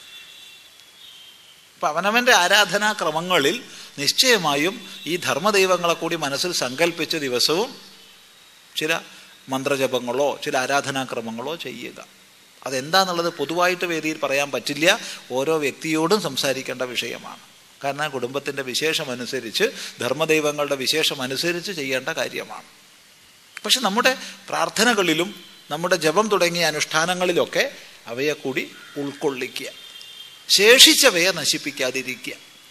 അപ്പം അവനവൻ്റെ ആരാധനാക്രമങ്ങളിൽ നിശ്ചയമായും ഈ ധർമ്മദൈവങ്ങളെ കൂടി മനസ്സിൽ സങ്കല്പിച്ച ദിവസവും ചില മന്ത്രജപങ്ങളോ ചില ആരാധനാക്രമങ്ങളോ ചെയ്യുക അതെന്താന്നുള്ളത് പൊതുവായിട്ട് വേദിയിൽ പറയാൻ പറ്റില്ല ഓരോ വ്യക്തിയോടും സംസാരിക്കേണ്ട വിഷയമാണ് കാരണം കുടുംബത്തിൻ്റെ വിശേഷമനുസരിച്ച് ധർമ്മദൈവങ്ങളുടെ വിശേഷമനുസരിച്ച് ചെയ്യേണ്ട കാര്യമാണ് പക്ഷെ നമ്മുടെ പ്രാർത്ഥനകളിലും നമ്മുടെ ജപം തുടങ്ങിയ അനുഷ്ഠാനങ്ങളിലൊക്കെ അവയെ കൂടി ഉൾക്കൊള്ളിക്കുക ശേഷിച്ചവയെ നശിപ്പിക്കാതിരിക്കുക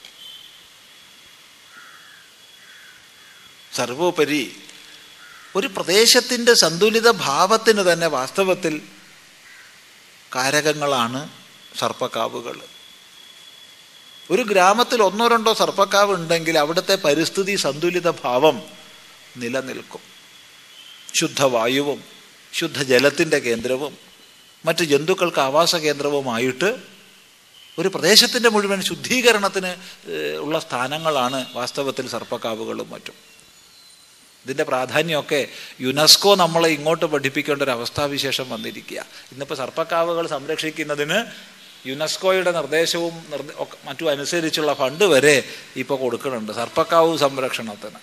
സർവോപരി ഒരു പ്രദേശത്തിൻ്റെ സന്തുലിത ഭാവത്തിന് തന്നെ വാസ്തവത്തിൽ കാരകങ്ങളാണ് സർപ്പക്കാവുകൾ ഒരു ഗ്രാമത്തിൽ ഒന്നോ രണ്ടോ സർപ്പക്കാവ് ഉണ്ടെങ്കിൽ അവിടുത്തെ പരിസ്ഥിതി സന്തുലിത ഭാവം നിലനിൽക്കും ശുദ്ധവായുവും ശുദ്ധജലത്തിൻ്റെ കേന്ദ്രവും മറ്റ് ജന്തുക്കൾക്ക് ആവാസ കേന്ദ്രവുമായിട്ട് ഒരു പ്രദേശത്തിൻ്റെ മുഴുവൻ ശുദ്ധീകരണത്തിന് ഉള്ള സ്ഥാനങ്ങളാണ് വാസ്തവത്തിൽ സർപ്പക്കാവുകളും മറ്റും ഇതിൻ്റെ പ്രാധാന്യമൊക്കെ യുനെസ്കോ നമ്മളെ ഇങ്ങോട്ട് പഠിപ്പിക്കേണ്ട ഒരു അവസ്ഥാവിശേഷം വന്നിരിക്കുക ഇന്നിപ്പോൾ സർപ്പക്കാവുകൾ സംരക്ഷിക്കുന്നതിന് യുനെസ്കോയുടെ നിർദ്ദേശവും മറ്റും അനുസരിച്ചുള്ള ഫണ്ട് വരെ ഇപ്പോൾ കൊടുക്കുന്നുണ്ട് സർപ്പക്കാവ് സംരക്ഷണത്തിന്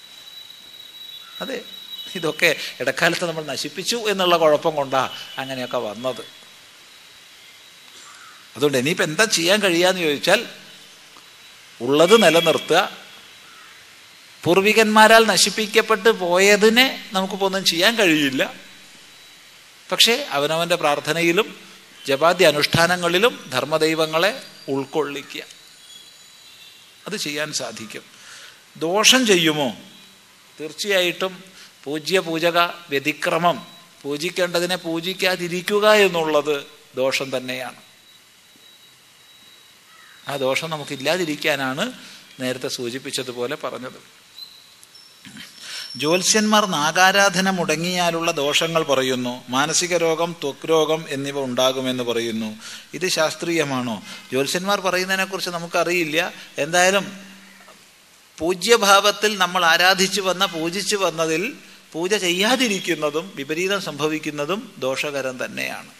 അതെ ഇതൊക്കെ ഇടക്കാലത്ത് നമ്മൾ നശിപ്പിച്ചു എന്നുള്ള കുഴപ്പം കൊണ്ടാണ് അങ്ങനെയൊക്കെ വന്നത് അതുകൊണ്ട് ഇനിയിപ്പോൾ എന്താ ചെയ്യാൻ കഴിയാന്ന് ചോദിച്ചാൽ ഉള്ളത് നിലനിർത്തുക പൂർവികന്മാരാൽ നശിപ്പിക്കപ്പെട്ട് പോയതിനെ നമുക്കിപ്പോൾ ഒന്നും ചെയ്യാൻ കഴിയില്ല പക്ഷേ അവനവൻ്റെ പ്രാർത്ഥനയിലും ജപാദ്യ അനുഷ്ഠാനങ്ങളിലും ധർമ്മദൈവങ്ങളെ ഉൾക്കൊള്ളിക്കുക അത് ചെയ്യാൻ സാധിക്കും ദോഷം ചെയ്യുമോ തീർച്ചയായിട്ടും പൂജ്യ പൂജക വ്യതിക്രമം പൂജിക്കേണ്ടതിനെ പൂജിക്കാതിരിക്കുക എന്നുള്ളത് ദോഷം തന്നെയാണ് ആ ദോഷം നമുക്കില്ലാതിരിക്കാനാണ് നേരത്തെ സൂചിപ്പിച്ചതുപോലെ പറഞ്ഞത് ജ്യോത്സ്യന്മാർ നാഗാരാധന മുടങ്ങിയാലുള്ള ദോഷങ്ങൾ പറയുന്നു മാനസിക രോഗം ത്വക് രോഗം എന്നിവ ഉണ്ടാകുമെന്ന് പറയുന്നു ഇത് ശാസ്ത്രീയമാണോ ജ്യോത്സ്യന്മാർ പറയുന്നതിനെക്കുറിച്ച് നമുക്കറിയില്ല എന്തായാലും പൂജ്യഭാവത്തിൽ നമ്മൾ ആരാധിച്ചു വന്ന പൂജിച്ചു വന്നതിൽ പൂജ ചെയ്യാതിരിക്കുന്നതും വിപരീതം സംഭവിക്കുന്നതും ദോഷകരം തന്നെയാണ്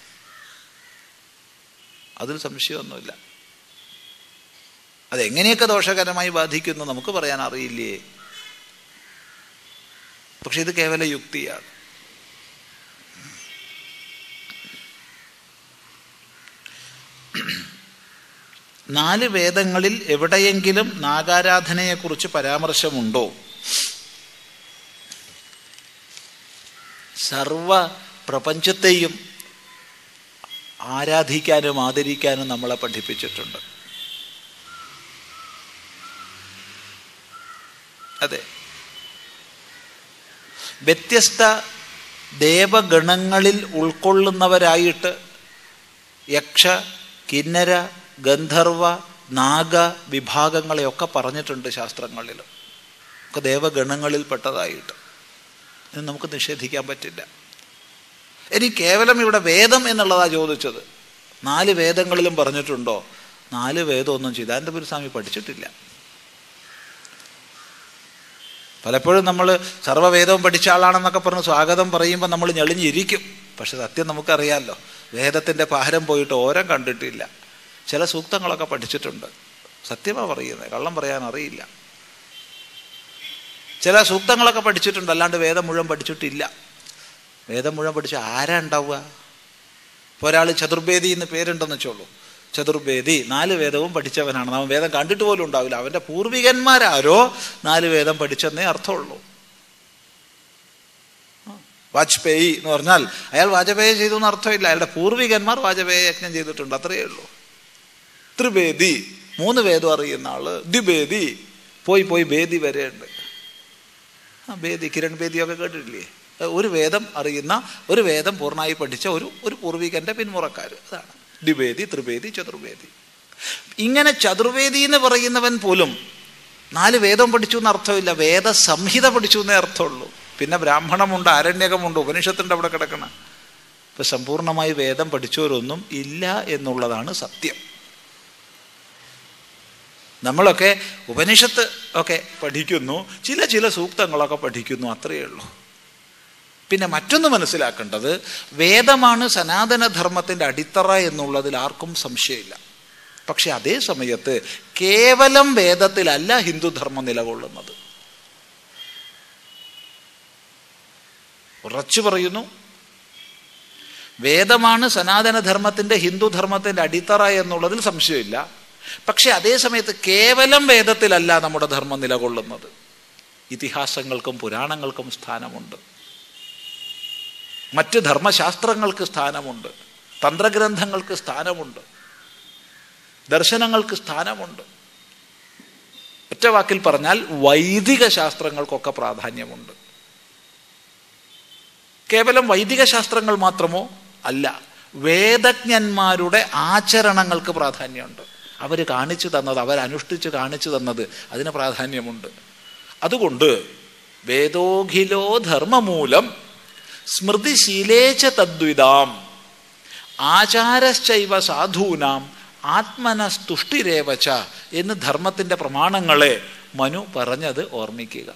അതിൽ സംശയമൊന്നുമില്ല അതെങ്ങനെയൊക്കെ ദോഷകരമായി ബാധിക്കുന്നു നമുക്ക് പറയാൻ അറിയില്ലേ പക്ഷെ ഇത് കേവല യുക്തിയാണ് നാല് വേദങ്ങളിൽ എവിടെയെങ്കിലും നാഗാരാധനയെക്കുറിച്ച് പരാമർശമുണ്ടോ സർവ പ്രപഞ്ചത്തെയും ആരാധിക്കാനും ആദരിക്കാനും നമ്മളെ പഠിപ്പിച്ചിട്ടുണ്ട് അതെ വ്യത്യസ്ത ദേവഗണങ്ങളിൽ ഉൾക്കൊള്ളുന്നവരായിട്ട് യക്ഷ കിന്നര ഗന്ധർവ നാഗ വിഭാഗങ്ങളെയൊക്കെ പറഞ്ഞിട്ടുണ്ട് ശാസ്ത്രങ്ങളിൽ ഒക്കെ ദേവഗണങ്ങളിൽപ്പെട്ടതായിട്ട് ഇത് നമുക്ക് നിഷേധിക്കാൻ പറ്റില്ല ഇനി കേവലം ഇവിടെ വേദം എന്നുള്ളതാണ് ചോദിച്ചത് നാല് വേദങ്ങളിലും പറഞ്ഞിട്ടുണ്ടോ നാല് വേദമൊന്നും ചിദാനന്ദപുര സ്വാമി പഠിച്ചിട്ടില്ല പലപ്പോഴും നമ്മൾ സർവ്വവേദവും പഠിച്ച ആളാണെന്നൊക്കെ പറഞ്ഞ് സ്വാഗതം പറയുമ്പോൾ നമ്മൾ ഞെളിഞ്ഞിരിക്കും പക്ഷെ സത്യം നമുക്കറിയാമല്ലോ വേദത്തിൻ്റെ പാരം പോയിട്ട് ഓരം കണ്ടിട്ടില്ല ചില സൂക്തങ്ങളൊക്കെ പഠിച്ചിട്ടുണ്ട് സത്യമാണ് പറയുന്നത് കള്ളം പറയാൻ അറിയില്ല ചില സൂക്തങ്ങളൊക്കെ പഠിച്ചിട്ടുണ്ട് അല്ലാണ്ട് വേദം മുഴുവൻ പഠിച്ചിട്ടില്ല വേദം മുഴുവൻ പഠിച്ച ആരാ ഉണ്ടാവുക ഇപ്പോൾ ഒരാൾ ചതുർവേദി എന്ന് പേരുണ്ടെന്ന് വെച്ചോളൂ ചതുർവേദി നാല് വേദവും പഠിച്ചവനാണ് അവൻ വേദം കണ്ടിട്ട് പോലും ഉണ്ടാവില്ല അവൻ്റെ പൂർവികന്മാരാരോ നാല് വേദം പഠിച്ചെന്നേ അർത്ഥമുള്ളൂ വാജ്പേയി എന്ന് പറഞ്ഞാൽ അയാൾ വാജപേയ ചെയ്തു എന്ന് അർത്ഥമില്ല അയാളുടെ പൂർവികന്മാർ വാജപേയ യജ്ഞം ചെയ്തിട്ടുണ്ട് അത്രയേ ഉള്ളൂ ത്രിവേദി മൂന്ന് വേദം അറിയുന്ന ആള് ദ്വിവേദി പോയി പോയി വേദി വരെയുണ്ട് ആ വേദി കിരൺ വേദിയൊക്കെ കേട്ടിട്ടില്ലേ ഒരു വേദം അറിയുന്ന ഒരു വേദം പൂർണ്ണമായി പഠിച്ച ഒരു ഒരു പൂർവികന്റെ പിന്മുറക്കാർ അതാണ് ദ്വിവേദി ത്രിവേദി ചതുർവേദി ഇങ്ങനെ ചതുർവേദി എന്ന് പറയുന്നവൻ പോലും നാല് വേദം പഠിച്ചു എന്ന് അർത്ഥമില്ല വേദ സംഹിത പഠിച്ചു എന്നേ അർത്ഥമുള്ളൂ പിന്നെ ബ്രാഹ്മണമുണ്ട് ആരണ്യകമുണ്ട് ഉപനിഷത്തിൻ്റെ അവിടെ കിടക്കണം ഇപ്പൊ സമ്പൂർണമായി വേദം പഠിച്ചവരൊന്നും ഇല്ല എന്നുള്ളതാണ് സത്യം നമ്മളൊക്കെ ഉപനിഷത്ത് ഒക്കെ പഠിക്കുന്നു ചില ചില സൂക്തങ്ങളൊക്കെ പഠിക്കുന്നു അത്രയേ ഉള്ളൂ പിന്നെ മറ്റൊന്ന് മനസ്സിലാക്കേണ്ടത് വേദമാണ് സനാതനധർമ്മത്തിൻ്റെ അടിത്തറ എന്നുള്ളതിൽ ആർക്കും സംശയമില്ല പക്ഷെ അതേ സമയത്ത് കേവലം വേദത്തിലല്ല ഹിന്ദുധർമ്മം നിലകൊള്ളുന്നത് ഉറച്ചു പറയുന്നു വേദമാണ് സനാതനധർമ്മത്തിൻ്റെ ഹിന്ദുധർമ്മത്തിൻ്റെ അടിത്തറ എന്നുള്ളതിൽ സംശയമില്ല പക്ഷെ അതേ സമയത്ത് കേവലം വേദത്തിലല്ല നമ്മുടെ ധർമ്മം നിലകൊള്ളുന്നത് ഇതിഹാസങ്ങൾക്കും പുരാണങ്ങൾക്കും സ്ഥാനമുണ്ട് മറ്റ് ധർമ്മശാസ്ത്രങ്ങൾക്ക് സ്ഥാനമുണ്ട് തന്ത്രഗ്രന്ഥങ്ങൾക്ക് സ്ഥാനമുണ്ട് ദർശനങ്ങൾക്ക് സ്ഥാനമുണ്ട് ഒറ്റ വാക്കിൽ പറഞ്ഞാൽ വൈദിക ശാസ്ത്രങ്ങൾക്കൊക്കെ പ്രാധാന്യമുണ്ട് കേവലം വൈദിക ശാസ്ത്രങ്ങൾ മാത്രമോ അല്ല വേദജ്ഞന്മാരുടെ ആചരണങ്ങൾക്ക് പ്രാധാന്യമുണ്ട് അവർ കാണിച്ചു തന്നത് അവരനുഷ്ഠിച്ച് കാണിച്ചു തന്നത് അതിന് പ്രാധാന്യമുണ്ട് അതുകൊണ്ട് വേദോഖിലോ ധർമ്മമൂലം സ്മൃതിശീലേച്ച തദ്വിതാം ആചാരശ്ചൈവ സാധൂനാം ആത്മനസ്തുഷ്ടിരേവച്ച എന്ന് ധർമ്മത്തിൻ്റെ പ്രമാണങ്ങളെ മനു പറഞ്ഞത് ഓർമ്മിക്കുക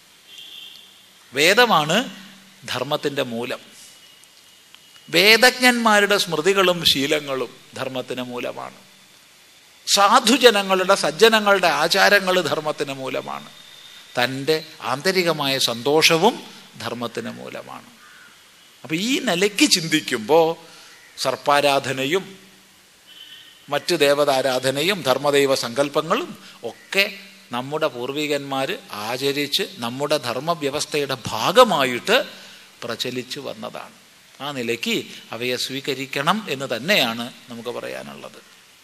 വേദമാണ് ധർമ്മത്തിൻ്റെ മൂലം വേദജ്ഞന്മാരുടെ സ്മൃതികളും ശീലങ്ങളും ധർമ്മത്തിന് മൂലമാണ് സാധുജനങ്ങളുടെ സജ്ജനങ്ങളുടെ ആചാരങ്ങൾ ധർമ്മത്തിന് മൂലമാണ് തൻ്റെ ആന്തരികമായ സന്തോഷവും ധർമ്മത്തിന് മൂലമാണ് അപ്പം ഈ നിലയ്ക്ക് ചിന്തിക്കുമ്പോൾ സർപ്പാരാധനയും മറ്റ് ദേവതാരാധനയും ധർമ്മദൈവ സങ്കല്പങ്ങളും ഒക്കെ നമ്മുടെ പൂർവികന്മാർ ആചരിച്ച് നമ്മുടെ ധർമ്മവ്യവസ്ഥയുടെ ഭാഗമായിട്ട് പ്രചലിച്ചു വന്നതാണ് ആ നിലയ്ക്ക് അവയെ സ്വീകരിക്കണം എന്ന് തന്നെയാണ് നമുക്ക് പറയാനുള്ളത്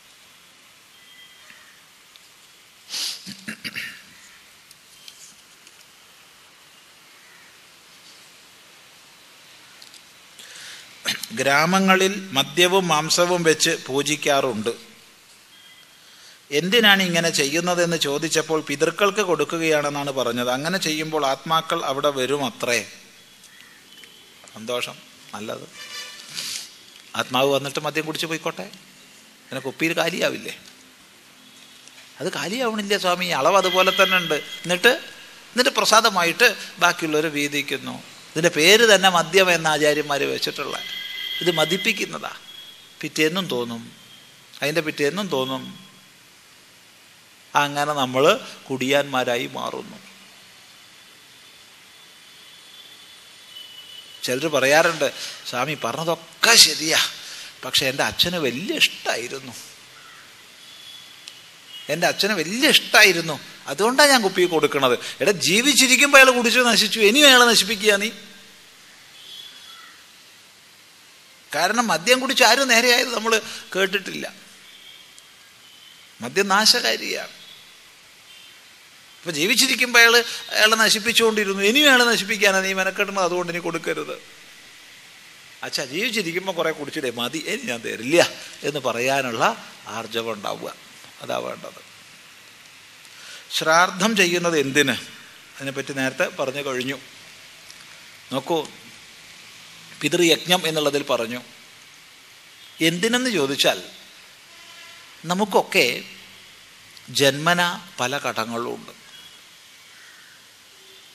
ഗ്രാമങ്ങളിൽ മദ്യവും മാംസവും വെച്ച് പൂജിക്കാറുണ്ട് എന്തിനാണ് ഇങ്ങനെ ചെയ്യുന്നതെന്ന് ചോദിച്ചപ്പോൾ പിതൃക്കൾക്ക് കൊടുക്കുകയാണെന്നാണ് പറഞ്ഞത് അങ്ങനെ ചെയ്യുമ്പോൾ ആത്മാക്കൾ അവിടെ വരും അത്രേ സന്തോഷം നല്ലത് ആത്മാവ് വന്നിട്ട് മദ്യം കുടിച്ച് പോയിക്കോട്ടെ പിന്നെ കുപ്പിയിൽ കാലിയാവില്ലേ അത് കാലിയാവണില്ല സ്വാമി അളവ് അതുപോലെ തന്നെ ഉണ്ട് എന്നിട്ട് എന്നിട്ട് പ്രസാദമായിട്ട് ബാക്കിയുള്ളവർ വീതിക്കുന്നു ഇതിൻ്റെ പേര് തന്നെ മദ്യം എന്ന ആചാര്യന്മാർ വെച്ചിട്ടുള്ള ഇത് മതിപ്പിക്കുന്നതാ പിറ്റേന്നും തോന്നും അതിൻ്റെ പിറ്റേന്നും തോന്നും അങ്ങനെ നമ്മൾ കുടിയാന്മാരായി മാറുന്നു ചിലർ പറയാറുണ്ട് സ്വാമി പറഞ്ഞതൊക്കെ ശരിയാ പക്ഷെ എൻ്റെ അച്ഛന് വലിയ ഇഷ്ടമായിരുന്നു എൻ്റെ അച്ഛന് വലിയ ഇഷ്ടമായിരുന്നു അതുകൊണ്ടാണ് ഞാൻ കുപ്പി കൊടുക്കണത് എടാ ജീവിച്ചിരിക്കുമ്പോൾ അയാൾ കുടിച്ചു നശിച്ചു ഇനിയും അയാളെ നശിപ്പിക്കുക നീ കാരണം മദ്യം കുടിച്ച് ആരും നേരെയായത് നമ്മൾ കേട്ടിട്ടില്ല മദ്യം നാശകാരിയാണ് ഇപ്പൊ ജീവിച്ചിരിക്കുമ്പോൾ അയാൾ അയാളെ നശിപ്പിച്ചുകൊണ്ടിരുന്നു ഇനിയും അയാളെ നശിപ്പിക്കാനാണ് നീ മെനക്കെടുന്നത് അതുകൊണ്ട് ഇനി കൊടുക്കരുത് അച്ഛാ ജീവിച്ചിരിക്കുമ്പോൾ കുറെ കുടിച്ചിടേ മതി ഇനി ഞാൻ തരില്ല എന്ന് പറയാനുള്ള ആർജവം ഉണ്ടാവുക അതാ വേണ്ടത് ശ്രാദ്ധം ചെയ്യുന്നത് എന്തിന് അതിനെപ്പറ്റി നേരത്തെ പറഞ്ഞു കഴിഞ്ഞു നോക്കൂ പിതൃയജ്ഞം എന്നുള്ളതിൽ പറഞ്ഞു എന്തിനെന്ന് ചോദിച്ചാൽ നമുക്കൊക്കെ ജന്മന പല കടങ്ങളുണ്ട്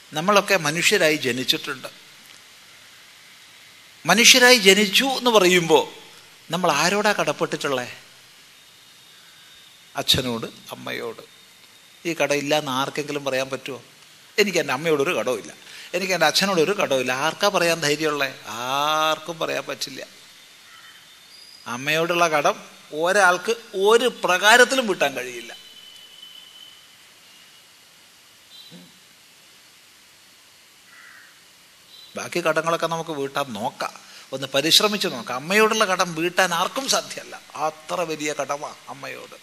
നമ്മളൊക്കെ മനുഷ്യരായി ജനിച്ചിട്ടുണ്ട് മനുഷ്യരായി ജനിച്ചു എന്ന് പറയുമ്പോൾ നമ്മൾ ആരോടാ കടപ്പെട്ടിട്ടുള്ളേ അച്ഛനോട് അമ്മയോട് ഈ കടയില്ല എന്ന് ആർക്കെങ്കിലും പറയാൻ പറ്റുമോ എനിക്ക് എൻ്റെ അമ്മയോടൊരു കടവുമില്ല എനിക്ക് എൻ്റെ അച്ഛനോടൊരു കടവുമില്ല ആർക്കാ പറയാൻ ധൈര്യമുള്ളേ ആർക്കും പറയാൻ പറ്റില്ല അമ്മയോടുള്ള കടം ഒരാൾക്ക് ഒരു പ്രകാരത്തിലും വീട്ടാൻ കഴിയില്ല ബാക്കി കടങ്ങളൊക്കെ നമുക്ക് വീട്ടാൻ നോക്കാം ഒന്ന് പരിശ്രമിച്ച് നോക്കാം അമ്മയോടുള്ള കടം വീട്ടാൻ ആർക്കും സാധ്യമല്ല അത്ര വലിയ കടമാണ് അമ്മയോട്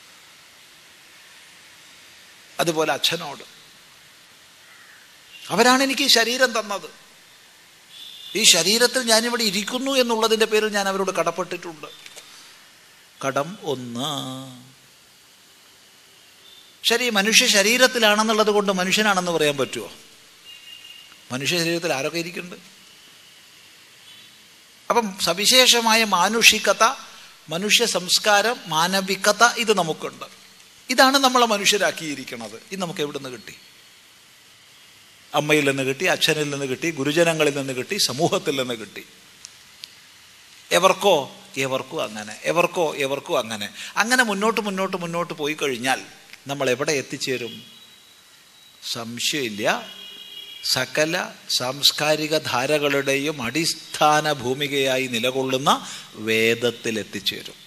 അതുപോലെ അച്ഛനോട് അവരാണ് എനിക്ക് ഈ ശരീരം തന്നത് ഈ ശരീരത്തിൽ ഞാനിവിടെ ഇരിക്കുന്നു എന്നുള്ളതിൻ്റെ പേരിൽ ഞാൻ അവരോട് കടപ്പെട്ടിട്ടുണ്ട് കടം ഒന്ന് ശരി മനുഷ്യ ശരീരത്തിലാണെന്നുള്ളത് കൊണ്ട് മനുഷ്യനാണെന്ന് പറയാൻ പറ്റുമോ മനുഷ്യ ശരീരത്തിൽ ആരൊക്കെ ഇരിക്കുന്നുണ്ട് അപ്പം സവിശേഷമായ മാനുഷികത മനുഷ്യ സംസ്കാരം മാനവികത ഇത് നമുക്കുണ്ട് ഇതാണ് നമ്മളെ മനുഷ്യരാക്കിയിരിക്കുന്നത് ഇത് നമുക്ക് എവിടെ നിന്ന് കിട്ടി അമ്മയിൽ നിന്ന് കിട്ടി അച്ഛനിൽ നിന്ന് കിട്ടി ഗുരുജനങ്ങളിൽ നിന്ന് കിട്ടി സമൂഹത്തിൽ നിന്ന് കിട്ടി എവർക്കോ എവർക്കും അങ്ങനെ എവർക്കോ എവർക്കും അങ്ങനെ അങ്ങനെ മുന്നോട്ട് മുന്നോട്ട് മുന്നോട്ട് പോയി കഴിഞ്ഞാൽ നമ്മൾ എവിടെ എത്തിച്ചേരും സംശയമില്ല സകല സാംസ്കാരിക ധാരകളുടെയും അടിസ്ഥാന ഭൂമികയായി നിലകൊള്ളുന്ന വേദത്തിൽ എത്തിച്ചേരും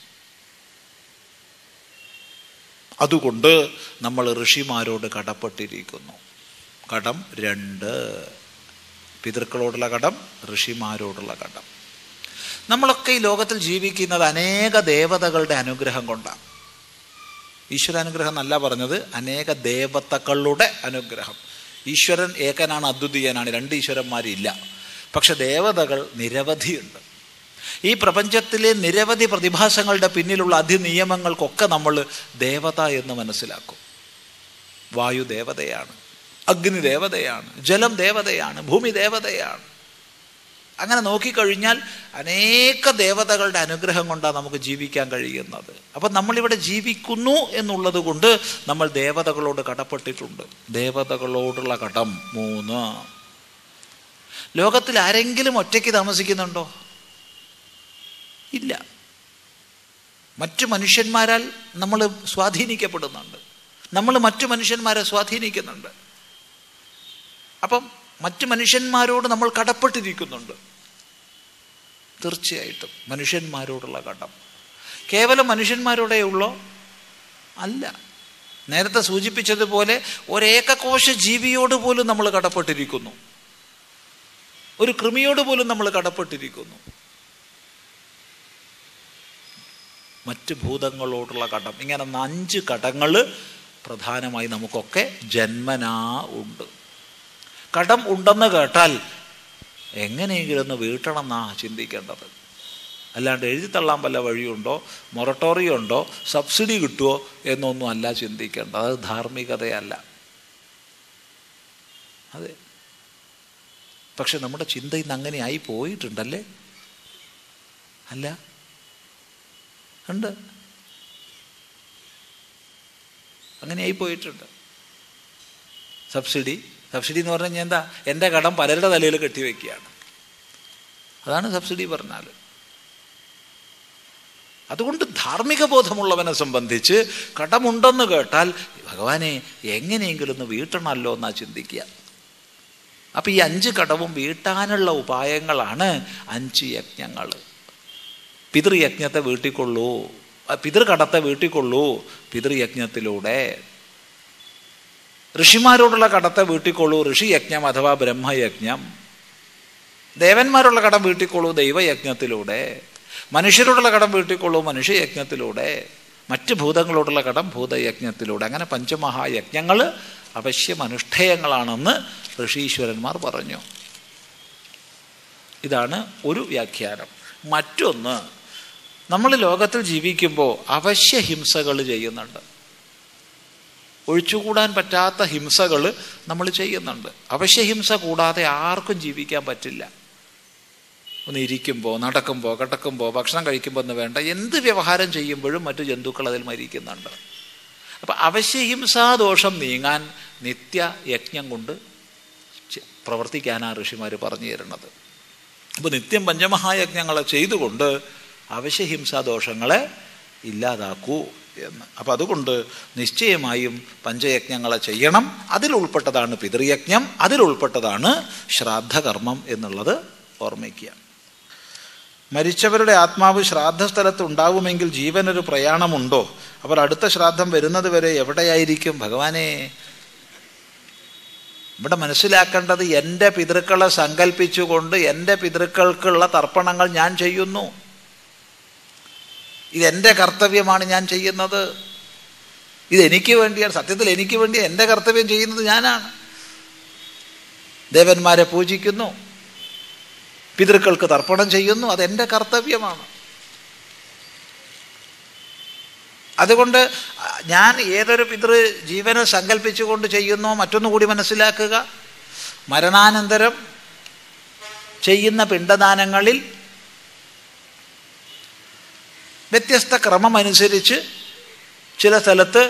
അതുകൊണ്ട് നമ്മൾ ഋഷിമാരോട് കടപ്പെട്ടിരിക്കുന്നു കടം രണ്ട് പിതൃക്കളോടുള്ള കടം ഋഷിമാരോടുള്ള കടം നമ്മളൊക്കെ ഈ ലോകത്തിൽ ജീവിക്കുന്നത് അനേക ദേവതകളുടെ അനുഗ്രഹം കൊണ്ടാണ് ഈശ്വരാനുഗ്രഹം എന്നല്ല പറഞ്ഞത് അനേക ദേവതകളുടെ അനുഗ്രഹം ഈശ്വരൻ ഏകനാണ് അദ്വിതീയനാണ് രണ്ട് ഈശ്വരന്മാരില്ല പക്ഷെ ദേവതകൾ നിരവധിയുണ്ട് ഈ പ്രപഞ്ചത്തിലെ നിരവധി പ്രതിഭാസങ്ങളുടെ പിന്നിലുള്ള അധിനിയമങ്ങൾക്കൊക്കെ നമ്മൾ ദേവത എന്ന് മനസ്സിലാക്കും വായു ദേവതയാണ് അഗ്നി ദേവതയാണ് ജലം ദേവതയാണ് ഭൂമി ദേവതയാണ് അങ്ങനെ നോക്കിക്കഴിഞ്ഞാൽ അനേക ദേവതകളുടെ അനുഗ്രഹം കൊണ്ടാണ് നമുക്ക് ജീവിക്കാൻ കഴിയുന്നത് അപ്പം നമ്മളിവിടെ ജീവിക്കുന്നു എന്നുള്ളത് കൊണ്ട് നമ്മൾ ദേവതകളോട് കടപ്പെട്ടിട്ടുണ്ട് ദേവതകളോടുള്ള കടം മൂന്ന് ലോകത്തിൽ ആരെങ്കിലും ഒറ്റയ്ക്ക് താമസിക്കുന്നുണ്ടോ ഇല്ല മറ്റു മനുഷ്യന്മാരാൽ നമ്മൾ സ്വാധീനിക്കപ്പെടുന്നുണ്ട് നമ്മൾ മറ്റു മനുഷ്യന്മാരെ സ്വാധീനിക്കുന്നുണ്ട് അപ്പം മറ്റു മനുഷ്യന്മാരോട് നമ്മൾ കടപ്പെട്ടിരിക്കുന്നുണ്ട് തീർച്ചയായിട്ടും മനുഷ്യന്മാരോടുള്ള കടം കേവലം മനുഷ്യന്മാരോടേ ഉള്ളോ അല്ല നേരത്തെ സൂചിപ്പിച്ചതുപോലെ ഒരേകകോശ ജീവിയോട് പോലും നമ്മൾ കടപ്പെട്ടിരിക്കുന്നു ഒരു കൃമിയോട് പോലും നമ്മൾ കടപ്പെട്ടിരിക്കുന്നു മറ്റ് ഭൂതങ്ങളോടുള്ള കടം ഇങ്ങനെ അഞ്ച് കടങ്ങൾ പ്രധാനമായി നമുക്കൊക്കെ ജന്മനാ ഉണ്ട് കടം ഉണ്ടെന്ന് കേട്ടാൽ എങ്ങനെയെങ്കിലും ഒന്ന് വീട്ടണം എന്നാ ചിന്തിക്കേണ്ടത് അല്ലാണ്ട് എഴുതിത്തള്ളാൻ വല്ല വഴിയുണ്ടോ മൊറട്ടോറിയം ഉണ്ടോ സബ്സിഡി കിട്ടുമോ എന്നൊന്നും അല്ല ചിന്തിക്കേണ്ടത് അത് ധാർമ്മികതയല്ല അതെ പക്ഷെ നമ്മുടെ ചിന്ത ഇന്ന് അങ്ങനെ ആയി പോയിട്ടുണ്ടല്ലേ അല്ല ഉണ്ട് അങ്ങനെ ആയി പോയിട്ടുണ്ട് സബ്സിഡി സബ്സിഡി എന്ന് പറഞ്ഞു കഴിഞ്ഞാൽ എന്താ എൻ്റെ കടം പലരുടെ തലയിൽ കെട്ടിവെക്കുകയാണ് അതാണ് സബ്സിഡി പറഞ്ഞാൽ അതുകൊണ്ട് ധാർമ്മിക ബോധമുള്ളവനെ സംബന്ധിച്ച് കടമുണ്ടെന്ന് കേട്ടാൽ ഭഗവാനെ എങ്ങനെയെങ്കിലും ഒന്ന് വീട്ടണമല്ലോ എന്നാ ചിന്തിക്കുക അപ്പം ഈ അഞ്ച് കടവും വീട്ടാനുള്ള ഉപായങ്ങളാണ് അഞ്ച് യജ്ഞങ്ങൾ പിതൃയജ്ഞത്തെ വീട്ടിക്കൊള്ളൂ പിതൃകടത്തെ വീട്ടിക്കൊള്ളൂ പിതൃയജ്ഞത്തിലൂടെ ഋഷിമാരോടുള്ള കടത്തെ വീട്ടിക്കൊള്ളൂ ഋഷിയജ്ഞം അഥവാ ബ്രഹ്മയജ്ഞം ദേവന്മാരുള്ള കടം വീട്ടിക്കൊള്ളൂ ദൈവയജ്ഞത്തിലൂടെ മനുഷ്യരോടുള്ള കടം വീട്ടിക്കൊള്ളൂ മനുഷ്യയജ്ഞത്തിലൂടെ മറ്റ് ഭൂതങ്ങളോടുള്ള കടം ഭൂതയജ്ഞത്തിലൂടെ അങ്ങനെ പഞ്ചമഹായജ്ഞങ്ങൾ അവശ്യം അനുഷ്ഠേയങ്ങളാണെന്ന് ഋഷീശ്വരന്മാർ പറഞ്ഞു ഇതാണ് ഒരു വ്യാഖ്യാനം മറ്റൊന്ന് നമ്മൾ ലോകത്തിൽ ജീവിക്കുമ്പോൾ അവശ്യ ഹിംസകൾ ചെയ്യുന്നുണ്ട് ഒഴിച്ചുകൂടാൻ പറ്റാത്ത ഹിംസകൾ നമ്മൾ ചെയ്യുന്നുണ്ട് അവശ്യഹിംസ കൂടാതെ ആർക്കും ജീവിക്കാൻ പറ്റില്ല ഒന്ന് ഇരിക്കുമ്പോൾ നടക്കുമ്പോൾ കിടക്കുമ്പോൾ ഭക്ഷണം കഴിക്കുമ്പോൾ എന്ന് വേണ്ട എന്ത് വ്യവഹാരം ചെയ്യുമ്പോഴും മറ്റു ജന്തുക്കൾ അതിൽ മരിക്കുന്നുണ്ട് അപ്പം അവശ്യഹിംസാദോഷം നീങ്ങാൻ നിത്യ യജ്ഞം കൊണ്ട് ചെ- പ്രവർത്തിക്കാനാണ് ഋഷിമാർ പറഞ്ഞു തരുന്നത് അപ്പോൾ നിത്യം പഞ്ചമഹായജ്ഞങ്ങളെ ചെയ്തുകൊണ്ട് അവശ്യഹിംസാദോഷങ്ങളെ ഇല്ലാതാക്കൂ എന്ന് അപ്പം അതുകൊണ്ട് നിശ്ചയമായും പഞ്ചയജ്ഞങ്ങളെ ചെയ്യണം അതിലുൾപ്പെട്ടതാണ് പിതൃയജ്ഞം അതിലുൾപ്പെട്ടതാണ് ശ്രാദ്ധകർമ്മം എന്നുള്ളത് ഓർമ്മിക്കുക മരിച്ചവരുടെ ആത്മാവ് ശ്രാദ്ധസ്ഥലത്ത് ഉണ്ടാവുമെങ്കിൽ ജീവനൊരു പ്രയാണമുണ്ടോ അവർ അടുത്ത ശ്രാദ്ധം വരുന്നത് വരെ എവിടെയായിരിക്കും ഭഗവാനെ ഇവിടെ മനസ്സിലാക്കേണ്ടത് എൻ്റെ പിതൃക്കളെ സങ്കല്പിച്ചുകൊണ്ട് എൻ്റെ പിതൃക്കൾക്കുള്ള തർപ്പണങ്ങൾ ഞാൻ ചെയ്യുന്നു ഇതെൻ്റെ കർത്തവ്യമാണ് ഞാൻ ചെയ്യുന്നത് ഇതെനിക്ക് വേണ്ടിയാണ് സത്യത്തിൽ എനിക്ക് വേണ്ടി എൻ്റെ കർത്തവ്യം ചെയ്യുന്നത് ഞാനാണ് ദേവന്മാരെ പൂജിക്കുന്നു പിതൃക്കൾക്ക് തർപ്പണം ചെയ്യുന്നു അതെൻ്റെ കർത്തവ്യമാണ് അതുകൊണ്ട് ഞാൻ ഏതൊരു പിതൃ ജീവനെ സങ്കല്പിച്ചുകൊണ്ട് ചെയ്യുന്നോ മറ്റൊന്നുകൂടി മനസ്സിലാക്കുക മരണാനന്തരം ചെയ്യുന്ന പിണ്ടദാനങ്ങളിൽ വ്യത്യസ്ത ക്രമമനുസരിച്ച് ചില സ്ഥലത്ത്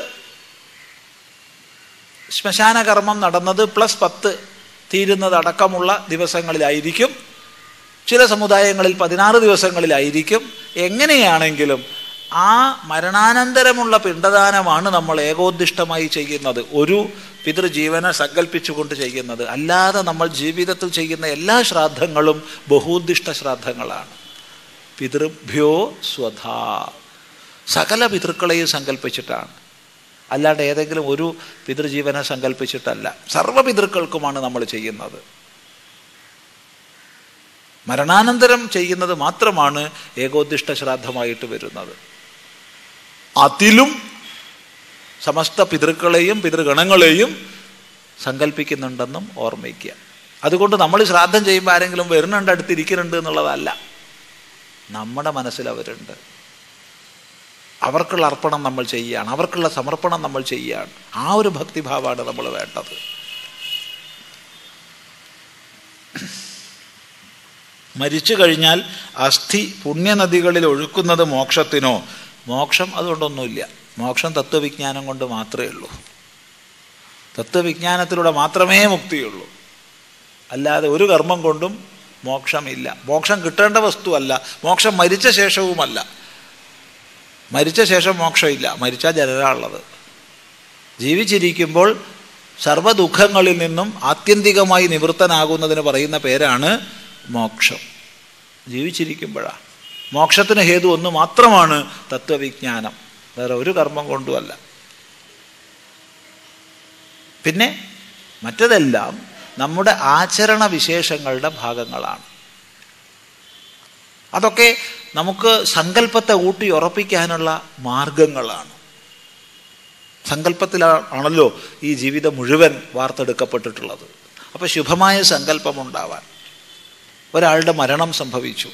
ശ്മശാനകർമ്മം നടന്നത് പ്ലസ് പത്ത് തീരുന്നതടക്കമുള്ള ദിവസങ്ങളിലായിരിക്കും ചില സമുദായങ്ങളിൽ പതിനാറ് ദിവസങ്ങളിലായിരിക്കും എങ്ങനെയാണെങ്കിലും ആ മരണാനന്തരമുള്ള പിണ്ടദാനമാണ് നമ്മൾ ഏകോദ്ദിഷ്ടമായി ചെയ്യുന്നത് ഒരു പിതൃജീവനെ സങ്കല്പിച്ചുകൊണ്ട് ചെയ്യുന്നത് അല്ലാതെ നമ്മൾ ജീവിതത്തിൽ ചെയ്യുന്ന എല്ലാ ശ്രാദ്ധങ്ങളും ബഹൂദ്ദിഷ്ട ശ്രാദ്ധങ്ങളാണ് പിതൃഭ്യോ സ്വധാ സകല പിതൃക്കളെയും സങ്കല്പിച്ചിട്ടാണ് അല്ലാണ്ട് ഏതെങ്കിലും ഒരു പിതൃജീവനെ സങ്കല്പിച്ചിട്ടല്ല സർവ്വ പിതൃക്കൾക്കുമാണ് നമ്മൾ ചെയ്യുന്നത് മരണാനന്തരം ചെയ്യുന്നത് മാത്രമാണ് ഏകോദ്ദിഷ്ട ശ്രാദ്ധമായിട്ട് വരുന്നത് അതിലും സമസ്ത പിതൃക്കളെയും പിതൃഗണങ്ങളെയും സങ്കല്പിക്കുന്നുണ്ടെന്നും ഓർമ്മിക്കുക അതുകൊണ്ട് നമ്മൾ ശ്രാദ്ധം ചെയ്യുമ്പോൾ ആരെങ്കിലും വരുന്നുണ്ട് അടുത്തിരിക്കുന്നുണ്ട് എന്നുള്ളതല്ല നമ്മുടെ മനസ്സിൽ അവരുണ്ട് അവർക്കുള്ള അർപ്പണം നമ്മൾ ചെയ്യുകയാണ് അവർക്കുള്ള സമർപ്പണം നമ്മൾ ചെയ്യുകയാണ് ആ ഒരു ഭക്തിഭാവമാണ് നമ്മൾ വേണ്ടത് മരിച്ചു കഴിഞ്ഞാൽ അസ്ഥി പുണ്യനദികളിൽ ഒഴുക്കുന്നത് മോക്ഷത്തിനോ മോക്ഷം അതുകൊണ്ടൊന്നുമില്ല മോക്ഷം തത്വവിജ്ഞാനം കൊണ്ട് മാത്രമേ ഉള്ളൂ തത്വവിജ്ഞാനത്തിലൂടെ മാത്രമേ മുക്തിയുള്ളൂ അല്ലാതെ ഒരു കർമ്മം കൊണ്ടും മോക്ഷമില്ല മോക്ഷം കിട്ടേണ്ട വസ്തുവല്ല മോക്ഷം മരിച്ച ശേഷവുമല്ല മരിച്ച ശേഷം മോക്ഷമില്ല മരിച്ചാൽ ജനരാളുള്ളത് ജീവിച്ചിരിക്കുമ്പോൾ സർവ്വ ദുഃഖങ്ങളിൽ നിന്നും ആത്യന്തികമായി നിവൃത്തനാകുന്നതിന് പറയുന്ന പേരാണ് മോക്ഷം ജീവിച്ചിരിക്കുമ്പോഴാണ് മോക്ഷത്തിന് ഹേതു ഒന്ന് മാത്രമാണ് തത്വവിജ്ഞാനം വേറെ ഒരു കർമ്മം കൊണ്ടുമല്ല പിന്നെ മറ്റതെല്ലാം നമ്മുടെ ആചരണ വിശേഷങ്ങളുടെ ഭാഗങ്ങളാണ് അതൊക്കെ നമുക്ക് സങ്കല്പത്തെ ഊട്ടി ഉറപ്പിക്കാനുള്ള മാർഗങ്ങളാണ് സങ്കല്പത്തിലാണല്ലോ ഈ ജീവിതം മുഴുവൻ വാർത്തെടുക്കപ്പെട്ടിട്ടുള്ളത് അപ്പോൾ ശുഭമായ സങ്കല്പം ഉണ്ടാവാൻ ഒരാളുടെ മരണം സംഭവിച്ചു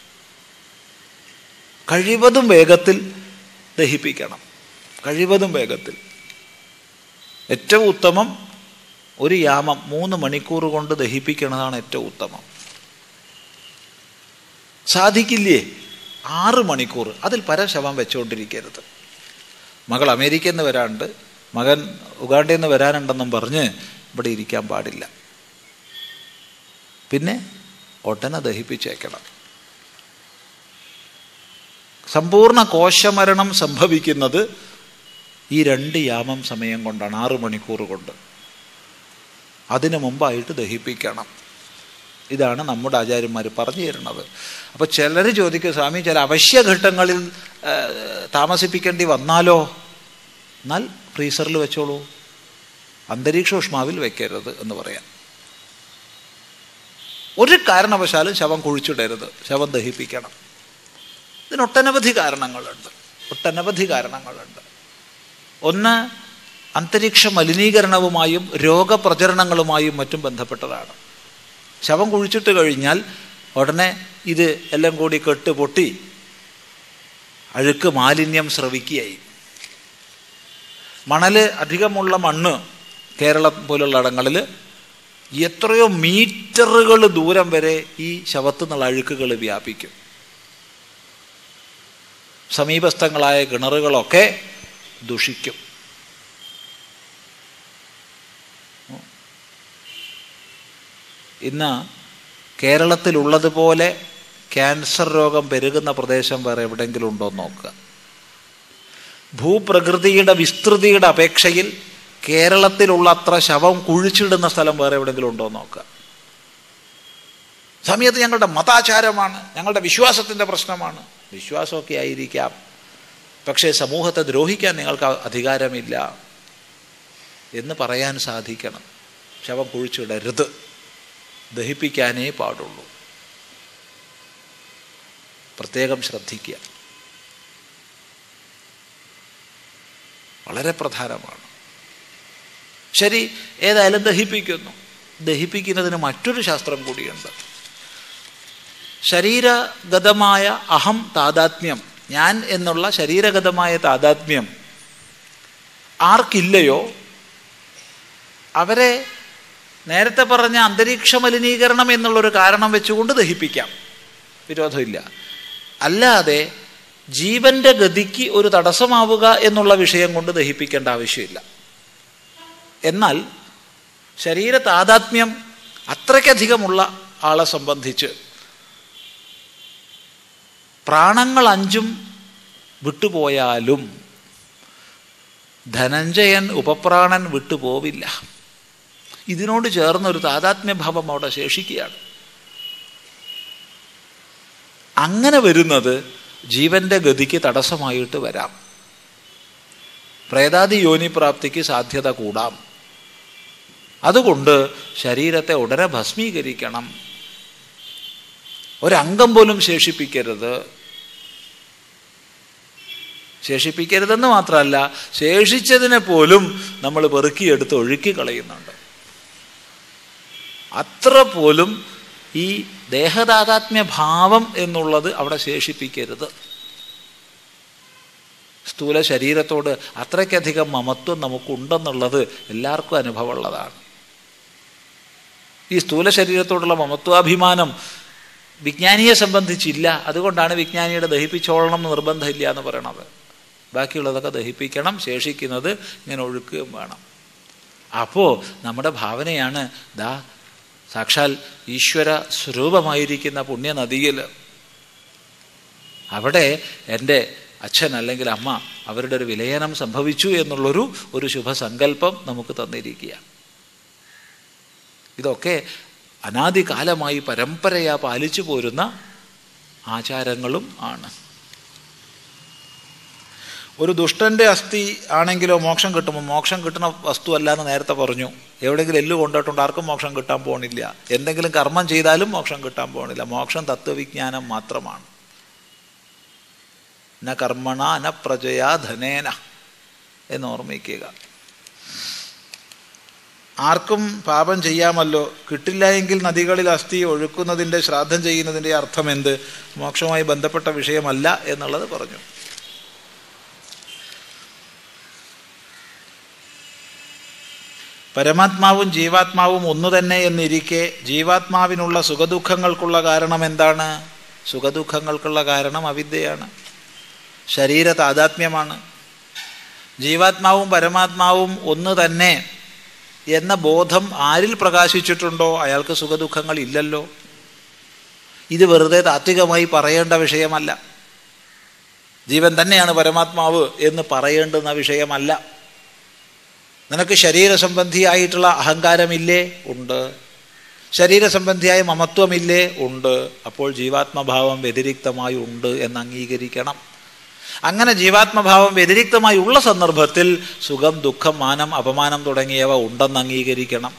കഴിവതും വേഗത്തിൽ ദഹിപ്പിക്കണം കഴിവതും വേഗത്തിൽ ഏറ്റവും ഉത്തമം ഒരു യാമം മൂന്ന് മണിക്കൂർ കൊണ്ട് ദഹിപ്പിക്കുന്നതാണ് ഏറ്റവും ഉത്തമം സാധിക്കില്ലേ ആറ് മണിക്കൂർ അതിൽ പരശവം വെച്ചുകൊണ്ടിരിക്കരുത് മകൾ അമേരിക്കയിൽ നിന്ന് വരാണ്ട് മകൻ ഉഗാണ്ടയിൽ നിന്ന് വരാനുണ്ടെന്നും പറഞ്ഞ് ഇവിടെ ഇരിക്കാൻ പാടില്ല പിന്നെ ഒട്ടനെ ദഹിപ്പിച്ചേക്കണം സമ്പൂർണ്ണ കോശമരണം സംഭവിക്കുന്നത് ഈ രണ്ട് യാമം സമയം കൊണ്ടാണ് ആറ് മണിക്കൂർ കൊണ്ട് അതിനു മുമ്പായിട്ട് ദഹിപ്പിക്കണം ഇതാണ് നമ്മുടെ ആചാര്യന്മാർ പറഞ്ഞു തരുന്നത് അപ്പോൾ ചിലർ ചോദിക്കും സ്വാമി ചില അവശ്യഘട്ടങ്ങളിൽ താമസിപ്പിക്കേണ്ടി വന്നാലോ എന്നാൽ ഫ്രീസറിൽ വെച്ചോളൂ അന്തരീക്ഷ ഊഷ്മാവിൽ വെക്കരുത് എന്ന് പറയാം ഒരു കാരണവശാലും ശവം കുഴിച്ചിടരുത് ശവം ദഹിപ്പിക്കണം ഇതിനൊട്ടനവധി കാരണങ്ങളുണ്ട് ഒട്ടനവധി കാരണങ്ങളുണ്ട് ഒന്ന് അന്തരീക്ഷ മലിനീകരണവുമായും രോഗപ്രചരണങ്ങളുമായും മറ്റും ബന്ധപ്പെട്ടതാണ് ശവം കുഴിച്ചിട്ട് കഴിഞ്ഞാൽ ഉടനെ ഇത് എല്ലാം കൂടി കെട്ട് പൊട്ടി അഴുക്ക് മാലിന്യം സ്രവിക്കുകയായി മണൽ അധികമുള്ള മണ്ണ് കേരളം പോലുള്ള ഇടങ്ങളിൽ എത്രയോ മീറ്ററുകൾ ദൂരം വരെ ഈ ശവത്തു നിന്നുള്ള അഴുക്കുകൾ വ്യാപിക്കും സമീപസ്ഥങ്ങളായ കിണറുകളൊക്കെ ദുഷിക്കും ഇന്ന് കേരളത്തിലുള്ളതുപോലെ ക്യാൻസർ രോഗം പെരുകുന്ന പ്രദേശം വേറെ എവിടെയെങ്കിലും ഉണ്ടോ എന്ന് നോക്കുക ഭൂപ്രകൃതിയുടെ വിസ്തൃതിയുടെ അപേക്ഷയിൽ കേരളത്തിലുള്ള അത്ര ശവം കുഴിച്ചിടുന്ന സ്ഥലം വേറെ എവിടെയെങ്കിലും ഉണ്ടോ എന്ന് നോക്കുക സമയത്ത് ഞങ്ങളുടെ മതാചാരമാണ് ഞങ്ങളുടെ വിശ്വാസത്തിൻ്റെ പ്രശ്നമാണ് വിശ്വാസമൊക്കെ ആയിരിക്കാം പക്ഷേ സമൂഹത്തെ ദ്രോഹിക്കാൻ നിങ്ങൾക്ക് അധികാരമില്ല എന്ന് പറയാൻ സാധിക്കണം ശവം കുഴിച്ചിടരുത് ദഹിപ്പിക്കാനേ പാടുള്ളൂ പ്രത്യേകം ശ്രദ്ധിക്കുക വളരെ പ്രധാനമാണ് ശരി ഏതായാലും ദഹിപ്പിക്കുന്നു ദഹിപ്പിക്കുന്നതിന് മറ്റൊരു ശാസ്ത്രം കൂടിയുണ്ട് ശരീരഗതമായ അഹം താതാത്മ്യം ഞാൻ എന്നുള്ള ശരീരഗതമായ താതാത്മ്യം ആർക്കില്ലയോ അവരെ നേരത്തെ പറഞ്ഞ അന്തരീക്ഷ മലിനീകരണം എന്നുള്ളൊരു കാരണം വെച്ചുകൊണ്ട് ദഹിപ്പിക്കാം വിരോധമില്ല അല്ലാതെ ജീവന്റെ ഗതിക്ക് ഒരു തടസ്സമാവുക എന്നുള്ള വിഷയം കൊണ്ട് ദഹിപ്പിക്കേണ്ട ആവശ്യമില്ല എന്നാൽ ശരീര താതാത്മ്യം അത്രയ്ക്കധികമുള്ള ആളെ സംബന്ധിച്ച് പ്രാണങ്ങൾ അഞ്ചും വിട്ടുപോയാലും ധനഞ്ജയൻ ഉപപ്രാണൻ വിട്ടുപോവില്ല ഇതിനോട് ചേർന്നൊരു താതാത്മ്യഭാവം അവിടെ ശേഷിക്കുകയാണ് അങ്ങനെ വരുന്നത് ജീവന്റെ ഗതിക്ക് തടസ്സമായിട്ട് വരാം പ്രേതാദി യോനിപ്രാപ്തിക്ക് സാധ്യത കൂടാം അതുകൊണ്ട് ശരീരത്തെ ഉടനെ ഭസ്മീകരിക്കണം ഒരംഗം പോലും ശേഷിപ്പിക്കരുത് ശേഷിപ്പിക്കരുതെന്ന് മാത്രമല്ല ശേഷിച്ചതിനെ പോലും നമ്മൾ പെറുക്കിയെടുത്ത് ഒഴുക്കി കളയുന്നുണ്ട് അത്ര പോലും ഈ ദേഹതാതാത്മ്യ ഭാവം എന്നുള്ളത് അവിടെ ശേഷിപ്പിക്കരുത് സ്ഥൂല ശരീരത്തോട് അത്രയ്ക്കധികം മമത്വം നമുക്കുണ്ടെന്നുള്ളത് എല്ലാവർക്കും അനുഭവമുള്ളതാണ് ഈ സ്ഥൂല ശരീരത്തോടുള്ള മമത്വാഭിമാനം വിജ്ഞാനിയെ സംബന്ധിച്ചില്ല അതുകൊണ്ടാണ് വിജ്ഞാനിയുടെ ദഹിപ്പിച്ചോളണം എന്ന് നിർബന്ധമില്ല എന്ന് പറയണത് ബാക്കിയുള്ളതൊക്കെ ദഹിപ്പിക്കണം ശേഷിക്കുന്നത് ഇങ്ങനെ ഒഴുക്കുകയും വേണം അപ്പോൾ നമ്മുടെ ഭാവനയാണ് ദാ സാക്ഷാൽ ഈശ്വര സ്വരൂപമായിരിക്കുന്ന പുണ്യനദിയിൽ അവിടെ എൻ്റെ അച്ഛൻ അല്ലെങ്കിൽ അമ്മ അവരുടെ ഒരു വിലയനം സംഭവിച്ചു എന്നുള്ളൊരു ഒരു ശുഭസങ്കല്പം നമുക്ക് തന്നിരിക്കുക ഇതൊക്കെ അനാദികാലമായി പരമ്പരയാ പാലിച്ചു പോരുന്ന ആചാരങ്ങളും ആണ് ഒരു ദുഷ്ടന്റെ അസ്ഥി ആണെങ്കിലോ മോക്ഷം കിട്ടുമ്പോൾ മോക്ഷം കിട്ടുന്ന വസ്തു അല്ല എന്ന് നേരത്തെ പറഞ്ഞു എവിടെയെങ്കിലും എല്ലു കൊണ്ടിട്ടുണ്ട് ആർക്കും മോക്ഷം കിട്ടാൻ പോണില്ല എന്തെങ്കിലും കർമ്മം ചെയ്താലും മോക്ഷം കിട്ടാൻ പോണില്ല മോക്ഷം തത്വവിജ്ഞാനം മാത്രമാണ് ന കർമ്മണ ന പ്രജയാ ധനേന എന്ന് ഓർമ്മിക്കുക ആർക്കും പാപം ചെയ്യാമല്ലോ കിട്ടില്ല എങ്കിൽ നദികളിൽ അസ്ഥി ഒഴുക്കുന്നതിൻ്റെ ശ്രാദ്ധം ചെയ്യുന്നതിൻ്റെ അർത്ഥം എന്ത് മോക്ഷവുമായി ബന്ധപ്പെട്ട വിഷയമല്ല എന്നുള്ളത് പറഞ്ഞു പരമാത്മാവും ജീവാത്മാവും ഒന്നു തന്നെ എന്നിരിക്കെ ജീവാത്മാവിനുള്ള സുഖദുഃഖങ്ങൾക്കുള്ള കാരണം എന്താണ് സുഖദുഃഖങ്ങൾക്കുള്ള കാരണം അവിദ്യയാണ് ശരീര താതാത്മ്യമാണ് ജീവാത്മാവും പരമാത്മാവും ഒന്ന് തന്നെ എന്ന ബോധം ആരിൽ പ്രകാശിച്ചിട്ടുണ്ടോ അയാൾക്ക് സുഖദുഃഖങ്ങൾ ഇല്ലല്ലോ ഇത് വെറുതെ താത്വികമായി പറയേണ്ട വിഷയമല്ല ജീവൻ തന്നെയാണ് പരമാത്മാവ് എന്ന് പറയേണ്ടുന്ന വിഷയമല്ല നിനക്ക് ശരീരസംബന്ധിയായിട്ടുള്ള അഹങ്കാരമില്ലേ ഉണ്ട് ശരീരസംബന്ധിയായ മമത്വമില്ലേ ഉണ്ട് അപ്പോൾ ജീവാത്മഭാവം വ്യതിരിക്തമായി ഉണ്ട് എന്ന് അംഗീകരിക്കണം അങ്ങനെ ജീവാത്മഭാവം വ്യതിരിക്തമായി ഉള്ള സന്ദർഭത്തിൽ സുഖം ദുഃഖം മാനം അപമാനം തുടങ്ങിയവ ഉണ്ടെന്ന് അംഗീകരിക്കണം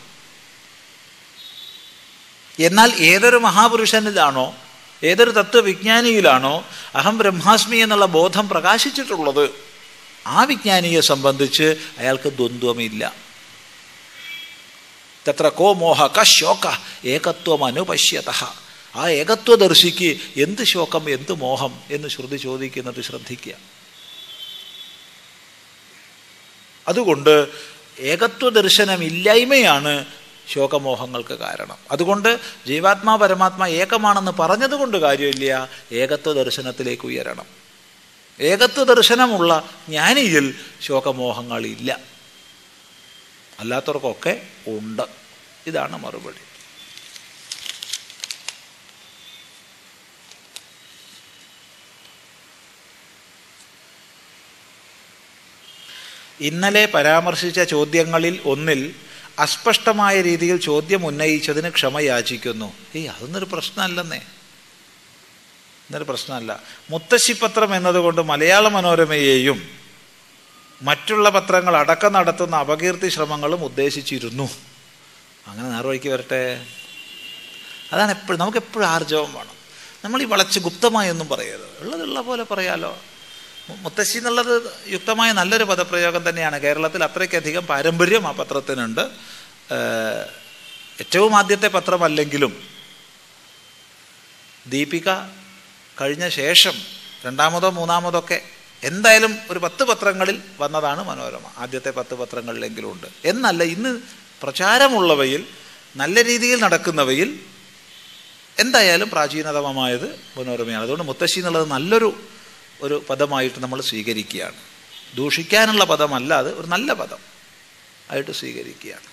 എന്നാൽ ഏതൊരു മഹാപുരുഷനിലാണോ ഏതൊരു തത്വവിജ്ഞാനിയിലാണോ അഹം ബ്രഹ്മാസ്മി എന്നുള്ള ബോധം പ്രകാശിച്ചിട്ടുള്ളത് ആ വിജ്ഞാനിയെ സംബന്ധിച്ച് അയാൾക്ക് ദ്വന്ദ്വമില്ല തത്ര കോ മോഹ ക ശോക ഏകത്വം അനുപശ്യത ആ ഏകത്വദർശിക്ക് എന്ത് ശോകം എന്ത് മോഹം എന്ന് ശ്രുതി ചോദിക്കുന്നത് ശ്രദ്ധിക്കുക അതുകൊണ്ട് ഏകത്വ ദർശനമില്ലായ്മയാണ് ശോകമോഹങ്ങൾക്ക് കാരണം അതുകൊണ്ട് ജീവാത്മാ പരമാത്മാ ഏകമാണെന്ന് പറഞ്ഞതുകൊണ്ട് കാര്യമില്ല ഏകത്വ ദർശനത്തിലേക്ക് ഉയരണം ഏകത്വ ദർശനമുള്ള ജ്ഞാനിയിൽ ശോകമോഹങ്ങളില്ല അല്ലാത്തവർക്കൊക്കെ ഉണ്ട് ഇതാണ് മറുപടി ഇന്നലെ പരാമർശിച്ച ചോദ്യങ്ങളിൽ ഒന്നിൽ അസ്പഷ്ടമായ രീതിയിൽ ചോദ്യം ഉന്നയിച്ചതിന് ക്ഷമ യാചിക്കുന്നു ഏയ് അതൊന്നൊരു പ്രശ്നമല്ലെന്നേ എന്നൊരു പ്രശ്നമല്ല മുത്തശ്ശിപത്രം എന്നതുകൊണ്ട് മലയാള മനോരമയെയും മറ്റുള്ള പത്രങ്ങൾ അടക്കം നടത്തുന്ന അപകീർത്തി ശ്രമങ്ങളും ഉദ്ദേശിച്ചിരുന്നു അങ്ങനെ നേർവഴിക്ക് വരട്ടെ അതാണ് എപ്പോഴും നമുക്ക് എപ്പോഴും ആർജവം വേണം നമ്മൾ ഈ വളച്ച് ഗുപ്തമായൊന്നും പറയരുത് ഉള്ളതുള്ള പോലെ പറയാലോ മുത്തശ്ശി എന്നുള്ളത് യുക്തമായ നല്ലൊരു പദപ്രയോഗം തന്നെയാണ് കേരളത്തിൽ അത്രയ്ക്കധികം പാരമ്പര്യം ആ പത്രത്തിനുണ്ട് ഏറ്റവും ആദ്യത്തെ പത്രമല്ലെങ്കിലും ദീപിക കഴിഞ്ഞ ശേഷം രണ്ടാമതോ മൂന്നാമതോ ഒക്കെ എന്തായാലും ഒരു പത്ത് പത്രങ്ങളിൽ വന്നതാണ് മനോരമ ആദ്യത്തെ പത്ത് പത്രങ്ങളിലെങ്കിലും ഉണ്ട് എന്നല്ല ഇന്ന് പ്രചാരമുള്ളവയിൽ നല്ല രീതിയിൽ നടക്കുന്നവയിൽ എന്തായാലും പ്രാചീനതമമായത് മനോരമയാണ് അതുകൊണ്ട് മുത്തശ്ശി എന്നുള്ളത് നല്ലൊരു ഒരു പദമായിട്ട് നമ്മൾ സ്വീകരിക്കുകയാണ് ദൂഷിക്കാനുള്ള പദമല്ല അത് ഒരു നല്ല പദം ആയിട്ട് സ്വീകരിക്കുകയാണ്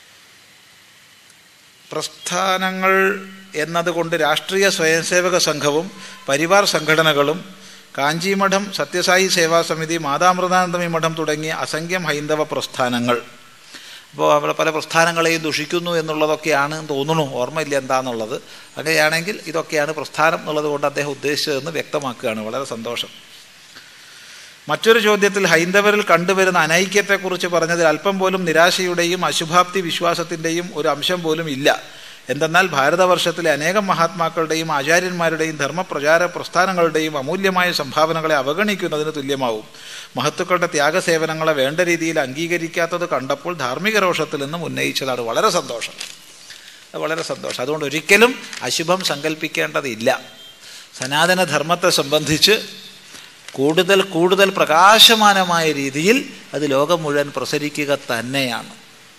പ്രസ്ഥാനങ്ങൾ എന്നതുകൊണ്ട് രാഷ്ട്രീയ സ്വയംസേവക സംഘവും പരിവാർ സംഘടനകളും കാഞ്ചിമഠം സത്യസായി സേവാ സമിതി മാതാമൃതാനന്ദമി മഠം തുടങ്ങിയ അസംഖ്യം ഹൈന്ദവ പ്രസ്ഥാനങ്ങൾ അപ്പോൾ അവിടെ പല പ്രസ്ഥാനങ്ങളെയും ദുഷിക്കുന്നു എന്നുള്ളതൊക്കെയാണ് തോന്നുന്നു ഓർമ്മയില്ല എന്താണെന്നുള്ളത് അങ്ങനെയാണെങ്കിൽ ഇതൊക്കെയാണ് പ്രസ്ഥാനം എന്നുള്ളത് കൊണ്ട് അദ്ദേഹം ഉദ്ദേശിച്ചതെന്ന് വ്യക്തമാക്കുകയാണ് വളരെ സന്തോഷം മറ്റൊരു ചോദ്യത്തിൽ ഹൈന്ദവരിൽ കണ്ടുവരുന്ന അനൈക്യത്തെക്കുറിച്ച് പറഞ്ഞതിൽ അല്പം പോലും നിരാശയുടെയും അശുഭാപ്തി വിശ്വാസത്തിൻ്റെയും ഒരു അംശം പോലും ഇല്ല എന്തെന്നാൽ ഭാരതവർഷത്തിലെ അനേകം മഹാത്മാക്കളുടെയും ആചാര്യന്മാരുടെയും ധർമ്മപ്രചാര പ്രസ്ഥാനങ്ങളുടെയും അമൂല്യമായ സംഭാവനകളെ അവഗണിക്കുന്നതിന് തുല്യമാവും മഹത്തുക്കളുടെ ത്യാഗസേവനങ്ങളെ വേണ്ട രീതിയിൽ അംഗീകരിക്കാത്തത് കണ്ടപ്പോൾ ധാർമ്മിക രോഷത്തിൽ നിന്നും ഉന്നയിച്ചതാണ് വളരെ സന്തോഷം വളരെ സന്തോഷം അതുകൊണ്ട് ഒരിക്കലും അശുഭം സങ്കല്പിക്കേണ്ടതില്ല സനാതന ധർമ്മത്തെ സംബന്ധിച്ച് കൂടുതൽ കൂടുതൽ പ്രകാശമാനമായ രീതിയിൽ അത് ലോകം മുഴുവൻ പ്രസരിക്കുക തന്നെയാണ്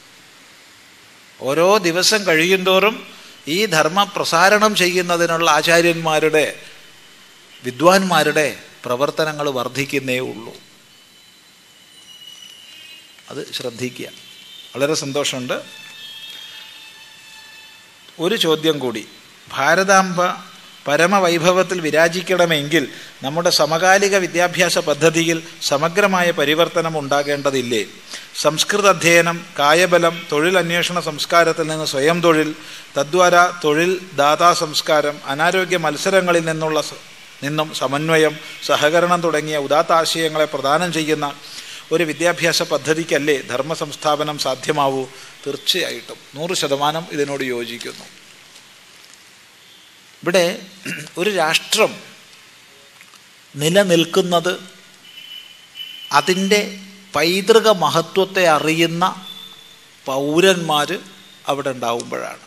ഓരോ ദിവസം കഴിയുന്തോറും ഈ ധർമ്മ പ്രസാരണം ചെയ്യുന്നതിനുള്ള ആചാര്യന്മാരുടെ വിദ്വാൻമാരുടെ പ്രവർത്തനങ്ങൾ വർദ്ധിക്കുന്നേ ഉള്ളൂ അത് ശ്രദ്ധിക്കുക വളരെ സന്തോഷമുണ്ട് ഒരു ചോദ്യം കൂടി ഭാരതാംബ പരമവൈഭവത്തിൽ വിരാജിക്കണമെങ്കിൽ നമ്മുടെ സമകാലിക വിദ്യാഭ്യാസ പദ്ധതിയിൽ സമഗ്രമായ പരിവർത്തനം ഉണ്ടാകേണ്ടതില്ലേ സംസ്കൃത അധ്യയനം കായബലം തൊഴിൽ അന്വേഷണ സംസ്കാരത്തിൽ നിന്ന് സ്വയം തൊഴിൽ തദ്വാര തൊഴിൽ ദാതാ സംസ്കാരം അനാരോഗ്യ മത്സരങ്ങളിൽ നിന്നുള്ള നിന്നും സമന്വയം സഹകരണം തുടങ്ങിയ ഉദാത്ത ആശയങ്ങളെ പ്രദാനം ചെയ്യുന്ന ഒരു വിദ്യാഭ്യാസ പദ്ധതിക്കല്ലേ ധർമ്മ സംസ്ഥാപനം സാധ്യമാവൂ തീർച്ചയായിട്ടും നൂറ് ശതമാനം ഇതിനോട് യോജിക്കുന്നു ഇവിടെ ഒരു രാഷ്ട്രം നിലനിൽക്കുന്നത് അതിൻ്റെ പൈതൃക മഹത്വത്തെ അറിയുന്ന പൗരന്മാർ അവിടെ ഉണ്ടാവുമ്പോഴാണ്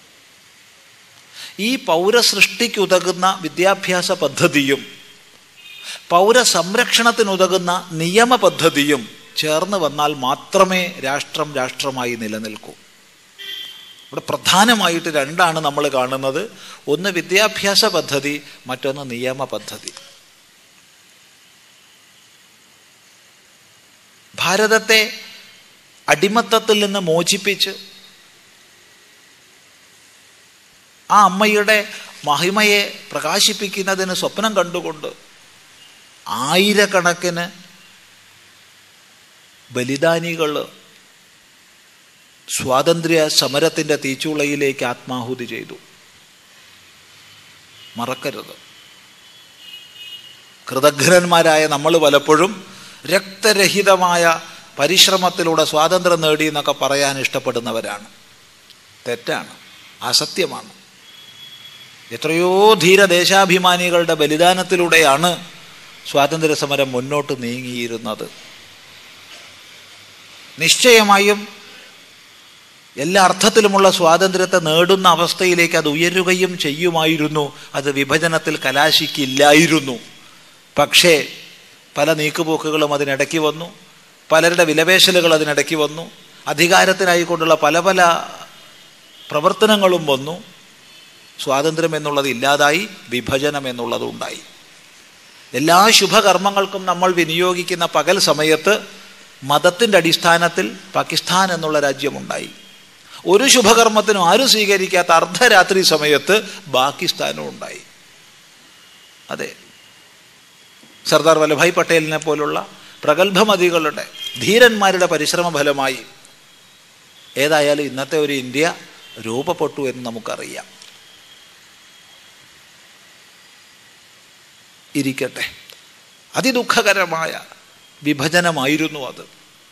ഈ പൗരസൃഷ്ടിക്കുതകുന്ന വിദ്യാഭ്യാസ പദ്ധതിയും പൗരസംരക്ഷണത്തിനുതകുന്ന നിയമ പദ്ധതിയും ചേർന്ന് വന്നാൽ മാത്രമേ രാഷ്ട്രം രാഷ്ട്രമായി നിലനിൽക്കൂ ഇവിടെ പ്രധാനമായിട്ട് രണ്ടാണ് നമ്മൾ കാണുന്നത് ഒന്ന് വിദ്യാഭ്യാസ പദ്ധതി മറ്റൊന്ന് നിയമ പദ്ധതി ഭാരതത്തെ അടിമത്തത്തിൽ നിന്ന് മോചിപ്പിച്ച് ആ അമ്മയുടെ മഹിമയെ പ്രകാശിപ്പിക്കുന്നതിന് സ്വപ്നം കണ്ടുകൊണ്ട് ആയിരക്കണക്കിന് ബലിദാനികൾ സ്വാതന്ത്ര്യ സമരത്തിൻ്റെ തീച്ചുളയിലേക്ക് ആത്മാഹുതി ചെയ്തു മറക്കരുത് കൃതജ്ഞന്മാരായ നമ്മൾ പലപ്പോഴും രക്തരഹിതമായ പരിശ്രമത്തിലൂടെ സ്വാതന്ത്ര്യം നേടി എന്നൊക്കെ പറയാൻ ഇഷ്ടപ്പെടുന്നവരാണ് തെറ്റാണ് അസത്യമാണ് എത്രയോ ധീര ദേശാഭിമാനികളുടെ ബലിദാനത്തിലൂടെയാണ് സ്വാതന്ത്ര്യ സമരം മുന്നോട്ട് നീങ്ങിയിരുന്നത് നിശ്ചയമായും എല്ലാ അർത്ഥത്തിലുമുള്ള സ്വാതന്ത്ര്യത്തെ നേടുന്ന അവസ്ഥയിലേക്ക് അത് ഉയരുകയും ചെയ്യുമായിരുന്നു അത് വിഭജനത്തിൽ കലാശിക്കില്ലായിരുന്നു പക്ഷേ പല നീക്കുപോക്കുകളും അതിനിടയ്ക്ക് വന്നു പലരുടെ വിലപേശലുകൾ അതിനിടയ്ക്ക് വന്നു അധികാരത്തിനായിക്കൊണ്ടുള്ള പല പല പ്രവർത്തനങ്ങളും വന്നു സ്വാതന്ത്ര്യം എന്നുള്ളത് ഇല്ലാതായി വിഭജനം എന്നുള്ളത് ഉണ്ടായി എല്ലാ ശുഭകർമ്മങ്ങൾക്കും നമ്മൾ വിനിയോഗിക്കുന്ന പകൽ സമയത്ത് മതത്തിൻ്റെ അടിസ്ഥാനത്തിൽ പാകിസ്ഥാൻ എന്നുള്ള രാജ്യമുണ്ടായി ഒരു ശുഭകർമ്മത്തിനും ആരും സ്വീകരിക്കാത്ത അർദ്ധരാത്രി സമയത്ത് പാകിസ്ഥാനും ഉണ്ടായി അതെ സർദാർ വല്ലഭായ് പട്ടേലിനെ പോലുള്ള പ്രഗത്ഭമതികളുടെ ധീരന്മാരുടെ പരിശ്രമ ഫലമായി ഏതായാലും ഇന്നത്തെ ഒരു ഇന്ത്യ രൂപപ്പെട്ടു എന്ന് നമുക്കറിയാം ഇരിക്കട്ടെ അതിദുഃഖകരമായ വിഭജനമായിരുന്നു അത്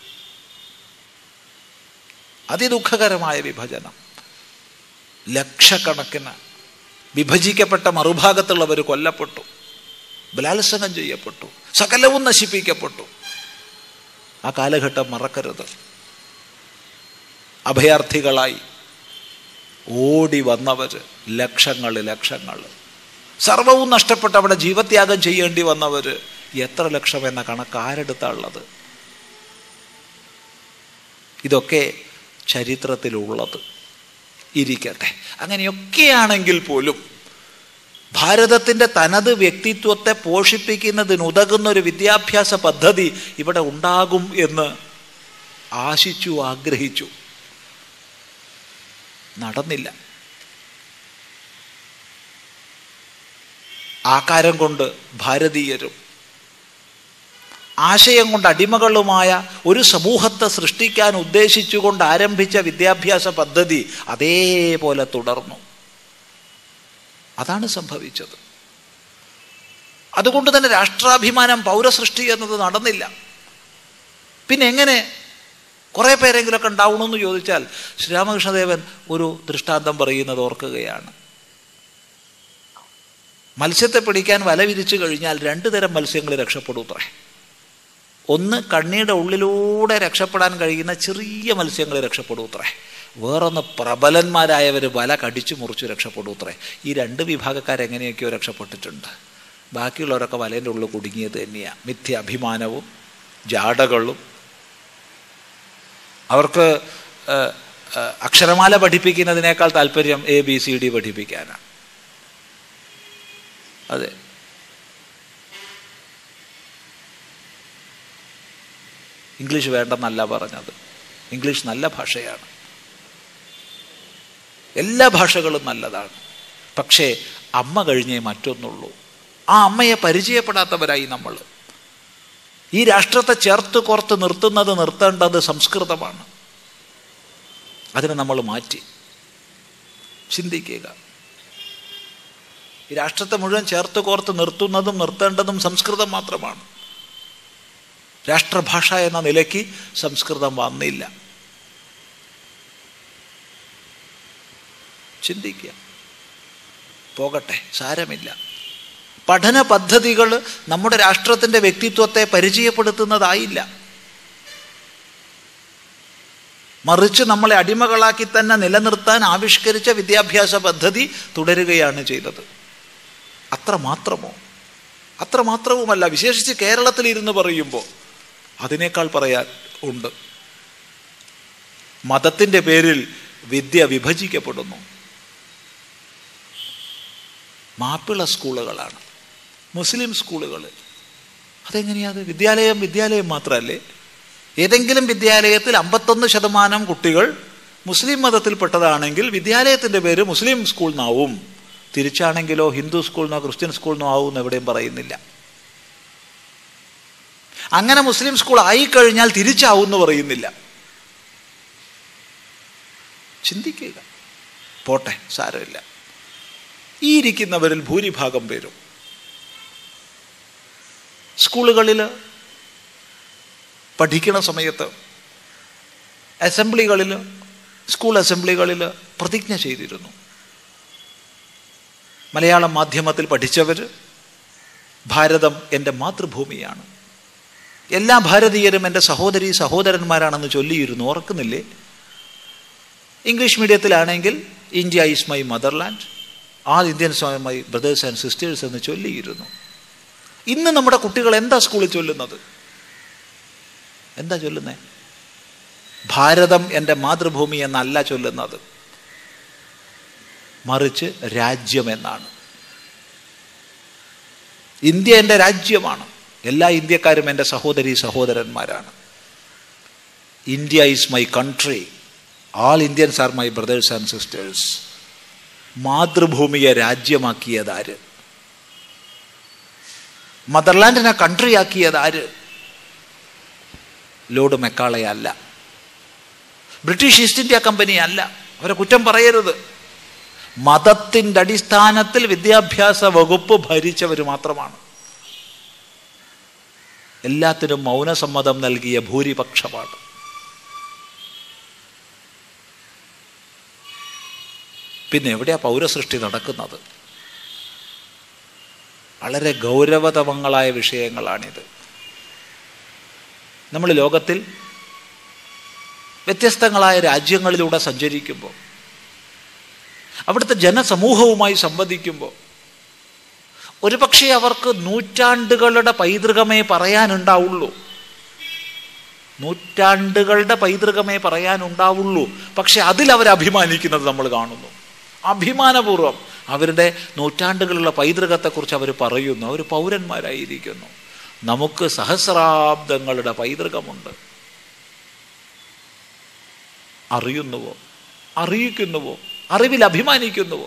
അതിദുഃഖകരമായ വിഭജനം ലക്ഷക്കണക്കിന് വിഭജിക്കപ്പെട്ട മറുഭാഗത്തുള്ളവർ കൊല്ലപ്പെട്ടു ബലാത്സംഗം ചെയ്യപ്പെട്ടു സകലവും നശിപ്പിക്കപ്പെട്ടു ആ കാലഘട്ടം മറക്കരുത് അഭയാർത്ഥികളായി ഓടി വന്നവർ ലക്ഷങ്ങൾ ലക്ഷങ്ങൾ സർവവും നഷ്ടപ്പെട്ട് അവിടെ ജീവത്യാഗം ചെയ്യേണ്ടി വന്നവർ എത്ര ലക്ഷം എന്ന കണക്ക് ആരെടുത്താണുള്ളത് ഇതൊക്കെ ചരിത്രത്തിലുള്ളത് ഇരിക്കട്ടെ അങ്ങനെയൊക്കെയാണെങ്കിൽ പോലും ഭാരതത്തിൻ്റെ തനത് വ്യക്തിത്വത്തെ പോഷിപ്പിക്കുന്നതിനുതകുന്ന ഒരു വിദ്യാഭ്യാസ പദ്ധതി ഇവിടെ ഉണ്ടാകും എന്ന് ആശിച്ചു ആഗ്രഹിച്ചു നടന്നില്ല ആകാരം കൊണ്ട് ഭാരതീയരും ആശയം കൊണ്ട് അടിമകളുമായ ഒരു സമൂഹത്തെ സൃഷ്ടിക്കാൻ ഉദ്ദേശിച്ചുകൊണ്ട് ആരംഭിച്ച വിദ്യാഭ്യാസ പദ്ധതി അതേപോലെ തുടർന്നു അതാണ് സംഭവിച്ചത് അതുകൊണ്ട് തന്നെ രാഷ്ട്രാഭിമാനം പൗരസൃഷ്ടി എന്നത് നടന്നില്ല പിന്നെ എങ്ങനെ കുറേ പേരെങ്കിലുമൊക്കെ ഉണ്ടാവണമെന്ന് ചോദിച്ചാൽ ശ്രീരാമകൃഷ്ണദേവൻ ഒരു ദൃഷ്ടാന്തം പറയുന്നത് ഓർക്കുകയാണ് മത്സ്യത്തെ പിടിക്കാൻ വല വിരിച്ചു കഴിഞ്ഞാൽ രണ്ടു തരം മത്സ്യങ്ങൾ രക്ഷപ്പെടൂത്രേ ഒന്ന് കണ്ണിയുടെ ഉള്ളിലൂടെ രക്ഷപ്പെടാൻ കഴിയുന്ന ചെറിയ മത്സ്യങ്ങൾ രക്ഷപ്പെടൂത്രേ വേറൊന്ന് പ്രബലന്മാരായവർ വല കടിച്ചു മുറിച്ച് രക്ഷപ്പെടൂത്രേ ഈ രണ്ട് വിഭാഗക്കാരെങ്ങനെയൊക്കെയോ രക്ഷപ്പെട്ടിട്ടുണ്ട് ബാക്കിയുള്ളവരൊക്കെ വലേൻ്റെ ഉള്ളിൽ കുടുങ്ങിയത് തന്നെയാണ് മിഥ്യ അഭിമാനവും ജാടകളും അവർക്ക് അക്ഷരമാല പഠിപ്പിക്കുന്നതിനേക്കാൾ താല്പര്യം എ ബി സി ഡി പഠിപ്പിക്കാനാണ് അതെ ഇംഗ്ലീഷ് വേണ്ടെന്നല്ല പറഞ്ഞത് ഇംഗ്ലീഷ് നല്ല ഭാഷയാണ് എല്ലാ ഭാഷകളും നല്ലതാണ് പക്ഷേ അമ്മ കഴിഞ്ഞേ മറ്റൊന്നുള്ളൂ ആ അമ്മയെ പരിചയപ്പെടാത്തവരായി നമ്മൾ ഈ രാഷ്ട്രത്തെ ചേർത്ത് കോർത്ത് നിർത്തുന്നത് നിർത്തേണ്ടത് സംസ്കൃതമാണ് അതിനെ നമ്മൾ മാറ്റി ചിന്തിക്കുക ഈ രാഷ്ട്രത്തെ മുഴുവൻ ചേർത്ത് കോർത്ത് നിർത്തുന്നതും നിർത്തേണ്ടതും സംസ്കൃതം മാത്രമാണ് രാഷ്ട്രഭാഷ എന്ന നിലയ്ക്ക് സംസ്കൃതം വന്നില്ല ചിന്തിക്കുക പോകട്ടെ സാരമില്ല പഠന പദ്ധതികൾ നമ്മുടെ രാഷ്ട്രത്തിൻ്റെ വ്യക്തിത്വത്തെ പരിചയപ്പെടുത്തുന്നതായില്ല മറിച്ച് നമ്മളെ അടിമകളാക്കി തന്നെ നിലനിർത്താൻ ആവിഷ്കരിച്ച വിദ്യാഭ്യാസ പദ്ധതി തുടരുകയാണ് ചെയ്തത് അത്ര മാത്രമോ അത്ര മാത്രവുമല്ല വിശേഷിച്ച് കേരളത്തിൽ ഇരുന്ന് പറയുമ്പോൾ അതിനേക്കാൾ പറയാൻ ഉണ്ട് മതത്തിൻ്റെ പേരിൽ വിദ്യ വിഭജിക്കപ്പെടുന്നു മാപ്പിള സ്കൂളുകളാണ് മുസ്ലിം സ്കൂളുകൾ അതെങ്ങനെയാണ് വിദ്യാലയം വിദ്യാലയം മാത്രമല്ലേ ഏതെങ്കിലും വിദ്യാലയത്തിൽ അമ്പത്തൊന്ന് ശതമാനം കുട്ടികൾ മുസ്ലിം മതത്തിൽപ്പെട്ടതാണെങ്കിൽ വിദ്യാലയത്തിൻ്റെ പേര് മുസ്ലിം സ്കൂൾ എന്നാവും തിരിച്ചാണെങ്കിലോ ഹിന്ദു സ്കൂളിനോ ക്രിസ്ത്യൻ സ്കൂളിനോ ആവും എന്ന് എവിടെയും പറയുന്നില്ല അങ്ങനെ മുസ്ലിം സ്കൂൾ ആയിക്കഴിഞ്ഞാൽ തിരിച്ചാവും എന്ന് പറയുന്നില്ല ചിന്തിക്കുക പോട്ടെ സാരമില്ല ഈ ഇരിക്കുന്നവരിൽ ഭൂരിഭാഗം പേരും സ്കൂളുകളിൽ പഠിക്കുന്ന സമയത്ത് അസംബ്ലികളിൽ സ്കൂൾ അസംബ്ലികളിൽ പ്രതിജ്ഞ ചെയ്തിരുന്നു മലയാളം മാധ്യമത്തിൽ പഠിച്ചവർ ഭാരതം എൻ്റെ മാതൃഭൂമിയാണ് എല്ലാ ഭാരതീയരും എൻ്റെ സഹോദരി സഹോദരന്മാരാണെന്ന് ചൊല്ലിയിരുന്നു ഓർക്കുന്നില്ലേ ഇംഗ്ലീഷ് മീഡിയത്തിലാണെങ്കിൽ India is my motherland all Indians are my brothers and sisters എന്ന് ചൊല്ലിയിരുന്നു ഇന്ന് നമ്മുടെ കുട്ടികൾ എന്താ സ്കൂളിൽ ചൊല്ലുന്നത് എന്താ ചൊല്ലുന്നേ ഭാരതം എൻ്റെ മാതൃഭൂമി എന്നല്ല ചൊല്ലുന്നത് മറിച്ച് രാജ്യം എന്നാണ് ഇന്ത്യ എൻ്റെ രാജ്യമാണ് എല്ലാ ഇന്ത്യക്കാരും എൻ്റെ സഹോദരി സഹോദരന്മാരാണ് India is my country all Indians are my brothers and sisters മാതൃഭൂമിയെ രാജ്യമാക്കിയതാര് മദർലാൻഡിനെ കൺട്രി ആക്കിയതാര് ലോഡ് മെക്കാളെ അല്ല ബ്രിട്ടീഷ് ഈസ്റ്റ് ഇന്ത്യ കമ്പനി അല്ല അവരെ കുറ്റം പറയരുത് മതത്തിൻ്റെ അടിസ്ഥാനത്തിൽ വിദ്യാഭ്യാസ വകുപ്പ് ഭരിച്ചവർ മാത്രമാണ് എല്ലാത്തിനും മൗനസമ്മതം നൽകിയ ഭൂരിപക്ഷമാണ് പിന്നെ എവിടെയാ പൗരസൃഷ്ടി നടക്കുന്നത് വളരെ ഗൗരവതമങ്ങളായ വിഷയങ്ങളാണിത് നമ്മൾ ലോകത്തിൽ വ്യത്യസ്തങ്ങളായ രാജ്യങ്ങളിലൂടെ സഞ്ചരിക്കുമ്പോൾ അവിടുത്തെ ജനസമൂഹവുമായി സംവദിക്കുമ്പോൾ ഒരുപക്ഷെ അവർക്ക് നൂറ്റാണ്ടുകളുടെ പൈതൃകമേ പറയാനുണ്ടാവുള്ളൂ നൂറ്റാണ്ടുകളുടെ പൈതൃകമേ പറയാനുണ്ടാവുള്ളൂ പക്ഷെ അതിൽ അവർ അഭിമാനിക്കുന്നത് നമ്മൾ കാണുന്നു അഭിമാനപൂർവ്വം അവരുടെ നൂറ്റാണ്ടുകളുള്ള പൈതൃകത്തെക്കുറിച്ച് അവർ പറയുന്നു അവർ പൗരന്മാരായിരിക്കുന്നു നമുക്ക് സഹസ്രാബ്ദങ്ങളുടെ പൈതൃകമുണ്ട് അറിയുന്നുവോ അറിയിക്കുന്നുവോ അറിവിൽ അഭിമാനിക്കുന്നുവോ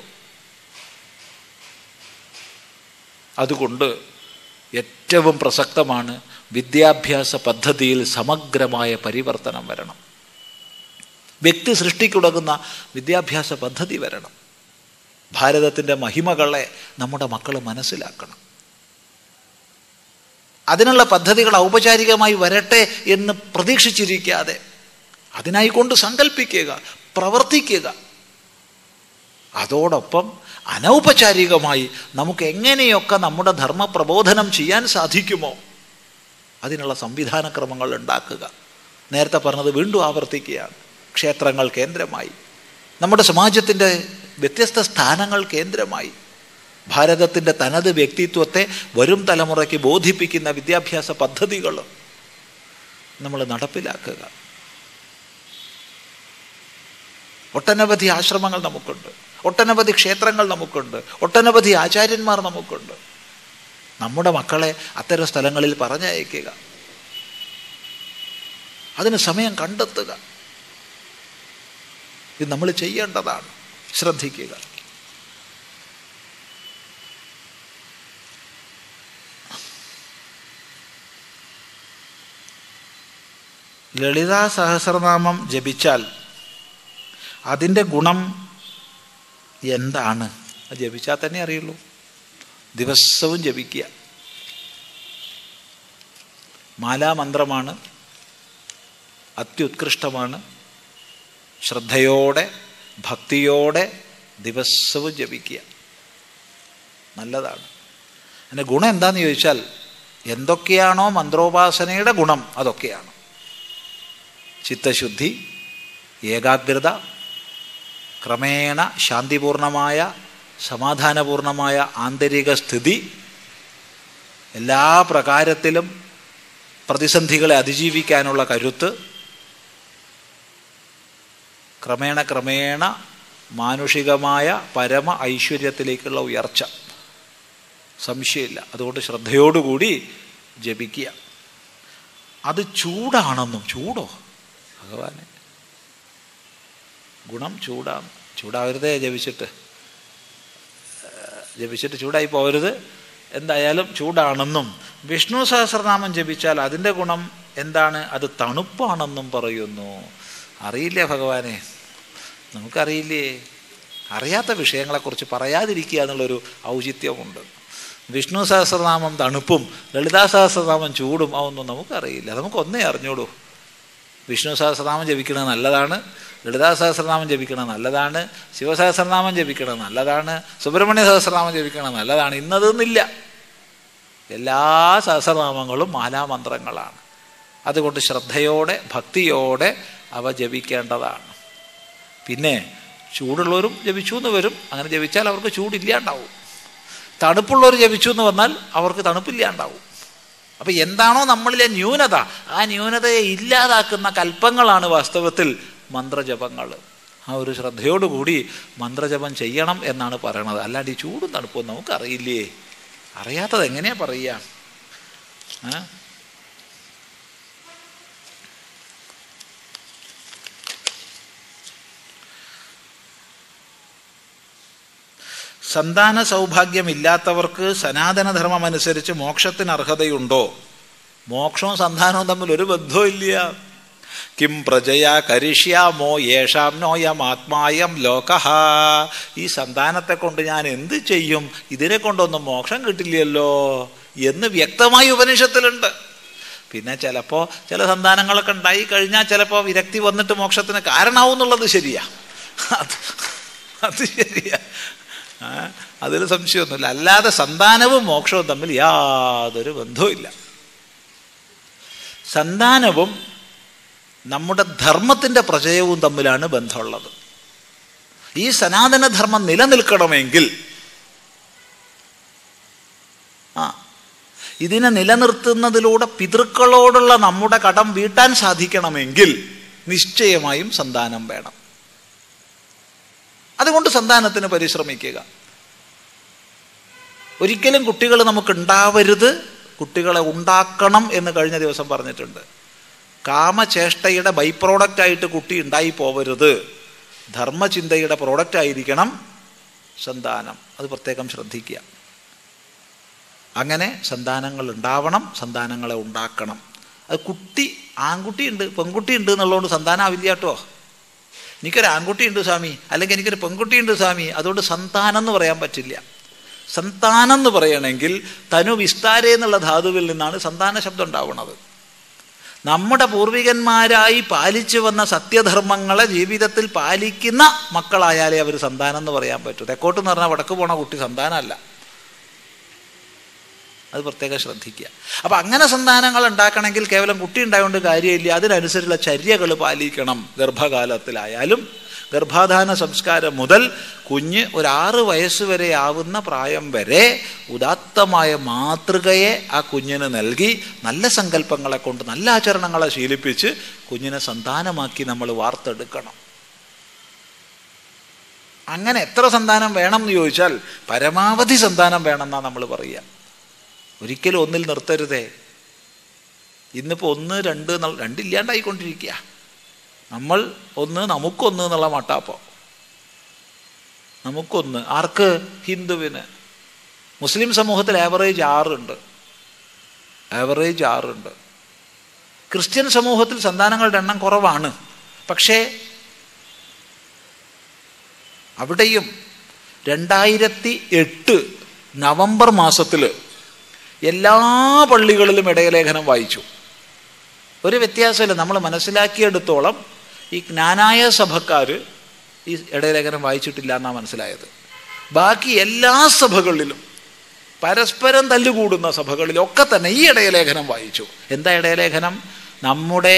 അതുകൊണ്ട് ഏറ്റവും പ്രസക്തമാണ് വിദ്യാഭ്യാസ പദ്ധതിയിൽ സമഗ്രമായ പരിവർത്തനം വരണം വ്യക്തി സൃഷ്ടിക്കുടങ്ങുന്ന വിദ്യാഭ്യാസ പദ്ധതി വരണം ഭാരതത്തിൻ്റെ മഹിമകളെ നമ്മുടെ മക്കൾ മനസ്സിലാക്കണം അതിനുള്ള പദ്ധതികൾ ഔപചാരികമായി വരട്ടെ എന്ന് പ്രതീക്ഷിച്ചിരിക്കാതെ അതിനായി കൊണ്ട് സങ്കല്പിക്കുക പ്രവർത്തിക്കുക അതോടൊപ്പം അനൗപചാരികമായി നമുക്ക് എങ്ങനെയൊക്കെ നമ്മുടെ ധർമ്മപ്രബോധനം ചെയ്യാൻ സാധിക്കുമോ അതിനുള്ള സംവിധാനക്രമങ്ങൾ ഉണ്ടാക്കുക നേരത്തെ പറഞ്ഞത് വീണ്ടും ആവർത്തിക്കുകയാണ് ക്ഷേത്രങ്ങൾ കേന്ദ്രമായി നമ്മുടെ സമാജത്തിൻ്റെ വ്യത്യസ്ത സ്ഥാനങ്ങൾ കേന്ദ്രമായി ഭാരതത്തിൻ്റെ തനത് വ്യക്തിത്വത്തെ വരും തലമുറയ്ക്ക് ബോധിപ്പിക്കുന്ന വിദ്യാഭ്യാസ പദ്ധതികൾ നമ്മൾ നടപ്പിലാക്കുക ഒട്ടനവധി ആശ്രമങ്ങൾ നമുക്കുണ്ട് ഒട്ടനവധി ക്ഷേത്രങ്ങൾ നമുക്കുണ്ട് ഒട്ടനവധി ആചാര്യന്മാർ നമുക്കുണ്ട് നമ്മുടെ മക്കളെ അത്തരം സ്ഥലങ്ങളിൽ പറഞ്ഞയക്കുക അതിന് സമയം കണ്ടെത്തുക ഇത് നമ്മൾ ചെയ്യേണ്ടതാണ് ശ്രദ്ധിക്കുക ലളിതാ സഹസ്രനാമം ജപിച്ചാൽ അതിൻ്റെ ഗുണം എന്താണ് അത് ജപിച്ചാൽ തന്നെ അറിയുള്ളൂ ദിവസവും ജപിക്കുക മാലാമന്ത്രമാണ് അത്യുത്കൃഷ്ടമാണ് ശ്രദ്ധയോടെ ഭക്തിയോടെ ദിവസവും ജപിക്കുക നല്ലതാണ് അതിൻ്റെ ഗുണം എന്താണെന്ന് ചോദിച്ചാൽ എന്തൊക്കെയാണോ മന്ത്രോപാസനയുടെ ഗുണം അതൊക്കെയാണ് ചിത്തശുദ്ധി ഏകാഗ്രത ക്രമേണ ശാന്തിപൂർണമായ സമാധാനപൂർണമായ ആന്തരിക സ്ഥിതി എല്ലാ പ്രകാരത്തിലും പ്രതിസന്ധികളെ അതിജീവിക്കാനുള്ള കരുത്ത് ക്രമേണ ക്രമേണ മാനുഷികമായ പരമ ഐശ്വര്യത്തിലേക്കുള്ള ഉയർച്ച സംശയമില്ല അതുകൊണ്ട് ശ്രദ്ധയോടുകൂടി ജപിക്കുക അത് ചൂടാണെന്നും ചൂടോ ഭഗവാനെ ഗുണം ചൂടാണ് ചൂടാവരുതേ ജപിച്ചിട്ട് ജപിച്ചിട്ട് ചൂടായി പോകരുത് എന്തായാലും ചൂടാണെന്നും വിഷ്ണു സഹസ്രനാമം ജപിച്ചാൽ അതിൻ്റെ ഗുണം എന്താണ് അത് തണുപ്പാണെന്നും പറയുന്നു അറിയില്ലേ ഭഗവാനെ നമുക്കറിയില്ലേ അറിയാത്ത വിഷയങ്ങളെക്കുറിച്ച് പറയാതിരിക്കുക എന്നുള്ളൊരു ഔചിത്യമുണ്ട് വിഷ്ണു സഹസ്രനാമം തണുപ്പും ലളിതാ സഹസ്രനാമം ചൂടും അതൊന്നും നമുക്കറിയില്ല നമുക്ക് ഒന്നേ അറിഞ്ഞോളൂ വിഷ്ണു സഹസ്രനാമം ജപിക്കുന്നത് നല്ലതാണ് ലളിതാ സഹസ്രനാമം ജപിക്കണം നല്ലതാണ് ശിവസഹസ്രനാമം ജപിക്കണം നല്ലതാണ് സുബ്രഹ്മണ്യ സഹസ്രനാമം ജപിക്കണം നല്ലതാണ് ഇന്നതൊന്നില്ല എല്ലാ സഹസ്രനാമങ്ങളും മാലാമന്ത്രങ്ങളാണ് അതുകൊണ്ട് ശ്രദ്ധയോടെ ഭക്തിയോടെ അവ ജപിക്കേണ്ടതാണ് പിന്നെ ചൂടുള്ളവരും ജപിച്ചു എന്ന് വരും അങ്ങനെ ജപിച്ചാൽ അവർക്ക് ചൂടില്ലാണ്ടാവും തണുപ്പുള്ളവർ ജപിച്ചു എന്ന് വന്നാൽ അവർക്ക് തണുപ്പില്ലാണ്ടാവും അപ്പം എന്താണോ നമ്മളിലെ ന്യൂനത ആ ന്യൂനതയെ ഇല്ലാതാക്കുന്ന കൽപ്പങ്ങളാണ് വാസ്തവത്തിൽ മന്ത്രജപങ്ങൾ ആ ഒരു ശ്രദ്ധയോടുകൂടി മന്ത്രജപം ചെയ്യണം എന്നാണ് പറയണത് അല്ലാണ്ട് ഈ ചൂടും തണുപ്പും നമുക്കറിയില്ലേ അറിയാത്തത് എങ്ങനെയാ പറയുക ആ സന്താന സൗഭാഗ്യമില്ലാത്തവർക്ക് സനാതനധർമ്മം അനുസരിച്ച് മോക്ഷത്തിന് അർഹതയുണ്ടോ മോക്ഷവും സന്താനവും തമ്മിൽ ഒരു ബന്ധവും ഇല്ല കിം പ്രജയ കരിഷ്യാമോ യേഷാം നോയം ആത്മായം ലോകഹ ഈ സന്താനത്തെ കൊണ്ട് ഞാൻ എന്ത് ചെയ്യും ഇതിനെ കൊണ്ടൊന്നും മോക്ഷം കിട്ടില്ലല്ലോ എന്ന് വ്യക്തമായി ഉപനിഷത്തിലുണ്ട് പിന്നെ ചിലപ്പോൾ ചില സന്താനങ്ങളൊക്കെ ഉണ്ടായി കഴിഞ്ഞാൽ ചിലപ്പോൾ വിരക്തി വന്നിട്ട് മോക്ഷത്തിന് കാരണമാവും എന്നുള്ളത് ശരിയാ അത് അത് ശരിയാ ആ, അതിൽ സംശയമൊന്നുമില്ല അല്ലാതെ സന്താനവും മോക്ഷവും തമ്മിൽ യാതൊരു ബന്ധവുമില്ല സന്താനവും നമ്മുടെ ധർമ്മത്തിൻ്റെ പ്രചയവും തമ്മിലാണ് ബന്ധമുള്ളത് ഈ സനാതനധർമ്മം നിലനിൽക്കണമെങ്കിൽ ആ ഇതിനെ നിലനിർത്തുന്നതിലൂടെ പിതൃക്കളോടുള്ള നമ്മുടെ കടം വീട്ടാൻ സാധിക്കണമെങ്കിൽ നിശ്ചയമായും സന്താനം വേണം അതുകൊണ്ട് സന്താനത്തിന് പരിശ്രമിക്കുക ഒരിക്കലും കുട്ടികൾ നമുക്ക് ഉണ്ടാവരുത് കുട്ടികളെ ഉണ്ടാക്കണം എന്ന് കഴിഞ്ഞ ദിവസം പറഞ്ഞിട്ടുണ്ട് കാമചേഷ്ടയുടെ ബൈ പ്രോഡക്റ്റ് ആയിട്ട് കുട്ടി ഉണ്ടായി പോവരുത് ധർമ്മചിന്തയുടെ പ്രോഡക്റ്റ് ആയിരിക്കണം സന്താനം അത് പ്രത്യേകം ശ്രദ്ധിക്കുക അങ്ങനെ സന്താനങ്ങൾ ഉണ്ടാവണം സന്താനങ്ങളെ ഉണ്ടാക്കണം അത് കുട്ടി ആൺകുട്ടിയുണ്ട് പെൺകുട്ടിയുണ്ട് എന്നുള്ളതുകൊണ്ട് സന്താനാവില്ല കേട്ടോ എനിക്കൊരു ആൺകുട്ടിയുണ്ട് സ്വാമി അല്ലെങ്കിൽ എനിക്കൊരു പെൺകുട്ടിയുണ്ട് സ്വാമി അതുകൊണ്ട് സന്താനം എന്ന് പറയാൻ പറ്റില്ല സന്താനം എന്ന് പറയണമെങ്കിൽ തനു വിസ്താര എന്നുള്ള ധാതുവിൽ നിന്നാണ് സന്താന ശബ്ദം ഉണ്ടാവുന്നത് നമ്മുടെ പൂർവികന്മാരായി പാലിച്ചു വന്ന സത്യധർമ്മങ്ങളെ ജീവിതത്തിൽ പാലിക്കുന്ന മക്കളായാലേ അവർ സന്താനം എന്ന് പറയാൻ പറ്റൂ തെക്കോട്ട് എന്ന് പറഞ്ഞാൽ വടക്ക് പോണ കുട്ടി സന്താനമല്ല അത് പ്രത്യേകം ശ്രദ്ധിക്കുക അപ്പം അങ്ങനെ സന്താനങ്ങൾ ഉണ്ടാക്കണമെങ്കിൽ കേവലം കുട്ടി ഉണ്ടായതുകൊണ്ട് കാര്യമില്ല അതിനനുസരിച്ചുള്ള ചര്യകൾ പാലിക്കണം ഗർഭകാലത്തിലായാലും ഗർഭാധാന സംസ്കാരം മുതൽ കുഞ്ഞ് ഒരു ആറ് വയസ്സ് വരെ ആവുന്ന പ്രായം വരെ ഉദാത്തമായ മാതൃകയെ ആ കുഞ്ഞിന് നൽകി നല്ല സങ്കല്പങ്ങളെ കൊണ്ട് നല്ല ആചരണങ്ങളെ ശീലിപ്പിച്ച് കുഞ്ഞിനെ സന്താനമാക്കി നമ്മൾ വാർത്തെടുക്കണം അങ്ങനെ എത്ര സന്താനം വേണം എന്ന് ചോദിച്ചാൽ പരമാവധി സന്താനം വേണമെന്നാണ് നമ്മൾ പറയുക ഒരിക്കലും ഒന്നിൽ നിർത്തരുതേ ഇന്നിപ്പോൾ ഒന്ന് രണ്ട് എന്നുള്ള രണ്ടില്ലാണ്ടായിക്കൊണ്ടിരിക്കുക നമ്മൾ ഒന്ന് നമുക്കൊന്ന് എന്നുള്ള മട്ടാപ്പോ നമുക്കൊന്ന് ആർക്ക് ഹിന്ദുവിന് മുസ്ലിം സമൂഹത്തിൽ ആവറേജ് ആറുണ്ട് ആവറേജ് ആറുണ്ട് ക്രിസ്ത്യൻ സമൂഹത്തിൽ സന്താനങ്ങളുടെ എണ്ണം കുറവാണ് പക്ഷേ അവിടെയും രണ്ടായിരത്തി എട്ട് നവംബർ മാസത്തിൽ എല്ലാ പള്ളികളിലും ഇടയലേഖനം വായിച്ചു ഒരു വ്യത്യാസമില്ല നമ്മൾ മനസ്സിലാക്കിയെടുത്തോളം ഈ ജ്ഞാനായ സഭക്കാർ ഈ ഇടയലേഖനം വായിച്ചിട്ടില്ല എന്നാണ് മനസ്സിലായത് ബാക്കി എല്ലാ സഭകളിലും പരസ്പരം തല്ലുകൂടുന്ന സഭകളിലൊക്കെ തന്നെ ഈ ഇടയലേഖനം വായിച്ചു എന്താ ഇടയലേഖനം നമ്മുടെ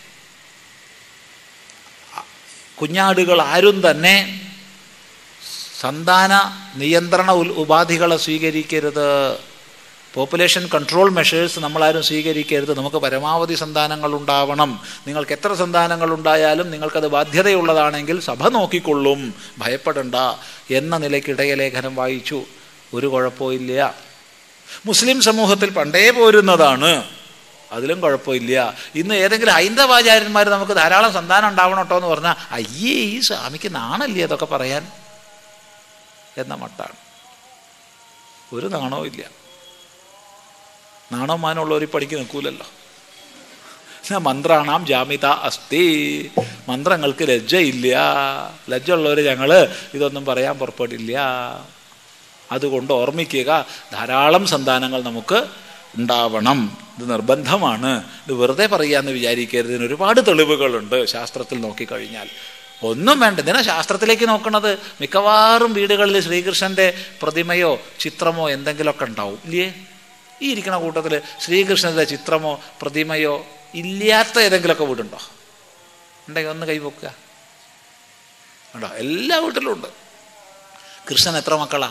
കുഞ്ഞാടുകൾ ആരും തന്നെ സന്താന നിയന്ത്രണ ഉപാധികളെ സ്വീകരിക്കരുത് പോപ്പുലേഷൻ കൺട്രോൾ മെഷേഴ്സ് നമ്മളാരും സ്വീകരിക്കരുത് നമുക്ക് പരമാവധി സന്താനങ്ങൾ ഉണ്ടാവണം നിങ്ങൾക്ക് എത്ര സന്താനങ്ങൾ ഉണ്ടായാലും നിങ്ങൾക്കത് ബാധ്യതയുള്ളതാണെങ്കിൽ സഭ നോക്കിക്കൊള്ളും ഭയപ്പെടണ്ട എന്ന നിലയ്ക്ക് ഇടയലേഖനം വായിച്ചു ഒരു കുഴപ്പമില്ല മുസ്ലിം സമൂഹത്തിൽ പണ്ടേ പോരുന്നതാണ് അതിലും കുഴപ്പമില്ല ഇന്ന് ഏതെങ്കിലും ഹൈന്ദവാചാര്യന്മാർ നമുക്ക് ധാരാളം സന്താനം ഉണ്ടാവണം കേട്ടോ എന്ന് പറഞ്ഞാൽ അയ്യേ ഈ സ്വാമിക്ക് നാണല്ലേ അതൊക്കെ പറയാൻ എന്ന മട്ടാണ് ഒരു നാണവും ഇല്ല നാണോ മാനമുള്ളവർ ഈ പണിക്ക് നിൽക്കൂലല്ലോ മന്ത്രാണാം ജാമിത അസ്തി മന്ത്രങ്ങൾക്ക് ലജ്ജയില്ല ലജ്ജ ഉള്ളവർ ഞങ്ങൾ ഇതൊന്നും പറയാൻ പുറപ്പെടില്ല അതുകൊണ്ട് ഓർമ്മിക്കുക ധാരാളം സന്താനങ്ങൾ നമുക്ക് ഉണ്ടാവണം ഇത് നിർബന്ധമാണ് ഇത് വെറുതെ പറയാമെന്ന് വിചാരിക്കരുത് ഇതിന് ഒരുപാട് തെളിവുകളുണ്ട് ശാസ്ത്രത്തിൽ നോക്കിക്കഴിഞ്ഞാൽ ഒന്നും വേണ്ട ഇതിനാ ശാസ്ത്രത്തിലേക്ക് നോക്കണത് മിക്കവാറും വീടുകളിൽ ശ്രീകൃഷ്ണന്റെ പ്രതിമയോ ചിത്രമോ എന്തെങ്കിലുമൊക്കെ ഉണ്ടാവും ഇല്ലേ ഈ ഇരിക്കണ കൂട്ടത്തിൽ ശ്രീകൃഷ്ണന്റെ ചിത്രമോ പ്രതിമയോ ഇല്ലാത്ത ഏതെങ്കിലുമൊക്കെ വീടുണ്ടോ ഉണ്ടെങ്കിൽ ഒന്ന് കൈവക്കുക ഉണ്ടോ എല്ലാ വീട്ടിലും ഉണ്ട് കൃഷ്ണൻ എത്ര മക്കളാ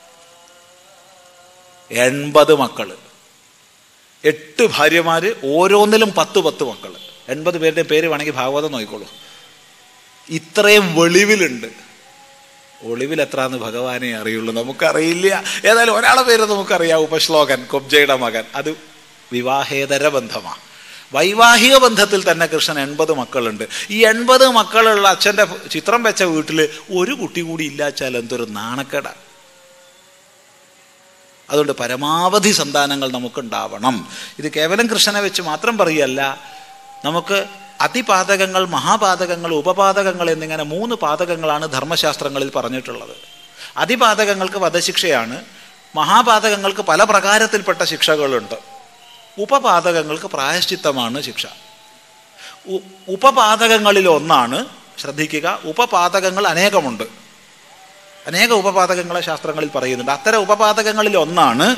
എൺപത് മക്കള് എട്ട് ഭാര്യമാര് ഓരോന്നിലും പത്ത് പത്ത് മക്കള് എൺപത് പേരുടെ പേര് വേണമെങ്കിൽ ഭാഗവതം നോക്കിക്കോളൂ ഇത്രയും വെളിവിലുണ്ട് ഒളിവിൽ എത്രാന്ന് ഭഗവാനെ അറിയുള്ളൂ നമുക്കറിയില്ല ഏതായാലും ഒരാളെ പേര് നമുക്കറിയാം ഉപശ്ലോകൻ കൊബ്ജയുടെ മകൻ അത് വിവാഹേതര ബന്ധമാണ് വൈവാഹിക ബന്ധത്തിൽ തന്നെ കൃഷ്ണൻ എൺപത് മക്കളുണ്ട് ഈ എൺപത് മക്കളുള്ള അച്ഛൻ്റെ ചിത്രം വെച്ച വീട്ടിൽ ഒരു കുട്ടി കൂടി ഇല്ലാച്ചാൽ എന്തൊരു നാണക്കേട അതുകൊണ്ട് പരമാവധി സന്താനങ്ങൾ നമുക്കുണ്ടാവണം ഇത് കേവലം കൃഷ്ണനെ വെച്ച് മാത്രം പറയല്ല നമുക്ക് അതിപാതകങ്ങൾ മഹാപാതകങ്ങൾ ഉപപാതകങ്ങൾ എന്നിങ്ങനെ മൂന്ന് പാതകങ്ങളാണ് ധർമ്മശാസ്ത്രങ്ങളിൽ പറഞ്ഞിട്ടുള്ളത് അതിപാതകങ്ങൾക്ക് വധശിക്ഷയാണ് മഹാപാതകങ്ങൾക്ക് പല പ്രകാരത്തിൽപ്പെട്ട ശിക്ഷകളുണ്ട് ഉപപാതകങ്ങൾക്ക് പ്രായശ്ചിത്തമാണ് ശിക്ഷ ഉ- ഉപപാതകങ്ങളിൽ ഒന്നാണ് ശ്രദ്ധിക്കുക ഉപപാതകങ്ങൾ അനേകമുണ്ട് അനേക ഉപപാതകങ്ങളെ ശാസ്ത്രങ്ങളിൽ പറയുന്നുണ്ട് അത്തരം ഉപപാതകങ്ങളിൽ ഒന്നാണ്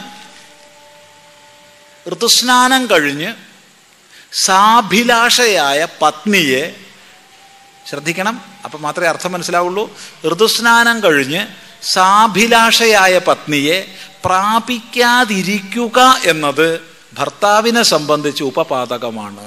ഋതുസ്നാനം കഴിഞ്ഞ് സാഭിലാഷയായ പത്നിയെ ശ്രദ്ധിക്കണം അപ്പം മാത്രമേ അർത്ഥം മനസ്സിലാവുള്ളൂ ഋതുസ്നാനം കഴിഞ്ഞ് സാഭിലാഷയായ പത്നിയെ പ്രാപിക്കാതിരിക്കുക എന്നത് ഭർത്താവിനെ സംബന്ധിച്ച് ഉപപാതകമാണ്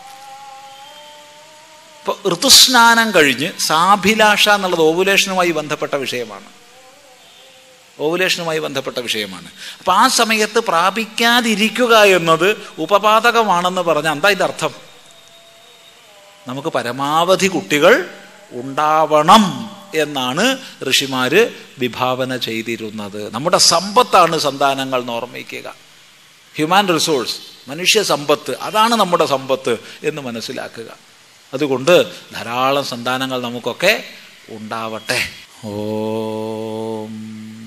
ഇപ്പോൾ ഋതുസ്നാനം കഴിഞ്ഞ് സാഭിലാഷ എന്നുള്ളത് ഓവുലേഷനുമായി ബന്ധപ്പെട്ട വിഷയമാണ് ഓവുലേഷനുമായി ബന്ധപ്പെട്ട വിഷയമാണ് അപ്പം ആ സമയത്ത് പ്രാപിക്കാതിരിക്കുക എന്നത് ഉപപാതകമാണെന്ന് പറഞ്ഞാൽ എന്താ ഇതിൻ്റെ അർത്ഥം നമുക്ക് പരമാവധി കുട്ടികൾ ഉണ്ടാവണം എന്നാണ് ഋഷിമാര് വിഭാവന ചെയ്തിരുന്നത് നമ്മുടെ സമ്പത്താണ് സന്താനങ്ങൾ എന്ന് ഓർമ്മിക്കുക ഹ്യൂമാൻ റിസോഴ്സ് മനുഷ്യ സമ്പത്ത് അതാണ് നമ്മുടെ സമ്പത്ത് എന്ന് മനസ്സിലാക്കുക അതുകൊണ്ട് ധാരാളം സന്താനങ്ങൾ നമുക്കൊക്കെ ഉണ്ടാവട്ടെ ഓം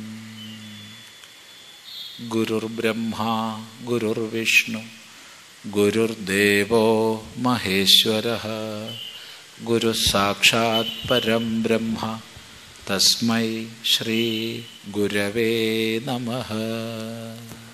ഗുരുർബ്രഹ്മ ഗുരുർവിഷ്ണു ഗുരുർദേവോ മഹേശ്വര ഗുരു സാക്ഷാത് പരം ബ്രഹ്മ തസ്മൈ ശ്രീ ഗുരവേ നമഃ